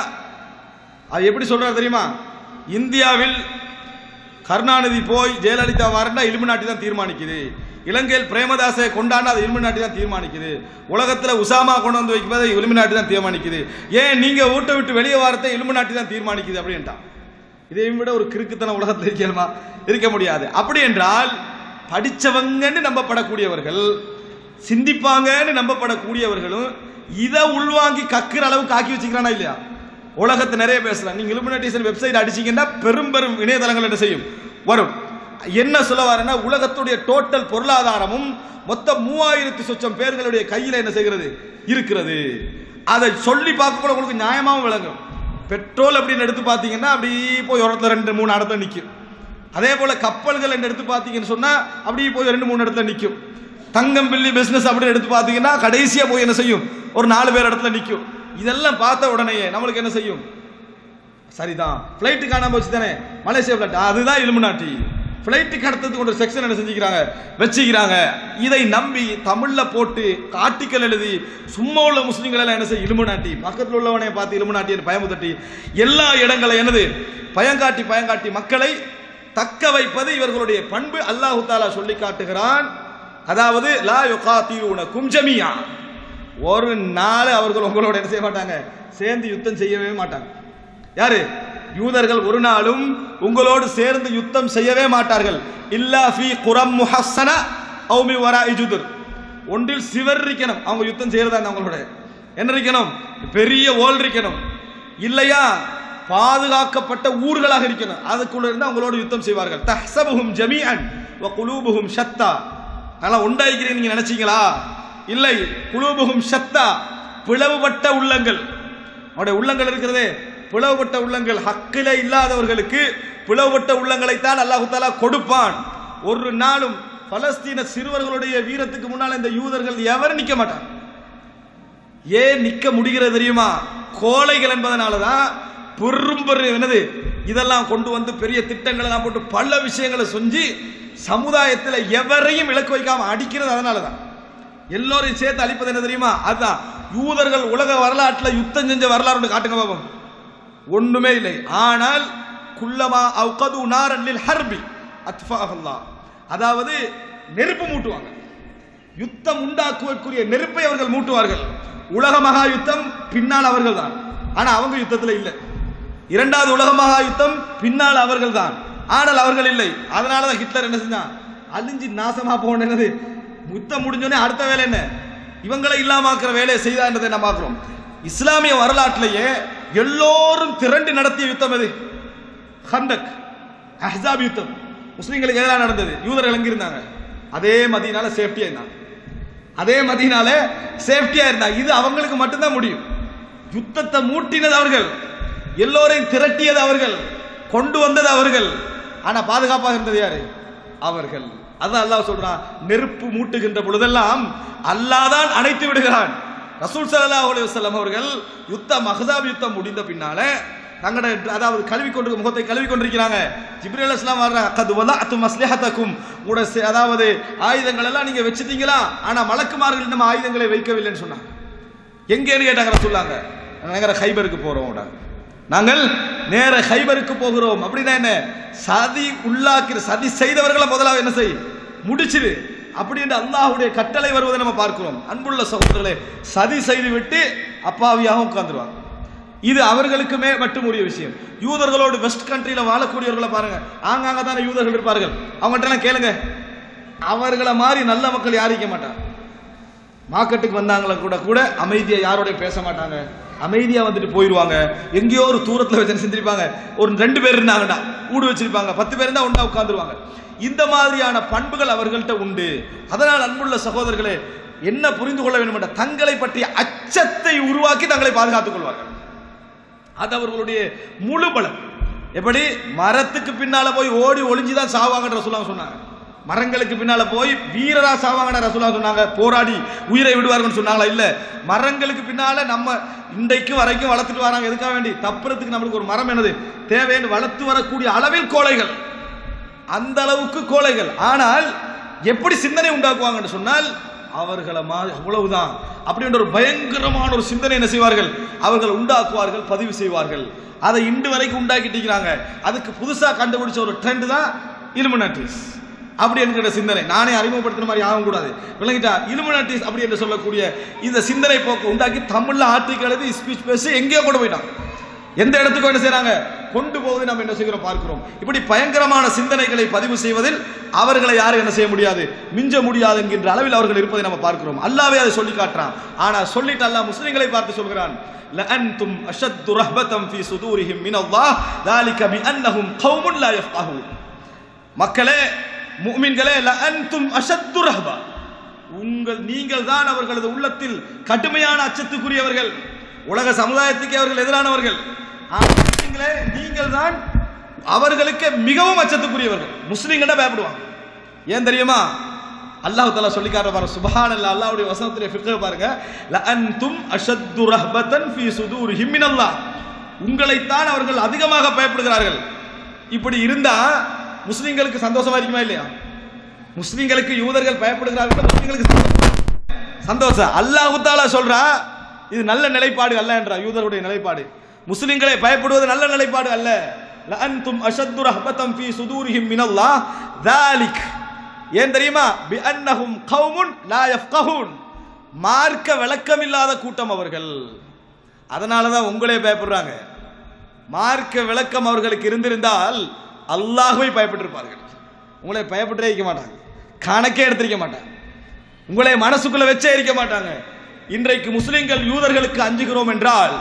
அது எப்படி சொல்றாரு தெரியுமா இந்தியாவில் கருணாநிதி போய் ஜெயலலிதா வரண்டா இலுமினாட்டி தான் தீர்மானிக்குது இலங்கையில் பிரேமதாசை கொண்டாண்டா அது இலுமினாட்டி தான் தீர்மானிக்குது உலகத்தில் உசாமா கொண்டு வந்து வைக்கும்போது இலுமினாட்டி தான் தீர்மானிக்குது ஏன் நீங்க வீட்டை விட்டு வெளியே வாரத்தை இலுமினாட்டி தான் தீர்மானிக்குது அப்படின்ட்டான் இதையும் விட ஒரு கிறுக்குத்தனம் உலகத்தில் இருக்கணுமா இருக்க முடியாது அப்படி என்றால் படிச்சவங்கன்னு நம்பப்படக்கூடியவர்கள் சிந்திப்பாங்கன்னு நம்பப்படக்கூடியவர்களும் இதை உள்வாங்கி கக்குற அளவுக்கு ஆக்கி வச்சுக்கிறானா இல்லையா உலகத்தை நிறைய பேசலாம் நீங்க இலுமினேட்டிசன் வெப்சைட் அடிச்சீங்கன்னா பெரும் பெரும் இணையதளங்கள் என்ன செய்யும் வரும் என்ன சொல்ல வரேன்னா உலகத்துடைய டோட்டல் பொருளாதாரமும் மொத்தம் மூவாயிரத்து சொச்சம் பேர்களுடைய கையில் என்ன செய்கிறது இருக்கிறது அதை சொல்லி பார்க்க கூட உங்களுக்கு நியாயமாகவும் விளங்கும் பெட்ரோல் அப்படின்னு எடுத்து பார்த்தீங்கன்னா அப்படி போய் ஒரு இடத்துல ரெண்டு மூணு இடத்துல நிற்கும் அதே போல கப்பல்கள் என்று எடுத்து பார்த்தீங்கன்னு சொன்னா அப்படியே போய் ரெண்டு மூணு இடத்துல நிற்கும் தங்கம் பில்லி பிசினஸ் அப்படின்னு எடுத்து பார்த்தீங்கன்னா கடைசியா போய் என்ன செய்யும் ஒரு நாலு பேர் இடத்துல நிற்கும் இதெல்லாம் பார்த்த உடனேயே நம்மளுக்கு என்ன செய்யும் சரிதான் ஃப்ளைட்டு காணாம வச்சு தானே மலேசியா ஃப்ளைட் அதுதான் இலுமினாட்டி ஃப்ளைட்டுக்கு அடுத்ததுக்கு ஒரு செக்ஷன் என்ன செஞ்சுக்கிறாங்க வச்சுக்கிறாங்க இதை நம்பி தமிழ்ல போட்டு ஆர்டிக்கல் எழுதி சும்மா உள்ள முஸ்லீம்கள் எல்லாம் என்ன செய்ய இலுமினாட்டி பக்கத்தில் உள்ளவனை பார்த்து இலுமினாட்டி பயமுதட்டி எல்லா இடங்களை என்னது பயங்காட்டி பயங்காட்டி மக்களை தக்க வைப்பது இவர்களுடைய பண்பு அல்லாஹு தாலா சொல்லி காட்டுகிறான் அதாவது லா யுகாத்தியூனக்கும் ஜமியா ஒரு நாள் அவர்கள் உங்களோட என்ன செய்ய மாட்டாங்க சேர்ந்து யுத்தம் செய்யவே மாட்டாங்க யாரு யூதர்கள் ஒரு நாளும் உங்களோடு சேர்ந்து யுத்தம் செய்யவே மாட்டார்கள் இல்லா ஃபி குரம் முஹஸ்ஸன அவு மி வரா இஜுதுர் ஒன்றில் சிவர் இருக்கணும் அவங்க யுத்தம் செய்யறதா இருந்தா அவங்களோட என்ன இருக்கணும் பெரிய ஓல் இருக்கணும் இல்லையா பாதுகாக்கப்பட்ட ஊர்களாக இருக்கணும் அதுக்குள்ள இருந்து அவங்களோட யுத்தம் செய்வார்கள் தஹ்சபுஹும் ஜமீஅன் வ குலூபுஹும் ஷத்தா அதெல்லாம் உண்டாக்கிறீங்க நீங்க நினைச்சீங்களா இல்லை குலூபுஹும் ஷத்தா பிளவுபட்ட உள்ளங்கள் அவருடைய உள்ளங்கள் இருக்கிறதே பிளவுபட்ட உள்ளங்கள் ஹக்கில இல்லாதவர்களுக்கு பிளவுபட்ட உள்ளங்களைத்தான் அல்லாஹு தாலா கொடுப்பான் ஒரு நாளும் பலஸ்தீன சிறுவர்களுடைய வீரத்துக்கு முன்னால் இந்த யூதர்கள் எவரும் நிக்க மாட்டாங்க ஏன் நிக்க முடிகிறது தெரியுமா கோழைகள் என்பதனால தான் பெரும் பெரும் என்னது இதெல்லாம் கொண்டு வந்து பெரிய திட்டங்கள் எல்லாம் போட்டு பல விஷயங்களை செஞ்சு சமுதாயத்தில் எவரையும் இலக்கு வைக்காம அடிக்கிறது அதனால தான் எல்லோரையும் சேர்த்து அழிப்பது என்ன தெரியுமா அதுதான் யூதர்கள் உலக வரலாற்றில் யுத்தம் செஞ்ச வரலாறு ஒன்று காட்டுங்க பாப்போம் ஒண்ணுமே இல்லை ஆனால் குல்லமா அவுகது நாரல்லில் ஹர்பி அத்ஃபாஹல்லா அதாவது நெருப்பு மூட்டுவாங்க யுத்தம் உண்டாக்குவதற்குரிய நெருப்பை அவர்கள் மூட்டுவார்கள் உலக மகா யுத்தம் பின்னால் அவர்கள் தான் ஆனா அவங்க யுத்தத்தில் இல்லை இரண்டாவது உலக மகா யுத்தம் பின்னால் அவர்கள் தான் ஆனால் அவர்கள் இல்லை அதனால தான் ஹிட்லர் என்ன செஞ்சான் அழிஞ்சு நாசமா போனது யுத்தம் முடிஞ்சோடனே அடுத்த வேலை என்ன இவங்களை இல்லாமாக்குற வேலையை செய்தான்றதை நம்ம பார்க்கிறோம் இஸ்லாமிய வரலாற்றிலேயே எல்லோரும் திரண்டு நடத்திய யுத்தம் எது ஹண்டக் அஹ்ஸாப் யுத்தம் முஸ்லிம்களுக்கு எதிராக நடந்தது யூதர்கள் எங்க இருந்தாங்க அதே மதியனால சேஃப்டியா இருந்தாங்க அதே மதியனால சேஃப்டியா இருந்தாங்க இது அவங்களுக்கு மட்டும்தான் முடியும் யுத்தத்தை மூட்டினது அவர்கள் எல்லோரையும் திரட்டியது அவர்கள் கொண்டு வந்தது அவர்கள் ஆனா பாதுகாப்பாக இருந்தது யாரு அவர்கள் அதான் அல்லாஹ் சொல்றான் நெருப்பு மூட்டுகின்ற பொழுதெல்லாம் அல்லாஹ் தான் அணைத்து விடுகிறான் ரசூல் ஸல்லல்லாஹு அலைஹி வஸல்லம் அவர்கள் யுத்தம் மஹ்ஸாப் யுத்தம் முடிந்த பின்னால தங்களோட அதாவது கழுவி கொண்டு முகத்தை கழுவி கொண்டிருக்கிறாங்க ஜிப்ரீல் அலைஹிஸ்ஸலாம் வர்றாங்க கது வலஅத்து மஸ்லிஹதக்கும் உங்களோட செ- அதாவது ஆயுதங்கள் எல்லாம் நீங்க வச்சிட்டீங்களா ஆனா மலக்குமார்கள் நம்ம ஆயுதங்களை வைக்கவில்லைன்னு சொன்னாங்க எங்கேன்னு கேட்டாங்க சொல்லாங்க நாங்கள் ஹைபருக்கு போறோம் அப்படின்னாங்க. நாங்கள் நேர ஹைபருக்கு போகிறோம் அப்படின்னா என்ன சதி உள்ளாக்கிற சதி செய்தவர்களை முதலாவது என்ன செய் முடிச்சிரு அப்படின்னு அல்லாஹ்வுடைய கட்டளை வருவதை நம்ம பார்க்கிறோம் அன்புள்ள சகோதரர்களே சதி செய்து விட்டு அப்பாவியாக உட்கார்ந்துருவாங்க இது அவர்களுக்குமே மட்டும் உரிய விஷயம் யூதர்களோடு வெஸ்ட் கண்ட்ரியில வாழக்கூடியவர்களை பாருங்க ஆங்காங்க தானே யூதர்கள் இருப்பார்கள் அவங்கள்ட்ட எல்லாம் கேளுங்க அவர்களை மாதிரி நல்ல மக்கள் யாரும் இருக்க மாட்டாங்க மார்க்கெட்டுக்கு வந்தாங்களா கூட கூட அமைதியா யாரோடய பேச மாட்டாங்க அமைதியா வந்துட்டு போயிடுவாங்க எங்கேயோ ஒரு தூரத்துல வச்சு செஞ்சிருப்பாங்க ஒரு ரெண்டு பேர் இருந்தாங்கடா கூடு வச்சிருப்பாங்க பத்து பேர் இருந்தா ஒண்ணா உட்கார்ந்துருவாங்க இந்த மாதிரியான பண்புகள் அவர்கள்ட்ட உண்டு அதனால் அன்புள்ள சகோதரர்களே என்ன புரிந்து கொள்ள வேண்டும் என்ற தங்களை பற்றிய அச்சத்தை உருவாக்கி தங்களை பாதுகாத்துக் கொள்வார்கள் அது அவர்களுடைய முழு பலம் எப்படி மரத்துக்கு பின்னால போய் ஓடி ஒளிஞ்சுதான் சாவாங்கன்ற சொல்லாங்க சொன்னாங்க மரங்களுக்கு பின்னால போய் வீரரா சாவாங்கன்னு ரசூலா சொன்னாங்க போராடி உயிரை விடுவார்கள்னு சொன்னாங்களா இல்ல மரங்களுக்கு பின்னால நம்ம இன்றைக்கு வரைக்கும் வளர்த்துட்டு வராங்க எதுக்காக வேண்டி தப்புறதுக்கு நம்மளுக்கு ஒரு மரம் என்னது தேவைன்னு வளர்த்து வரக்கூடிய அளவில் கோழைகள் அந்த அளவுக்கு கோழைகள் ஆனால் எப்படி சிந்தனை உண்டாக்குவாங்கன்னு சொன்னால் அவர்களை மா அவ்வளவுதான் அப்படின்ற ஒரு பயங்கரமான ஒரு சிந்தனை என்ன செய்வார்கள் அவர்கள் உண்டாக்குவார்கள் பதிவு செய்வார்கள் அதை இன்று வரைக்கும் உண்டாக்கிட்டு இருக்கிறாங்க அதுக்கு புதுசா கண்டுபிடிச்ச ஒரு ட்ரெண்ட் தான் இலுமினாட்டிஸ் அப்படி என்கிற சிந்தனை நானே அறிமுகப்படுத்துற மாதிரி ஆகும் கூடாது விளங்கிட்டா இலுமினாட்டிஸ் அப்படி என்று சொல்லக்கூடிய இந்த சிந்தனை போக்கு உண்டாக்கி தமிழ்ல ஆர்டிக்கல் எழுதி ஸ்பீச் பேசி எங்கேயோ கொண்டு போயிட்டான் எந்த இடத்துக்கும் என்ன செய்றாங்க கொண்டு போவதை நம்ம என்ன செய்கிறோம் பார்க்கிறோம் இப்படி பயங்கரமான சிந்தனைகளை பதிவு செய்வதில் அவர்களை யாரும் என்ன செய்ய முடியாது மிஞ்ச முடியாது என்கின்ற அளவில் அவர்கள் இருப்பதை நம்ம பார்க்கிறோம் அல்லாவே அதை சொல்லி காட்டுறான் ஆனா சொல்லிட்டு அல்லாஹ் முஸ்லிம்களை பார்த்து சொல்கிறான் لأنتم أشد رهبة في صدورهم من الله ذلك بأنهم قوم لا يفقهون மக்களே முஃமின்களே லஅன்தும் அஷத்து ரஹ்பா உங்கள் நீங்கள் தான் அவர்களது உள்ளத்தில் கடுமையான அச்சத்துக்குரியவர்கள் உலக சமுதாயத்துக்கே அவர்கள் எதிரானவர்கள் ஆனால் முஸ்லிம்களே நீங்கள் தான் அவர்களுக்கு மிகவும் அச்சத்துக்குரியவர்கள் முஸ்லிம்கிட்ட பயப்படுவாங்க ஏன் தெரியுமா அல்லாஹ் தஆலா சொல்லி காட்டுற பாருங்க சுப்ஹானல்லாஹ் அல்லாஹ்வுடைய வசனத்துடைய ஃபிக்ஹ பாருங்க லஅன்தும் அஷத்து ரஹ்பத்தன் ஃபீ சுதூரிஹிம் மினல்லாஹ் உங்களைத்தான் அவர்கள் அதிகமாக பயப்படுகிறார்கள் இப்படி இருந்தா முஸ்லிம்களுக்கு சந்தோஷமா இருக்குமா இல்லையா முஸ்லிம்களுக்கு யூதர்கள் பயப்படுகிறார்கள் முஸ்லிம்களுக்கு சந்தோஷம். சந்தோஷம் அல்லாஹ் தாலா சொல்றா இது நல்ல நிலைப்பாடு அல்ல என்றா யூதருடைய நிலைப்பாடு முஸ்லிம்களை பயப்படுவது நல்ல நிலைப்பாடு அல்ல லஅன்தும் அஷத்து ரஹ்பத்தம் ஃபீ சுதூரிஹிம் மினல்லாஹ் ذلك ஏன் தெரியுமா பிஅன்னஹும் கௌமுன் லா யஃப்கஹூன் மார்க்க விளக்கமில்லாத கூட்டம் அவர்கள் அதனால தான் உங்களே பயப்படுறாங்க மார்க்க விளக்கம் அவர்களுக்கு இருந்திருந்தால் அல்லாஹ்வை பயப்பட்டிருப்பார்கள் உங்களை பயப்பட்டே இருக்க மாட்டாங்க கணக்கே எடுத்திருக்க மாட்டாங்க உங்களை மனசுக்குள்ள வச்சே இருக்க மாட்டாங்க இன்றைக்கு முஸ்லிம்கள் யூதர்களுக்கு அஞ்சுகிறோம் என்றால்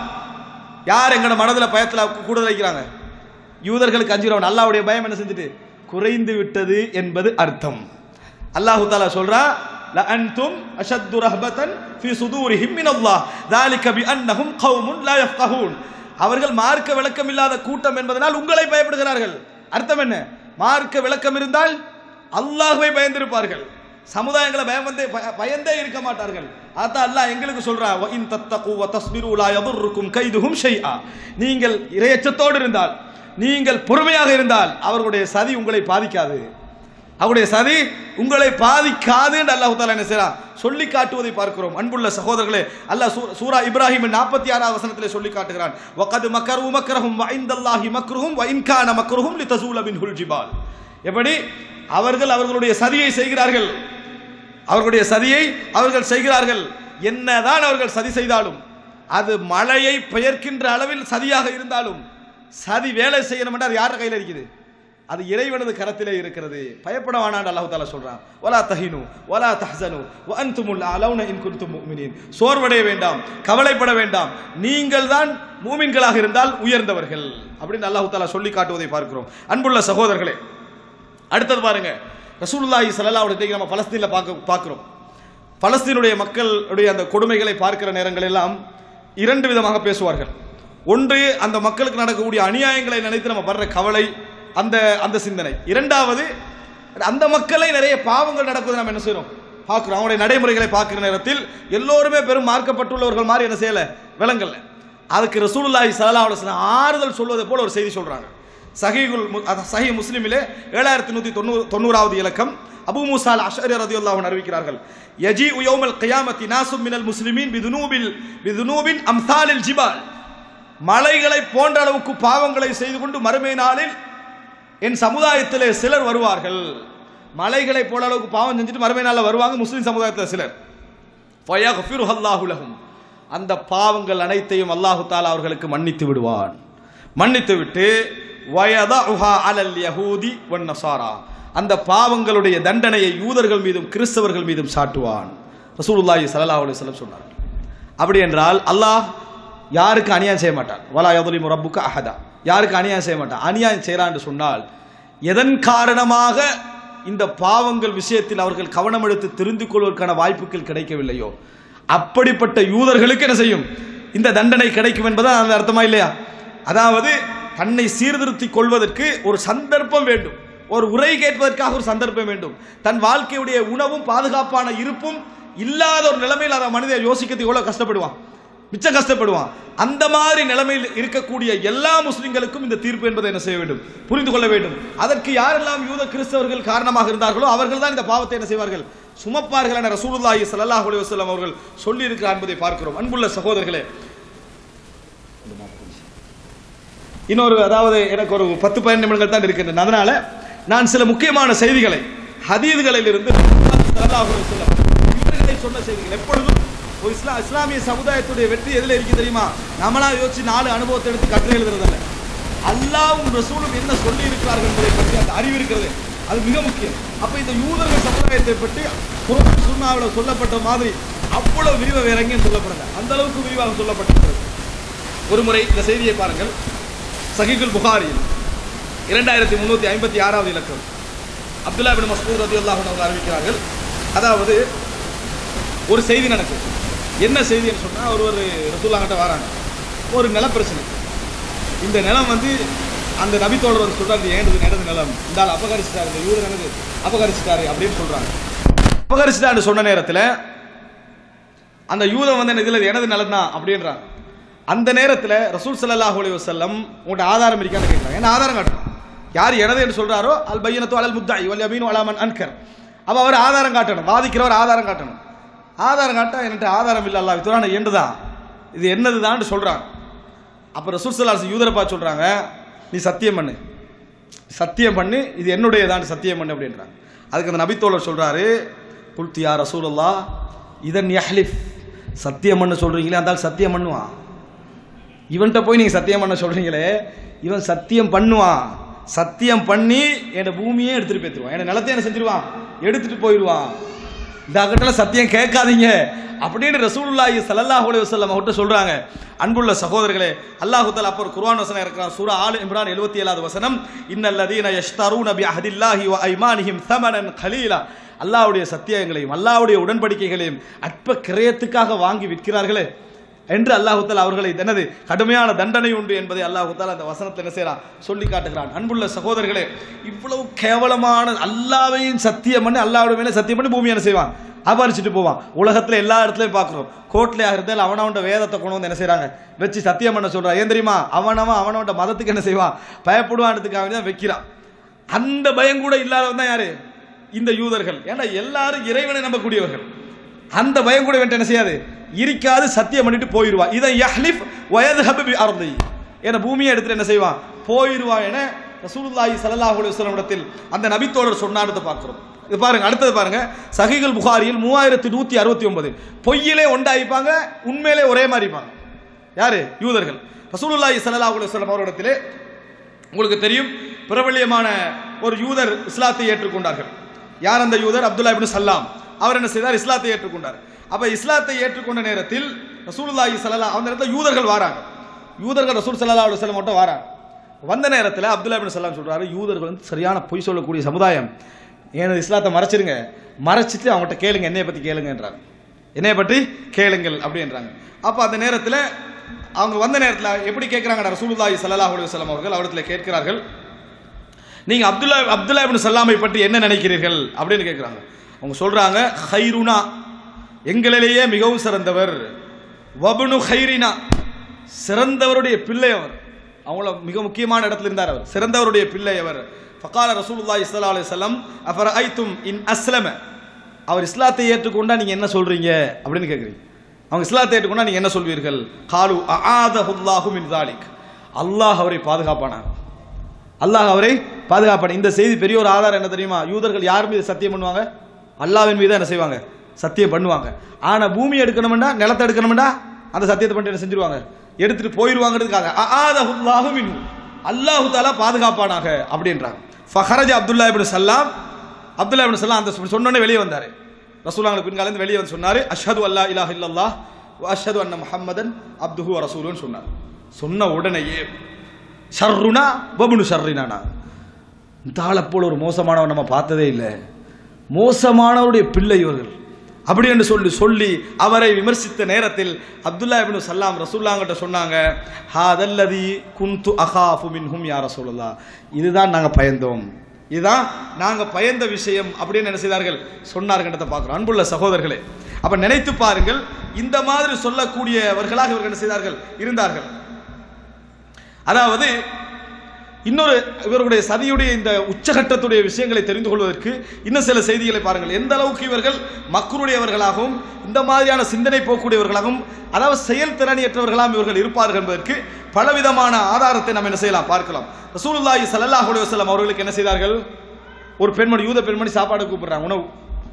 யார் எங்களோட மனதில் பயத்தில் கூடுதல் வைக்கிறாங்க யூதர்களுக்கு அஞ்சுகிறோம் அல்லாஹ்வுடைய பயம் என்ன செஞ்சுட்டு குறைந்து விட்டது என்பது அர்த்தம் அல்லாஹு தாலா சொல்றா லஅன்தும் அஷத்து ரஹ்பத்தன் ஃபீ சுதூரிஹிம் மினல்லாஹ் ذلك بأنهم قوم لا يفقهون அவர்கள் மார்க்க விளக்கம் இல்லாத கூட்டம் என்பதனால் உங்களை பயப்படுகிறார்கள் அர்த்தம் என்ன மார்க்க விளக்கம் இருந்தால் அல்லாஹ்வை பயந்திருப்பார்கள் சமுதாயங்களை பயந்தே பய- பயந்தே இருக்க மாட்டார்கள் அதான் அல்லாஹ் எங்களுக்கு சொல்றா "வ இன் தத்தகு வ தஸ்பிரு லா யதுர்ருக்கும் கைதுஹும் ஷைஆ நீங்கள் இரையச்சத்தோடு இருந்தால் நீங்கள் பொறுமையாக இருந்தால் அவர்களுடைய சதி உங்களை பாதிக்காது அவருடைய சதி உங்களை பாதிக்காது என்று அல்லாஹ் தாலா என்ன செய்றான் சொல்லி காட்டுவதை பார்க்கிறோம் அன்புள்ள சகோதரர்களே அல்லாஹ் சூ- சூரா இப்ராஹிம் நாற்பத்தி ஆறாவது வசனத்திலே சொல்லி காட்டுகிறான் வகது மக்கரு மக்கரஹும் வைந்தல்லாஹி மக்ருஹும் வைன்கான மக்ருஹும் லிதசூல மின்ஹுல் ஜிபால் எப்படி அவர்கள் அவர்களுடைய சதியை செய்கிறார்கள் அவர்களுடைய சதியை அவர்கள் செய்கிறார்கள் என்னதான் அவர்கள் சதி செய்தாலும் அது மழையை பெயர்க்கின்ற அளவில் சதியாக இருந்தாலும் சதி வேலை செய்யணும் அது யார் கையில் இருக்குது அது இறைவனது கரத்திலே இருக்கிறது பயப்பட வேணாண்டு அல்லாஹ் தாலா சொல்றான் வலா தஹினு வலா தஹ்சனு வ அன்துமுல் அலௌன இன் குன்தும் முஃமினீன் சோர்வடைய வேண்டாம் கவலைப்பட வேண்டாம் நீங்கள் தான் மூமின்களாக இருந்தால் உயர்ந்தவர்கள் அப்படின்னு அல்லாஹ் தாலா சொல்லி காட்டுவதை பார்க்கிறோம் அன்புள்ள சகோதரர்களே அடுத்தது பாருங்க ரசூலுல்லாஹி ஸல்லல்லாஹு அலைஹி வஸல்லம் நம்ம பலஸ்தீன்ல பார்க்க பார்க்கிறோம் பலஸ்தீனுடைய மக்களுடைய அந்த கொடுமைகளை பார்க்கிற நேரங்கள் எல்லாம் இரண்டு விதமாக பேசுவார்கள் ஒன்று அந்த மக்களுக்கு நடக்கக்கூடிய அநியாயங்களை நினைத்து நம்ம படுற கவலை அந்த அந்த சிந்தனை இரண்டாவது அந்த மக்களை நிறைய பாவங்கள் நடக்குது நம்ம என்ன செய்றோம் பார்க்கிறோம் அவங்களுடைய நடைமுறைகளை பார்க்கிற நேரத்தில் எல்லோருமே பெரும் மார்க்கப்பட்டுள்ளவர்கள் மாதிரி என்ன செய்யல விளங்கல அதுக்கு ரசூலுல்லாஹி ஸல்லல்லாஹு அலைஹி வஸல்லம் ஆறுதல் சொல்வதை போல ஒரு செய்தி சொல்றாங்க சஹீகுல் மு- அத- சஹீ முஸ்லிமிலே ஏழாயிரத்தி நூற்றி தொண்ணூறு தொண்ணூறாவது இலக்கம் அபு மூசால் அஷரி ரதியுல்லாஹு அறிவிக்கிறார்கள் யஜி உயோமல் கியாமத்தி நாசும் மினல் முஸ்லிமீன் பிதுனூபில் பிதுனூபின் அம்சாலில் ஜிபால் மலைகளை போன்ற அளவுக்கு பாவங்களை செய்து கொண்டு மறுமை நாளில் என் சமுதாயத்திலே சிலர் வருவார்கள் மலைகளை போல அளவுக்கு பாவம் செஞ்சுட்டு மறுமை நாளில் வருவாங்க முஸ்லிம் சமுதாயத்தில் சிலர் ஃபயக்ஃபிருஹு அல்லாஹு லஹும் அந்த பாவங்கள் அனைத்தையும் அல்லாஹு தாலா அவர்களுக்கு மன்னித்து விடுவான் மன்னித்து விட்டு வயதஉஹா அலல் யஹூதி வன் நசாரா அந்த பாவங்களுடைய தண்டனையை யூதர்கள் மீதும் கிறிஸ்தவர்கள் மீதும் சாட்டுவான் ரசூலுல்லாஹி ஸல்லல்லாஹு அலைஹி வஸல்லம் சொன்னார் அப்படி என்றால் அல்லாஹ் யாருக்கு அநியாயம் செய்ய மாட்டான் வலா யதுலிமு ரப்புக்க அஹதா யாருக்கு அநியாயம் செய்ய மாட்டான் அநியாயம் செய்கிறான் என்று சொன்னால் எதன் காரணமாக இந்த பாவங்கள் விஷயத்தில் அவர்கள் கவனம் எடுத்து தெரிந்து கொள்வதற்கான வாய்ப்புகள் கிடைக்கவில்லையோ அப்படிப்பட்ட யூதர்களுக்கு என்ன செய்யும் இந்த தண்டனை கிடைக்கும் என்பதா அந்த அர்த்தமா இல்லையா அதாவது தன்னை சீர்திருத்திக் கொள்வதற்கு ஒரு சந்தர்ப்பம் வேண்டும் ஒரு உரை கேட்பதற்காக ஒரு சந்தர்ப்பம் வேண்டும் தன் வாழ்க்கையுடைய உணவும் பாதுகாப்பான இருப்பும் இல்லாத ஒரு நிலைமையில் அதை மனிதன் யோசிக்கிறதுக்கு எவ்வளவு கஷ்டப்படுவான் மிச்சம் கஷ்டப்படுவான் அந்த மாதிரி நிலைமையில் இருக்கக்கூடிய எல்லா முஸ்லிம்களுக்கும் இந்த தீர்ப்பு என்பதை என்ன செய்ய வேண்டும் புரிந்து கொள்ள வேண்டும் அதற்கு யாரெல்லாம் யூத கிறிஸ்தவர்கள் காரணமாக இருந்தார்களோ அவர்கள் தான் இந்த பாவத்தை என்ன செய்வார்கள் சுமப்பார்கள் என ரசூலுல்லாஹி ஸல்லல்லாஹு அலைஹி வஸல்லம் அவர்கள் சொல்லி இருக்கிறார் என்பதை பார்க்கிறோம் அன்புள்ள சகோதரர்களே இன்னொரு அதாவது எனக்கு ஒரு பத்து பதினஞ்சு நிமிடங்கள் தான் இருக்கின்றன அதனால நான் சில முக்கியமான செய்திகளை ஹதீதுகளில் இருந்து ஸல்லல்லாஹு அலைஹி வஸல்லம் இவர்களை சொன்ன செய்திகள் எப்பொழுதும் ஒரு இஸ்லா இஸ்லாமிய சமுதாயத்துடைய வெற்றி எதில் இருக்கு தெரியுமா நம்மளா யோசிச்சு நாலு அனுபவத்தை எடுத்து கட்டுரை எழுதுறதல்ல அல்லாவும் ரசூலும் என்ன சொல்லி இருக்கிறார்கள் என்பதை பற்றி அந்த அறிவு இருக்கிறது அது மிக முக்கியம் அப்ப இந்த யூதர்கள் சமுதாயத்தை பற்றி குரான் சுன்னாவில் சொல்லப்பட்ட மாதிரி அவ்வளவு விரிவாக வேற எங்கேயும் சொல்லப்படல அந்த அளவுக்கு விரிவாக சொல்லப்பட்டிருக்கிறது ஒரு முறை இந்த செய்தியை பாருங்கள் சஹீகுல் புகாரியில் இரண்டாயிரத்தி முந்நூற்றி ஐம்பத்தி ஆறாவது இலக்கம் அப்துல்லா பின் மஸ்பூத் ரதி அவங்க அறிவிக்கிறார்கள் அதாவது ஒரு செய்தி நடக்குது என்ன செய்தின்னு சொன்னால் ஒரு ஒரு ரசூல்லாங்கிட்ட வராங்க ஒரு நிலப்பிரச்சனை இந்த நிலம் வந்து அந்த நபித்தோழர் வந்து சொல்றாரு "இது ஏனது எனது நிலம் இந்த ஆள் அபகரிச்சிட்டாரு இந்த யூதர் எனது அபகரிச்சிட்டாரு அப்படின்னு சொல்றாங்க அபகரிச்சிட்டான்னு சொன்ன நேரத்தில் அந்த யூதன் வந்து என்ன இதில் எனது நிலம் தான் அப்படின்றாங்க அந்த நேரத்தில் ரசூல் ஸல்லல்லாஹு அலைஹி வஸல்லம் உங்கள்கிட்ட ஆதாரம் இருக்கான்னு கேட்குறாங்க என்ன ஆதாரம் காட்டணும் யார் எனது என்று சொல்றாரோ அல் பையனத்து அலல் முத்தாய் வல் யமீனு அலாமன் அன்கர் அப்போ அவர் ஆதாரம் காட்டணும் வாதிக்கிறவர் ஆதாரம் காட்டணும் ஆதாரம் காட்டா என்கிட்ட ஆதாரம் இல்லை அல்லாஹ் வித்துறான என்னதான் இது என்னதுதான் சொல்றாங்க அப்போ ரசூல் ஸல்லல்லாஹு யூதரை பார்த்து சொல்றாங்க நீ சத்தியம் பண்ணு சத்தியம் பண்ணு இது என்னுடையதான் சத்தியம் பண்ணு அப்படின்றாங்க அதுக்கு அந்த நபித்தோழர் சொல்றாரு குல்தியா ரசூலுல்லா இதன் யஹ்லிஃப் சத்தியம் பண்ண சொல்றீங்களே அந்த ஆள் சத்தியம் பண்ணுவான் இவன்கிட்ட போய் நீங்க சத்தியம் பண்ண சொல்றீங்களே இவன் சத்தியம் பண்ணுவான் சத்தியம் பண்ணி என் பூமியே எடுத்துட்டு போயிருவான் என் நிலத்தை என்ன செஞ்சிருவான் எடுத்துட்டு போயிடுவான் இந்த அகட்டில் சத்தியம் கேட்காதீங்க அப்படின்னு ரசூலுல்லாஹி ஸல்லல்லாஹு அலைஹி வஸல்லம் அவர்கிட்ட சொல்றாங்க அன்புள்ள சகோதரர்களே அல்லாஹ் தஆலா அப்போ ஒரு குர்ஆன் வசனம் இருக்கிறான் சூரா ஆல் இம்ரான் 77வது வசனம் இன்னல்லதீன யஷ்தரூன பிஅஹதில்லாஹி வ ஐமானிஹிம் தமனன் கலீலா அல்லாஹ்வுடைய சத்தியங்களையும் அல்லாஹ்வுடைய உடன்படிக்கைகளையும் அற்ப கிரயத்துக்காக வாங்கி விற்கிறார்களே என்று அல்லாஹு தாலா அவர்களை என்னது கடுமையான தண்டனை உண்டு என்பதை அல்லாஹு தாலா அந்த வசனத்தில் என்ன செய்யறான் சொல்லி காட்டுகிறான் அன்புள்ள சகோதரர்களே இவ்வளவு கேவலமான அல்லாவையும் சத்தியம் பண்ணி அல்லாவுடைய மேலே சத்தியம் பண்ணி பூமி என்ன செய்வான் அபரிச்சுட்டு போவான் உலகத்துல எல்லா இடத்துலயும் பார்க்குறோம் கோர்ட்ல இருந்தால் அவனவன்ட வேதத்தை கொண்டு வந்து என்ன செய்றாங்க வச்சு சத்தியம் பண்ண சொல்றான் ஏன் தெரியுமா அவனவன் அவனவன்ட மதத்துக்கு என்ன செய்வான் பயப்படுவான்றதுக்காக தான் வைக்கிறான் அந்த பயம் கூட இல்லாதவன் தான் யாரு இந்த யூதர்கள் ஏன்னா எல்லாரும் இறைவனை நம்பக்கூடியவர்கள் அந்த பயம் கூட வேண்ட என்ன செய்யாது இருக்காது சத்தியம் பண்ணிட்டு போயிடுவா இதை யஹ்லிஃப் வயதுஹபு பி அர்தி என பூமியை எடுத்துட்டு என்ன செய்வான் போயிடுவான் என ரசூலுல்லாஹி ஸல்லல்லாஹு அலைஹி வஸல்லம் இடத்தில் அந்த நபித்தோழர் சொன்னார்னு பார்க்கிறோம் இது பாருங்க அடுத்தது பாருங்க சஹீகுல் புகாரியில் மூவாயிரத்தி நூத்தி அறுபத்தி ஒன்பது பொய்யிலே ஒண்டாயிப்பாங்க உண்மையிலே ஒரே மாதிரி இருப்பாங்க யாரு யூதர்கள் ரசூலுல்லாஹி ஸல்லல்லாஹு அலைஹி வஸல்லம் அவரிடத்திலே உங்களுக்கு தெரியும் பிரபல்யமான ஒரு யூதர் இஸ்லாத்தை ஏற்றுக்கொண்டார்கள் யார் அந்த யூதர் அப்துல்லா இப்னு சல்லாம் அவர் என்ன செய்தார் இஸ்லாத்தை ஏற்றுக்கொண்டார் அப்ப இஸ்லாத்தை ஏற்றுக்கொண்ட நேரத்தில் ரசூலுல்லாஹி ஸல்லல்லாஹு அந்த இடத்துல யூதர்கள் வராங்க யூதர்கள் ரசூல் ஸல்லல்லாஹு அலைஹி வஸல்லம் மட்டும் வராங்க வந்த நேரத்தில் அப்துல்லா இப்னு சல்லாம் சொல்றாரு யூதர்கள் வந்து சரியான பொய் சொல்லக்கூடிய சமுதாயம் எனது இஸ்லாத்தை மறைச்சிருங்க மறைச்சிட்டு அவங்ககிட்ட கேளுங்க என்னைய பத்தி கேளுங்கன்றாங்க என்னைய பற்றி கேளுங்கள் அப்படின்றாங்க அப்ப அந்த நேரத்தில் அவங்க வந்த நேரத்தில் எப்படி கேட்குறாங்க ரசூலுல்லாஹி ஸல்லல்லாஹு அலைஹி வஸல்லம் அவர்கள் அவரிடத்தில் கேட்கிறார்கள் நீங்க அப்துல்லா அப்துல்லா இப்னு சல்லாமை பற்றி என்ன நினைக்கிறீர்கள் அப்படின்னு கேட்குறாங்க அவங்க சொல்றாங்க ஹைருனா எங்களிலேயே மிகவும் சிறந்தவர் வபுனு ஹைரினா சிறந்தவருடைய பிள்ளை அவர் அவங்கள மிக முக்கியமான இடத்துல இருந்தார் அவர் சிறந்தவருடைய பிள்ளை அவர் ஃபகால ரசூலுல்லாஹி ஸல்லல்லாஹு அலைஹி வஸல்லம் அஃபரஐத்தும் இன் அஸ்லம அவர் இஸ்லாத்தை ஏற்றுக்கொண்டா நீங்க என்ன சொல்றீங்க அப்படின்னு கேட்குறீங்க அவங்க இஸ்லாத்தை ஏற்றுக்கொண்டா நீங்க என்ன சொல்வீர்கள் காலு அஆதஹுல்லாஹு மின் தாலிக் அல்லாஹ் அவரை பாதுகாப்பானான் அல்லாஹ் அவரை பாதுகாப்பான் இந்த செய்தி பெரிய ஒரு ஆதாரம் என்ன தெரியுமா யூதர்கள் யார் மீது சத்தியம் பண்ணுவாங்க அல்லாஹ்வின் மீது என்ன செய்வாங்க சத்தியம் பண்ணுவாங்க ஆனா பூமி எடுக்கணும்னா நிலத்தை எடுக்கணும்னா அந்த சத்தியத்தை பண்ணிட்டு என்ன செஞ்சிருவாங்க எடுத்துட்டு போயிருவாங்கிறதுக்காக அஆதஹுல்லாஹு மின்ஹு அல்லாஹு தாலா பாதுகாப்பானாக அப்படின்றாங்க ஃபஹரஜ அப்துல்லா இப்னு சல்லாம் அப்துல்லா இப்னு சல்லாம் அந்த சொன்னோடனே வெளியே வந்தாரு ரசூலாங்களுக்கு பின்காலேருந்து வெளியே வந்து சொன்னாரு அஷ்ஹது அல்லா இலாஹ இல்லல்லாஹ் வ அஷ்ஹது அன்ன முஹம்மதன் அப்துஹு வ ரசூலுன்னு சொன்னார் சொன்ன உடனேயே ஷர்ருனா பபுனு ஷர்ரினானா இந்த ஆளை போல ஒரு மோசமானவன் நம்ம பார்த்ததே இல்லை மோசமானவருடைய பிள்ளை இவர்கள் அப்படி என்று சொல்லி சொல்லி அவரை விமர்சித்த நேரத்தில் அப்துல்லா இப்னு சல்லாம் ரசூல்லாங்கிட்ட சொன்னாங்க ஹாதல்லதி குந்து அஹாஃபு மின்ஹும் யா ரசூலுல்லாஹ் இதுதான் நாங்கள் பயந்தோம் இதுதான் நாங்க பயந்த விஷயம் அப்படின்னு என்ன செய்தார்கள் சொன்னார்கின்றத பார்க்கிறோம் அன்புள்ள சகோதரர்களே அப்ப நினைத்து பாருங்கள் இந்த மாதிரி சொல்லக்கூடியவர்களாக இவர்கள் என்ன செய்தார்கள் இருந்தார்கள் அதாவது இன்னொரு இவர்களுடைய சதியுடைய இந்த உச்சகட்டத்துடைய விஷயங்களை தெரிந்து கொள்வதற்கு இன்னும் சில செய்திகளை பாருங்கள் எந்த அளவுக்கு இவர்கள் மக்களுடையவர்களாகவும் இந்த மாதிரியான சிந்தனை போக்கூடியவர்களாகவும் அதாவது செயல்திறனியற்றவர்களாகவும் இவர்கள் இருப்பார்கள் என்பதற்கு பலவிதமான ஆதாரத்தை நம்ம என்ன செய்யலாம் பார்க்கலாம் ரசூலுல்லாஹி ஸல்லல்லாஹு அலைஹி வஸல்லம் அவர்களுக்கு என்ன செய்தார்கள் ஒரு பெண்மணி யூத பெண்மணி சாப்பாடு கூப்பிடுறாங்க உணவு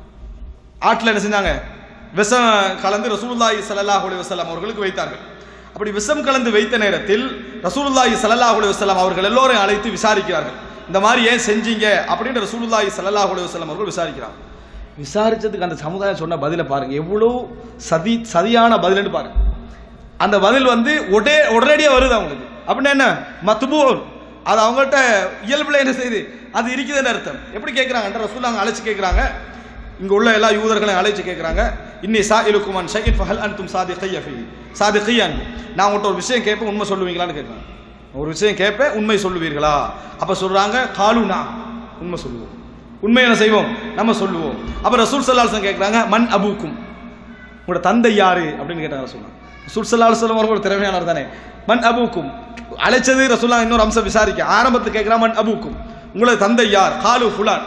ஆட்டில் என்ன செஞ்சாங்க விஷம் கலந்து ரசூலுல்லாஹி ஸல்லல்லாஹு அலைஹி வஸல்லம் அவர்களுக்கு வைத்தார்கள் அப்படி விஷம் கலந்து வைத்த நேரத்தில் ரசூலுல்லாஹி ஸல்லல்லாஹு அலைஹி வஸல்லம் அவர்கள் எல்லோரையும் அழைத்து விசாரிக்கிறார்கள் இந்த மாதிரி ஏன் செஞ்சீங்க அப்படின்னு ரசூலுல்லாஹி ஸல்லல்லாஹு அலைஹி வஸல்லம் அவர்கள் விசாரிக்கிறாங்க விசாரிச்சதுக்கு அந்த சமுதாயம் சொன்ன பதிலை பாருங்க எவ்வளவு சதி சதியான பதில்னு பாருங்க அந்த பதில் வந்து உடே உடனடியாக வருது அவங்களுக்கு அப்படின்னா என்ன மத்துபூன் அது அவங்கள்ட்ட இயல்புல என்ன செய்யுது அது இருக்குதுன்னு அர்த்தம் எப்படி கேட்குறாங்க ரசூல் அழைச்சு கேட்குறாங்க இங்க உள்ள எல்லா யூதர்களையும் அழைச்சு கேட்குறாங்க இன்னி சா இலுக்குமான் ஷைன் ஃபஹல் அன்தும் சாதி கையஃபி சாதி கையான் நான் உங்கள்கிட்ட ஒரு விஷயம் கேட்பேன் உண்மை சொல்லுவீங்களான்னு கேட்குறாங்க ஒரு விஷயம் கேட்பேன் உண்மை சொல்லுவீர்களா அப்ப சொல்றாங்க காலுனா உண்மை சொல்லுவோம் உண்மை என்ன செய்வோம் நம்ம சொல்லுவோம் அப்ப ரசூல் சல்லாஹம் கேட்குறாங்க மண் அபூக்கும் உங்களோட தந்தை யாரு அப்படின்னு கேட்டாங்க ரசூல்லா ரசூல் சல்லா அலுவலம் அவர்கள் ஒரு திறமையானவர் தானே மண் அபூக்கும் அழைச்சது ரசூல்லா இன்னொரு அம்சம் விசாரிக்க ஆரம்பத்தில் கேட்கிறா மண் அபூக்கும் உங்களோட தந்தை யார் காலு ஃபுலான்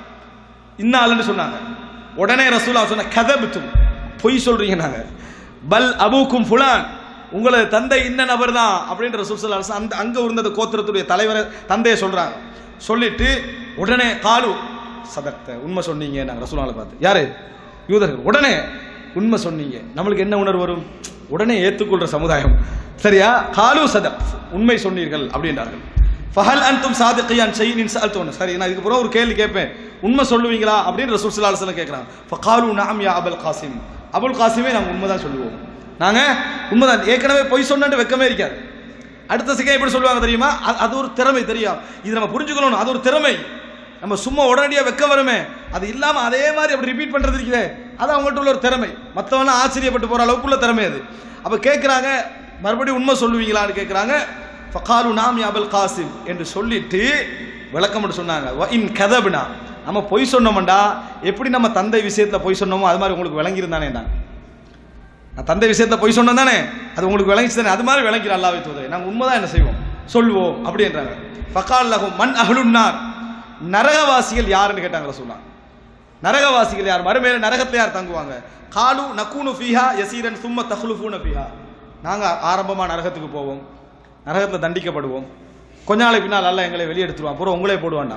இன்னாலுன்னு சொன்னாங்க உடனே ரசூலா சொன்ன கதபுத்தும் பொய் சொல்றீங்க நாங்க பல் அபூக்கும் ஃபுலான் உங்களது தந்தை இன்ன நபர் தான் அப்படின்ற ரசூல் சல்லா அலுவலம் அந்த அங்க இருந்த அந்த கோத்திரத்துடைய தலைவரை தந்தையை சொல்றாங்க சொல்லிட்டு உடனே காலு சதக்த உண்மை சொன்னீங்க நாங்கள் ரசூலாவை பார்த்து யாரு யூதர்கள் உடனே உண்மை சொன்னீங்க நம்மளுக்கு என்ன உணர்வு வரும் உடனே ஏற்றுக்கொள்ற சமுதாயம் சரியா காலு சதக் உண்மை சொன்னீர்கள் அப்படின்றார்கள் ஃபஹல் அன்தும் சாதிக்கையான் செய்யின் சால்தோன்னு சரி நான் இதுக்கு பிறகு ஒரு கேள்வி கேட்பேன் உண்மை சொல்லுவீங்களா அப்படின்னு ரசூல் சல்லா அலுவலம் கேட்குறாங்க ஃபகாலு நாம் யா அபுல் காசிம் அபுல் காசிமே நாங்கள் உண்மை தான் சொல்லுவோம் நாங்கள் உண்மைதான் ஏற்கனவே பொய் சொன்னு வெக்கமே இருக்காது அடுத்த செகண்ட் எப்படி சொல்லுவாங்க தெரியுமா அது- அது ஒரு திறமை தெரியும் இது நம்ம புரிஞ்சுக்கணும் அது ஒரு திறமை நம்ம சும்மா உடனடியாக வெக்க வருமே அது இல்லாம அதே மாதிரி அப்படி ரிப்பீட் பண்றது இருக்குதே அது அவங்கள்ட்ட உள்ள ஒரு திறமை மற்றவங்க ஆச்சரியப்பட்டு போற அளவுக்கு உள்ள திறமை அது அப்ப கேட்குறாங்க மறுபடியும் உண்மை சொல்லுவீங்களான்னு கேட்குறாங்க ஃபகாலு நாம் யாபல் காசிம் என்று சொல்லிட்டு விளக்கம் மட்டும் சொன்னாங்க வ இன் கதபுனா நம்ம பொய் சொன்னோம்டா எப்படி நம்ம தந்தை விஷயத்துல பொய் சொன்னோமோ அது மாதிரி உங்களுக்கு விளங்கியிருந்தானேண்டாங்க நான் தந்தை விஷயத்துல பொய் சொன்னேன் தானே அது உங்களுக்கு விளங்கிச்சு தானே அது மாதிரி விளங்கிற அல்லாவை தூதரை நாங்கள் உண்மைதான் என்ன செய்வோம் சொல்லுவோம் அப்படின்றாங்க ஃபகால் லஹும் மண் அஹ்லுன்னார் நரகவாசிகள் யாருன்னு கேட்டாங்க ரசூலுல்லாஹ் நரகவாசிகள் யார் மறுமையில நரகத்துல யார் தங்குவாங்க காலு நக்கூனு ஃபீஹா யசீரன் சும்ம தஹ்லுஃபூன ஃபீஹா நாங்க ஆரம்பமா நரகத்துக்கு போவோம் நரகத்துல தண்டிக்கப்படுவோம் கொஞ்ச நாளைக்கு பின்னால் அல்லாஹ் எங்களை வெளியெடுத்துருவான் அப்புறம் உங்களே போடுவான்டா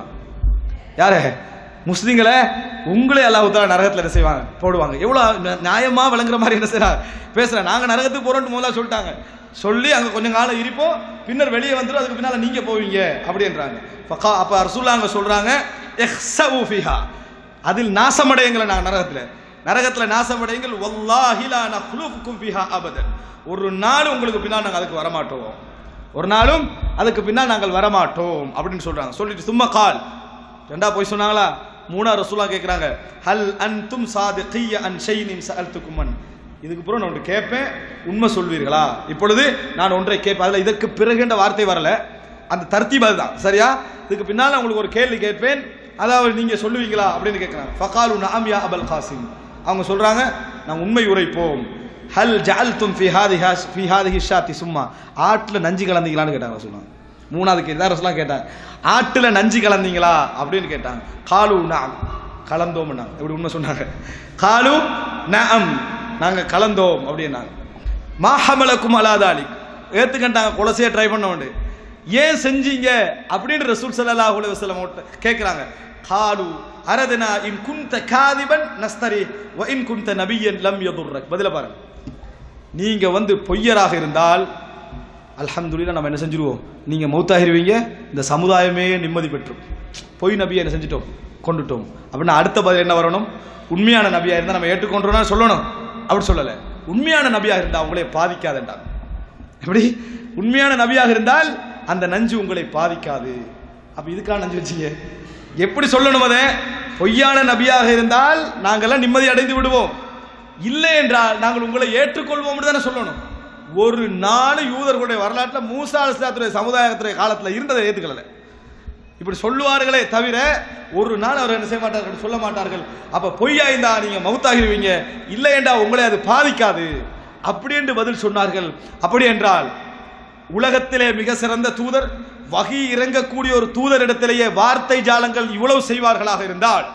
யாரு முஸ்லிம்களை உங்களே அல்லாஹ் தாலா நரகத்தில் என்ன செய்வாங்க போடுவாங்க எவ்வளோ ந- நியாயமா விளங்குற மாதிரி என்ன செய்றாங்க பேசுறேன் நாங்கள் நரகத்துக்கு போறோம்னு முதல்ல சொல்லிட்டாங்க சொல்லி அங்கே கொஞ்சம் காலம் இருப்போம் பின்னர் வெளியே வந்துடும் அதுக்கு பின்னால் நீங்க போவீங்க அப்படின்றாங்க ஃபகா அப்போ ரசூல்லா அங்கே சொல்றாங்க "இஹ்ஸவு ஃபீஹா." அதில் நாசமடையுங்களை நாங்கள் நரகத்தில் நரகத்தில் நாசமடையுங்கள் வல்லாஹி லா நஹ்லுஃபுக்கும் ஃபீஹா அபதன் ஒரு நாள் உங்களுக்கு பின்னால் நாங்கள் அதுக்கு வரமாட்டோம் ஒரு நாளும் அதுக்கு பின்னால் நாங்கள் வரமாட்டோம் அப்படின்னு சொல்றாங்க சொல்லிட்டு சும்மா கால் ரெண்டா போய் சொன்னாங்களா மூணா ரசூலா கேட்குறாங்க ஹல் அன்தும் சாதிகிய அன் ஷைனின் சஅல்துக்குமன் இதுக்கு பிறகு நான் ஒன்று கேட்பேன் உண்மை சொல்வீர்களா இப்பொழுது நான் ஒன்றை கேட்பேன் அதில் இதற்கு பிறகுன்ற வார்த்தை வரல அந்த தர்த்தீப் அதுதான் சரியா இதுக்கு பின்னால் நான் உங்களுக்கு ஒரு கேள்வி கேட்பேன் அதாவது நீங்க சொல்லுவீங்களா அப்படின்னு கேட்குறாங்க ஃபகாலு நாம் யா அபல் காசிம் அவங்க சொல்றாங்க நான் உண்மை உரைப்போம் ஹல் ஜஅல்தும் ஃபி ஹாதிஹா ஃபி ஹாதிஹி ஷாத்தி சும்மா ஆட்டில் நஞ்சு கலந்தீங்களான்னு கேட்டாங்க சொன்னாங்க மூணாவது கேள்வி தான் ரசூலாம் கேட்டாங்க ஆட்டுல நஞ்சு கலந்தீங்களா அப்படின்னு கேட்டாங்க காலு நாம் கலந்தோம்னாங்க எப்படி உண்மை சொன்னாங்க காலு நஅம் நாங்க கலந்தோம் அப்படின்னாங்க மாஹமலக்கும் அலாதாலி ஏத்துக்கிட்டாங்க கொலசையை ட்ரை பண்ண உண்டு ஏன் செஞ்சீங்க அப்படின்னு ரசூல் ஸல்லல்லாஹு அலைஹி வஸல்லம் அவர்ட்ட கேக்குறாங்க காலு அரதனா இன் குந்த காதிபன் நஸ்தரி வ இன் குந்த நபியன் லம் யதுர்ரக் பதில பாருங்க நீங்க வந்து பொய்யராக இருந்தால் அல்ஹம்துலில்லாஹ் நம்ம என்ன செஞ்சிருவோம் நீங்க மௌத்தாகிருவீங்க இந்த சமுதாயமே நிம்மதி பெற்றும் பொய் நபியை என்ன செஞ்சிட்டோம் கொண்டுட்டோம் அப்படின்னா அடுத்த பதில் என்ன வரணும் உண்மையான நபியா இருந்தா நம்ம ஏற்றுக்கொண்டோம்னா சொல்லணும் அப்படி சொல்லல உண்மையான நபியாக இருந்தா அவங்களே பாதிக்காதண்டா எப்படி உண்மையான நபியாக இருந்தால் அந்த நஞ்சு உங்களை பாதிக்காது அப்ப இதுக்காக நஞ்சு வச்சீங்க எப்படி சொல்லணும் அதை பொய்யான நபியாக இருந்தால் நாங்கெல்லாம் நிம்மதி அடைந்து விடுவோம் இல்லை என்றால் நாங்கள் உங்களை ஏற்றுக்கொள்வோம் தானே சொல்லணும் ஒரு நாள் யூதர்களுடைய வரலாற்றில் மூசா அலிஸ்லாத்துடைய சமுதாயத்துடைய காலத்தில் இருந்ததை ஏற்றுக்கல இப்படி சொல்லுவார்களே தவிர ஒரு நாள் அவர் என்ன செய்ய மாட்டார்கள் சொல்ல மாட்டார்கள் அப்ப பொய்யா இருந்தா நீங்க மவுத்தாகிருவீங்க இல்லை என்றா உங்களை அது பாதிக்காது அப்படி என்று பதில் சொன்னார்கள் அப்படி என்றால் உலகத்திலே மிக சிறந்த தூதர் வகி இறங்கக்கூடிய ஒரு தூதரிடத்திலேயே வார்த்தை ஜாலங்கள் இவ்வளவு செய்வார்களாக இருந்தால்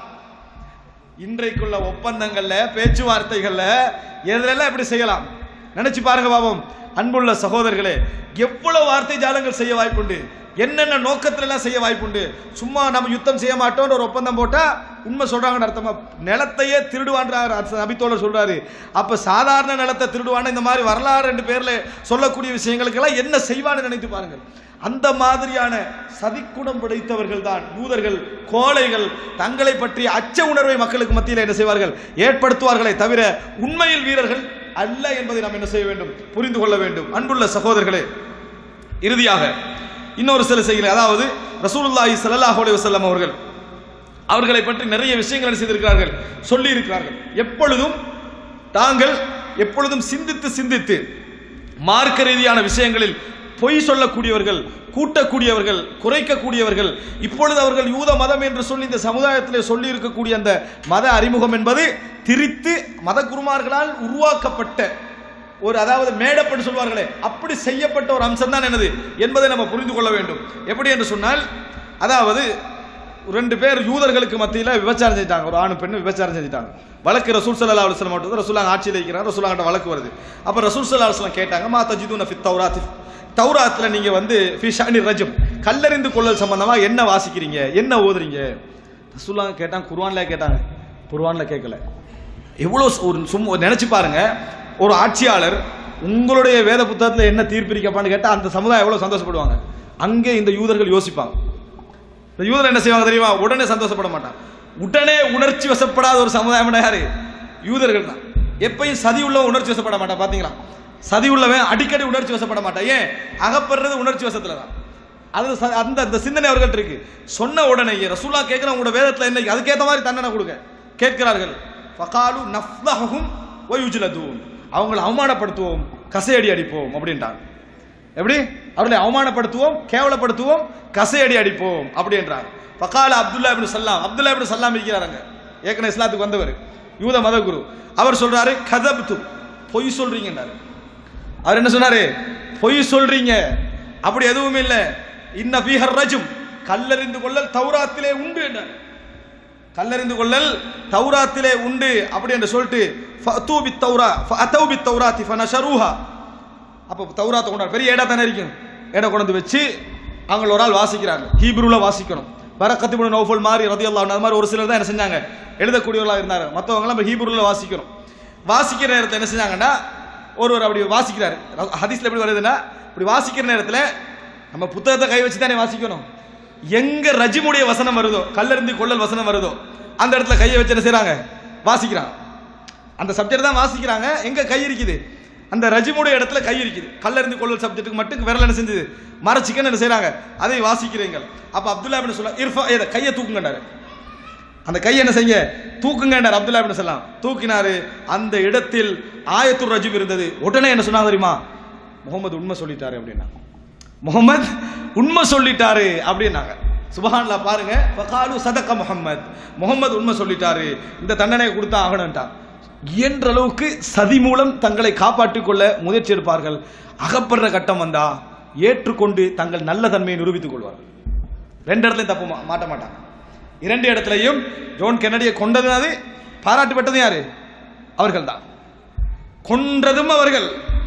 இன்றைக்குள்ள ஒப்பந்தங்கள்ல பேச்சுவார்த்தைகள்ல எதுலெல்லாம் இப்படி செய்யலாம் நினைச்சு பாருங்க பாவம் அன்புள்ள சகோதரர்களே எவ்வளவு வார்த்தை ஜாலங்கள் செய்ய வாய்ப்புண்டு என்னென்ன நோக்கத்துல எல்லாம் செய்ய வாய்ப்புண்டு சும்மா நம்ம யுத்தம் செய்ய மாட்டோம்னு ஒரு ஒப்பந்தம் போட்டா உண்மை சொல்றாங்கன்னு அர்த்தமா நிலத்தையே திருடுவான்றார் நபித்தோழர் சொல்றாரு அப்ப சாதாரண நிலத்தை திருடுவான இந்த மாதிரி வரலாறு ரெண்டு பேர்ல சொல்லக்கூடிய விஷயங்களுக்கெல்லாம் என்ன செய்வான்னு நினைத்து பாருங்கள் அந்த மாதிரியான சதிக்குணம் படைத்தவர்கள் தான் யூதர்கள் கோழைகள் தங்களை பற்றிய அச்ச உணர்வை மக்களுக்கு மத்தியில் என்ன செய்வார்கள் ஏற்படுத்துவார்களே தவிர உண்மையில் வீரர்கள் அல்ல என்பதை நாம் என்ன செய்ய வேண்டும் புரிந்து கொள்ள வேண்டும் அன்புள்ள சகோதரர்களே இறுதியாக இன்னொரு சில செய்கிறேன் அதாவது ரசூலுல்லாஹி ஸல்லல்லாஹு அலைஹி வஸல்லம் அவர்கள் அவர்களை பற்றி நிறைய விஷயங்களை செய்திருக்கிறார்கள் சொல்லி இருக்கிறார்கள் எப்பொழுதும் தாங்கள் எப்பொழுதும் சிந்தித்து சிந்தித்து மார்க்க ரீதியான விஷயங்களில் பொய் சொல்லக்கூடியவர்கள் கூட்டக்கூடியவர்கள் குறைக்கக்கூடியவர்கள் இப்பொழுது அவர்கள் யூத மதம் என்று சொல்லி இந்த சமுதாயத்திலே சொல்லி இருக்கக்கூடிய அந்த மத அறிமுகம் என்பது திரித்து மத குருமார்களால் உருவாக்கப்பட்ட ஒரு அதாவது மேடப்பட்டு சொல்வார்களே அப்படி செய்யப்பட்ட ஒரு அம்சம் தான் என்னது என்பதை நம்ம புரிந்து கொள்ள வேண்டும் எப்படி என்று சொன்னால் அதாவது ரெண்டு பேர் யூதர்களுக்கு மத்தியில் விபச்சாரம் செஞ்சிட்டாங்க ஒரு ஆணு பெண்ணு விபச்சாரம் செஞ்சிட்டாங்க வழக்கு ரசூல் சல்லா அலுவலம் மட்டும் ரசூலாங்க ஆட்சியில் இருக்கிறார் ரசூலாங்கிட்ட வழக்கு வருது அப்போ ரசூல் சல்லா அலுவலம் கேட்டாங்க மா தஜிது நஃபி தௌராத் தௌராத்தில் நீங்கள் வந்து ஃபிஷானி ரஜம் கல்லறிந்து கொள்ளல் சம்பந்தமாக என்ன வாசிக்கிறீங்க என்ன ஓதுறீங்க ரசூலாங்க கேட்டாங்க குர்ஆன்ல கேட்டாங்க குர்ஆன்ல கேட்கல எவ்வளோ ஒரு சும்மா நினைச்சு பாருங்க ஒரு ஆட்சியாளர் உங்களுடைய வேத புத்தகத்தில் என்ன தீர்ப்பிரிக்கப்பான்னு கேட்டால் அந்த சமுதாயம் எவ்வளோ சந்தோஷப்படுவாங்க அங்கே இந்த யூதர்கள் யோசிப்பாங்க இந்த யூதர் என்ன செய்வாங்க தெரியுமா உடனே சந்தோஷப்பட மாட்டான் உடனே உணர்ச்சி வசப்படாத ஒரு சமுதாயம் யாரு யூதர்கள் தான் எப்பயும் சதி உள்ள உணர்ச்சி வசப்பட மாட்டான் பாத்தீங்களா சதி உள்ளவன் அடிக்கடி உணர்ச்சி வசப்பட மாட்டான் ஏன் அகப்படுறது உணர்ச்சி வசத்துல தான் அது ச- அந்த அந்த சிந்தனை அவர்கள்ட்ட இருக்கு சொன்ன உடனே ரசூலா கேட்கிற உங்களோட வேதத்துல என்ன அதுக்கேற்ற மாதிரி தண்டனை கொடுங்க கேட்கிறார்கள் ஃபகாலு நஃப்தஹும் வயுஜ்லதூன் அவங்களை அவமானப்படுத்துவோம் கசையடி அடிப்போம் அப்படின்றாங்க எப்படி அவர்களை அவமானப்படுத்துவோம் கேவலப்படுத்துவோம் கசையடி அடிப்போம் அப்படின்றாங்க பக்கால அப்துல்லா இப்னு சல்லாம் அப்துல்லா இப்னு சல்லாம் இருக்கிறாருங்க ஏற்கனவே இஸ்லாத்துக்கு வந்தவர் யூத மதகுரு அவர் சொல்றாரு கதப்து பொய் சொல்றீங்கன்றாரு அவர் என்ன சொன்னாரு பொய் சொல்றீங்க அப்படி எதுவும் இல்ல இன்ன பீஹர் ரஜும் கல்லறிந்து கொள்ளல் தௌராத்திலே உண்டு என்றார் கல்லறிந்து கொள்ளல் தௌராத்திலே உண்டு அப்படி என்று சொல்லிட்டு ஃபஅதூ பித் தௌரா ஃபஅதௌ பித் தௌராத்தி ஃபனஷரூஹா அப்போ தௌராத்தை கொண்டாடு பெரிய ஏடா தானே இருக்கும் ஏடா கொண்டு வந்து வச்சு அவங்க ஒரு ஆள் வாசிக்கிறாங்க ஹீப்ரூல வாசிக்கணும் பரக்கத்து முன் நௌஃபல் மாதிரி ரதி அது மாதிரி ஒரு சிலர் தான் என்ன செஞ்சாங்க எழுதக்கூடியவர்களாக இருந்தாங்க மற்றவங்களாம் நம்ம ஹீப்ரூல வாசிக்கணும் வாசிக்கிற நேரத்தில் என்ன செஞ்சாங்கன்னா ஒருவர் அப்படி வாசிக்கிறாரு ஹதீஸ்ல எப்படி வருதுன்னா இப்படி வாசிக்கிற நேரத்தில் நம்ம புத்தகத்தை கை வச்சு தானே வாசிக்கணும் எங்க ரஜிமுடைய வசனம் வருதோ கல்லறிந்து கொள்ளல் வசனம் வருதோ அந்த இடத்துல கையை வச்சு என்ன செய்றாங்க வாசிக்கிறாங்க அந்த சப்ஜெக்ட் தான் வாசிக்கிறாங்க எங்க கை இருக்குது அந்த ரஜிமுடைய இடத்துல கை இருக்குது கல்லறிந்து கொள்ளல் சப்ஜெக்ட்டுக்கு மட்டும் விரல் என்ன செஞ்சது மறைச்சிக்கன்னு என்ன செய்றாங்க அதை வாசிக்கிறீங்க அப்ப அப்துல்லா இப்னு சொல்ல இர்ஃபா இதை கையை தூக்குங்கண்டாரு அந்த கையை என்ன செய்ய தூக்குங்கண்டார் அப்துல்லா இப்னு சலாம் தூக்கினாரு அந்த இடத்தில் ஆயத்துர் ரஜிம் இருந்தது உடனே என்ன சொன்னாங்க தெரியுமா முகமது உண்மை சொல்லிட்டாரு அப்படின்னா முகமது உண்மை சொல்லிட்டாரு அப்படின்னாங்க சுபஹான்லா பாருங்க ஃபகாலு சதக்க முஹம்மத் முகமது உண்மை சொல்லிட்டாரு இந்த தண்டனையை கொடுத்தா ஆகணும்ட்டான் இயன்ற அளவுக்கு சதி மூலம் தங்களை காப்பாற்றிக் கொள்ள முயற்சி எடுப்பார்கள் அகப்படுற கட்டம் வந்தா ஏற்றுக்கொண்டு தங்கள் நல்ல தன்மையை நிரூபித்துக் கொள்வார்கள் ரெண்டு இடத்துலையும் தப்பு மா- மாட்ட மாட்டாங்க இரண்டு இடத்துலையும் ஜோன் கென்னடியை கொண்டது அது பாராட்டுப்பட்டது யாரு அவர்கள் தான் கொன்றதும் அவர்கள்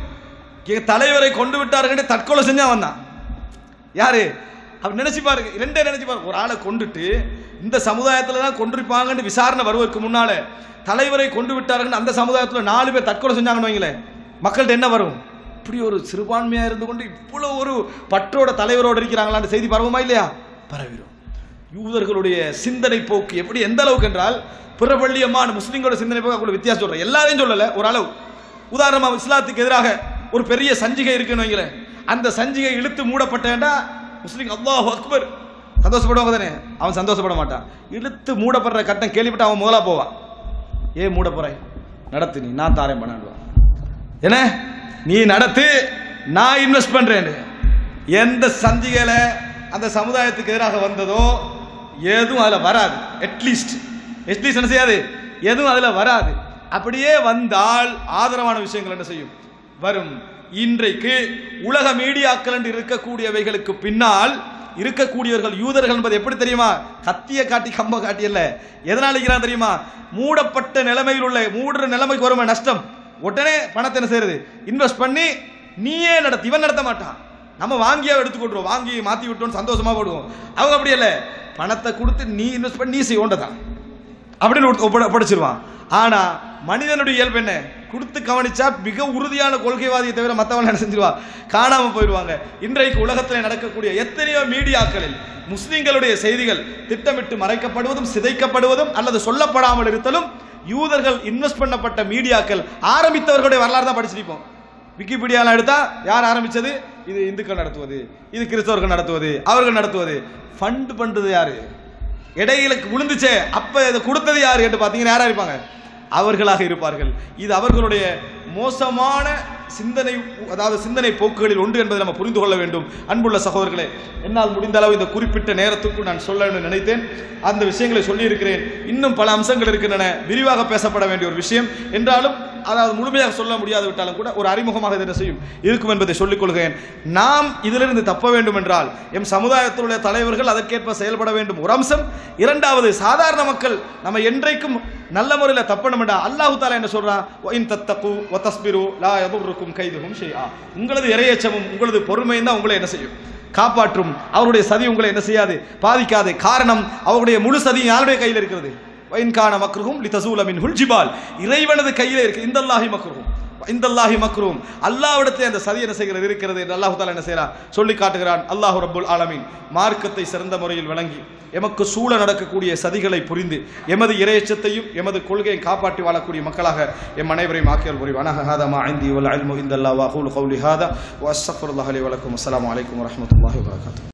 என் தலைவரை கொண்டு விட்டார்கள் தற்கொலை செஞ்சா வந்தான் யாரு அவர் நினைச்சு பாருங்க ரெண்டே நினைச்சு பாருங்க ஒரு ஆளை கொண்டுட்டு இந்த சமுதாயத்துல தான் கொண்டிருப்பாங்கன்னு விசாரணை வருவதற்கு முன்னால தலைவரை கொண்டு விட்டார்கள் அந்த சமுதாயத்துல நாலு பேர் தற்கொலை செஞ்சாங்கன்னு வைங்களேன் மக்கள்கிட்ட என்ன வரும் இப்படி ஒரு சிறுபான்மையா இருந்து கொண்டு இவ்வளவு ஒரு பற்றோட தலைவரோட இருக்கிறாங்களான்னு செய்தி பரவுமா இல்லையா பரவிடும் யூதர்களுடைய சிந்தனை போக்கு எப்படி எந்த அளவுக்கு என்றால் பிறவள்ளியமான முஸ்லிம்களோட சிந்தனை போக்கு அவ்வளவு வித்தியாசம் சொல்றேன் எல்லாரையும் சொல்லல ஒரு அளவு உதாரணமா இஸ்லாத்துக்கு எதிராக ஒரு பெரிய சஞ்சிகை இருக்குன்னு வைங்களேன் அந்த சஞ்சிகை இழுத்து மூடப்பட்டேன்டா முஸ்லிம் அல்லாஹ் அக்பர் சந்தோஷப்படுவாங்க தானே அவன் சந்தோஷப்பட மாட்டான் இழுத்து மூடப்படுற கட்டம் கேள்விப்பட்டு அவன் முதலா போவான் ஏன் மூட போறாய் நடத்து நீ நான் தாரேன் பண்ணாடுவான் என்ன நீ நடத்து நான் இன்வெஸ்ட் பண்றேன் எந்த சந்திகையில அந்த சமுதாயத்துக்கு எதிராக வந்ததோ எதுவும் அதுல வராது அட்லீஸ்ட் அட்லீஸ்ட் என்ன செய்யாது எதுவும் அதுல வராது அப்படியே வந்தால் ஆதரவான விஷயங்கள் என்ன செய்யும் வரும் இன்றைக்கு உலக மீடியாக்கள் என்று இருக்கக்கூடியவைகளுக்கு பின்னால் இருக்கக்கூடியவர்கள் யூதர்கள் என்பது எப்படி தெரியுமா கத்திய காட்டி கம்ப காட்டி அல்ல எதனால் இருக்கிறான் தெரியுமா மூடப்பட்ட நிலைமையில் உள்ள மூடுற நிலைமைக்கு வருமே நஷ்டம் உடனே பணத்தை என்ன செய்யறது இன்வெஸ்ட் பண்ணி நீயே நடத்து இவன் நடத்த மாட்டான் நம்ம வாங்கியா எடுத்துக்கொண்டுருவோம் வாங்கி மாத்தி விட்டோம் சந்தோஷமா போடுவோம் அவங்க அப்படி இல்ல பணத்தை கொடுத்து நீ இன்வெஸ்ட் பண்ணி நீ செய்ய தான் அப்படின்னு ஒப்ப- ஒப்பட- ஒப்படைச்சிருவான் ஆனா மனிதனுடைய இயல்பு என்ன கொடுத்து கவனிச்சா மிக உறுதியான கொள்கைவாதியை தவிர மத்தவங்க என்ன செஞ்சிருவா காணாம போயிடுவாங்க இன்றைக்கு உலகத்தில் நடக்கக்கூடிய எத்தனையோ மீடியாக்களில் முஸ்லிம்களுடைய செய்திகள் திட்டமிட்டு மறைக்கப்படுவதும் சிதைக்கப்படுவதும் அல்லது சொல்லப்படாமல் இருத்தலும் யூதர்கள் இன்வெஸ்ட் பண்ணப்பட்ட மீடியாக்கள் ஆரம்பித்தவர்களுடைய வரலாறு தான் படிச்சிருப்போம் விக்கிபீடியாலாம் எடுத்தா யார் ஆரம்பிச்சது இது இந்துக்கள் நடத்துவது இது கிறிஸ்தவர்கள் நடத்துவது அவர்கள் நடத்துவது ஃபண்ட் பண்றது யாரு இடையில விழுந்துச்சே அப்ப இதை கொடுத்தது யாரு என்று பார்த்தீங்கன்னா யாரா இருப்பாங்க அவர்களாக இருப்பார்கள் இது அவர்களுடைய மோசமான சிந்தனை அதாவது சிந்தனை போக்குகளில் ஒன்று என்பதை நம்ம புரிந்து கொள்ள வேண்டும் அன்புள்ள சகோதரர்களே என்னால் முடிந்த அளவு இந்த குறிப்பிட்ட நேரத்துக்குள் நான் சொல்ல வேண்டும் நினைத்தேன் அந்த விஷயங்களை சொல்லியிருக்கிறேன் இன்னும் பல அம்சங்கள் இருக்கின்றன விரிவாக பேசப்பட வேண்டிய ஒரு விஷயம் என்றாலும் அதாவது முழுமையாக சொல்ல முடியாது விட்டாலும் கூட ஒரு அறிமுகமாக இது என்ன செய்யும் இருக்கும் என்பதை சொல்லிக் கொள்கிறேன் நாம் இதிலிருந்து தப்ப வேண்டும் என்றால் எம் சமுதாயத்தில் உள்ள தலைவர்கள் அதற்கேற்ப செயல்பட வேண்டும் ஒரு அம்சம் இரண்டாவது சாதாரண மக்கள் நம்ம என்றைக்கும் நல்ல முறையில் தப்பணும் என்றா அல்லாஹு தாலா என்ன சொல்றான் இன் தத்தகு வதஸ்பிரு லா யதுர்ருக்கும் கைதுகும் ஷைஆ உங்களது இரையச்சமும் உங்களது பொறுமையும் தான் உங்களை என்ன செய்யும் காப்பாற்றும் அவருடைய சதி உங்களை என்ன செய்யாது பாதிக்காது காரணம் அவருடைய முழு சதி யாருடைய கையில் இருக்கிறது வைன்கான மக்ருகும் லிதசூல மின் ஹுல்ஜிபால் இறைவனது கையிலே இருக்கு இந்தல்லாஹி மக்ருகும் இந்தல்லாஹி மக்ரூம் அல்லாஹ்விடத்தில் அந்த சதி என்ன செய்கிறது இருக்கிறது என்று அல்லாஹு தாலா என்ன செய்கிறான் சொல்லி காட்டுகிறான் அல்லாஹு ரப்புல் ஆலமீன் மார்க்கத்தை சிறந்த முறையில் விளங்கி எமக்கு சூழ நடக்கக்கூடிய சதிகளை புரிந்து எமது இறையச்சத்தையும் எமது கொள்கையை காப்பாற்றி வாழக்கூடிய மக்களாக எம் அனைவரையும் ஆக்கியல் புரிவானாக ஹாதா மா ஐந்தி வல் அல்மு இந்தல்லா வா ஹூல் கௌலி ஹாதா வ அஸ்ஸஃபுருல்லாஹி வலக்கும் அஸ்ஸலாமு அலைக்கும் வரஹ்மத்துல்லாஹி வபரகாத்துஹு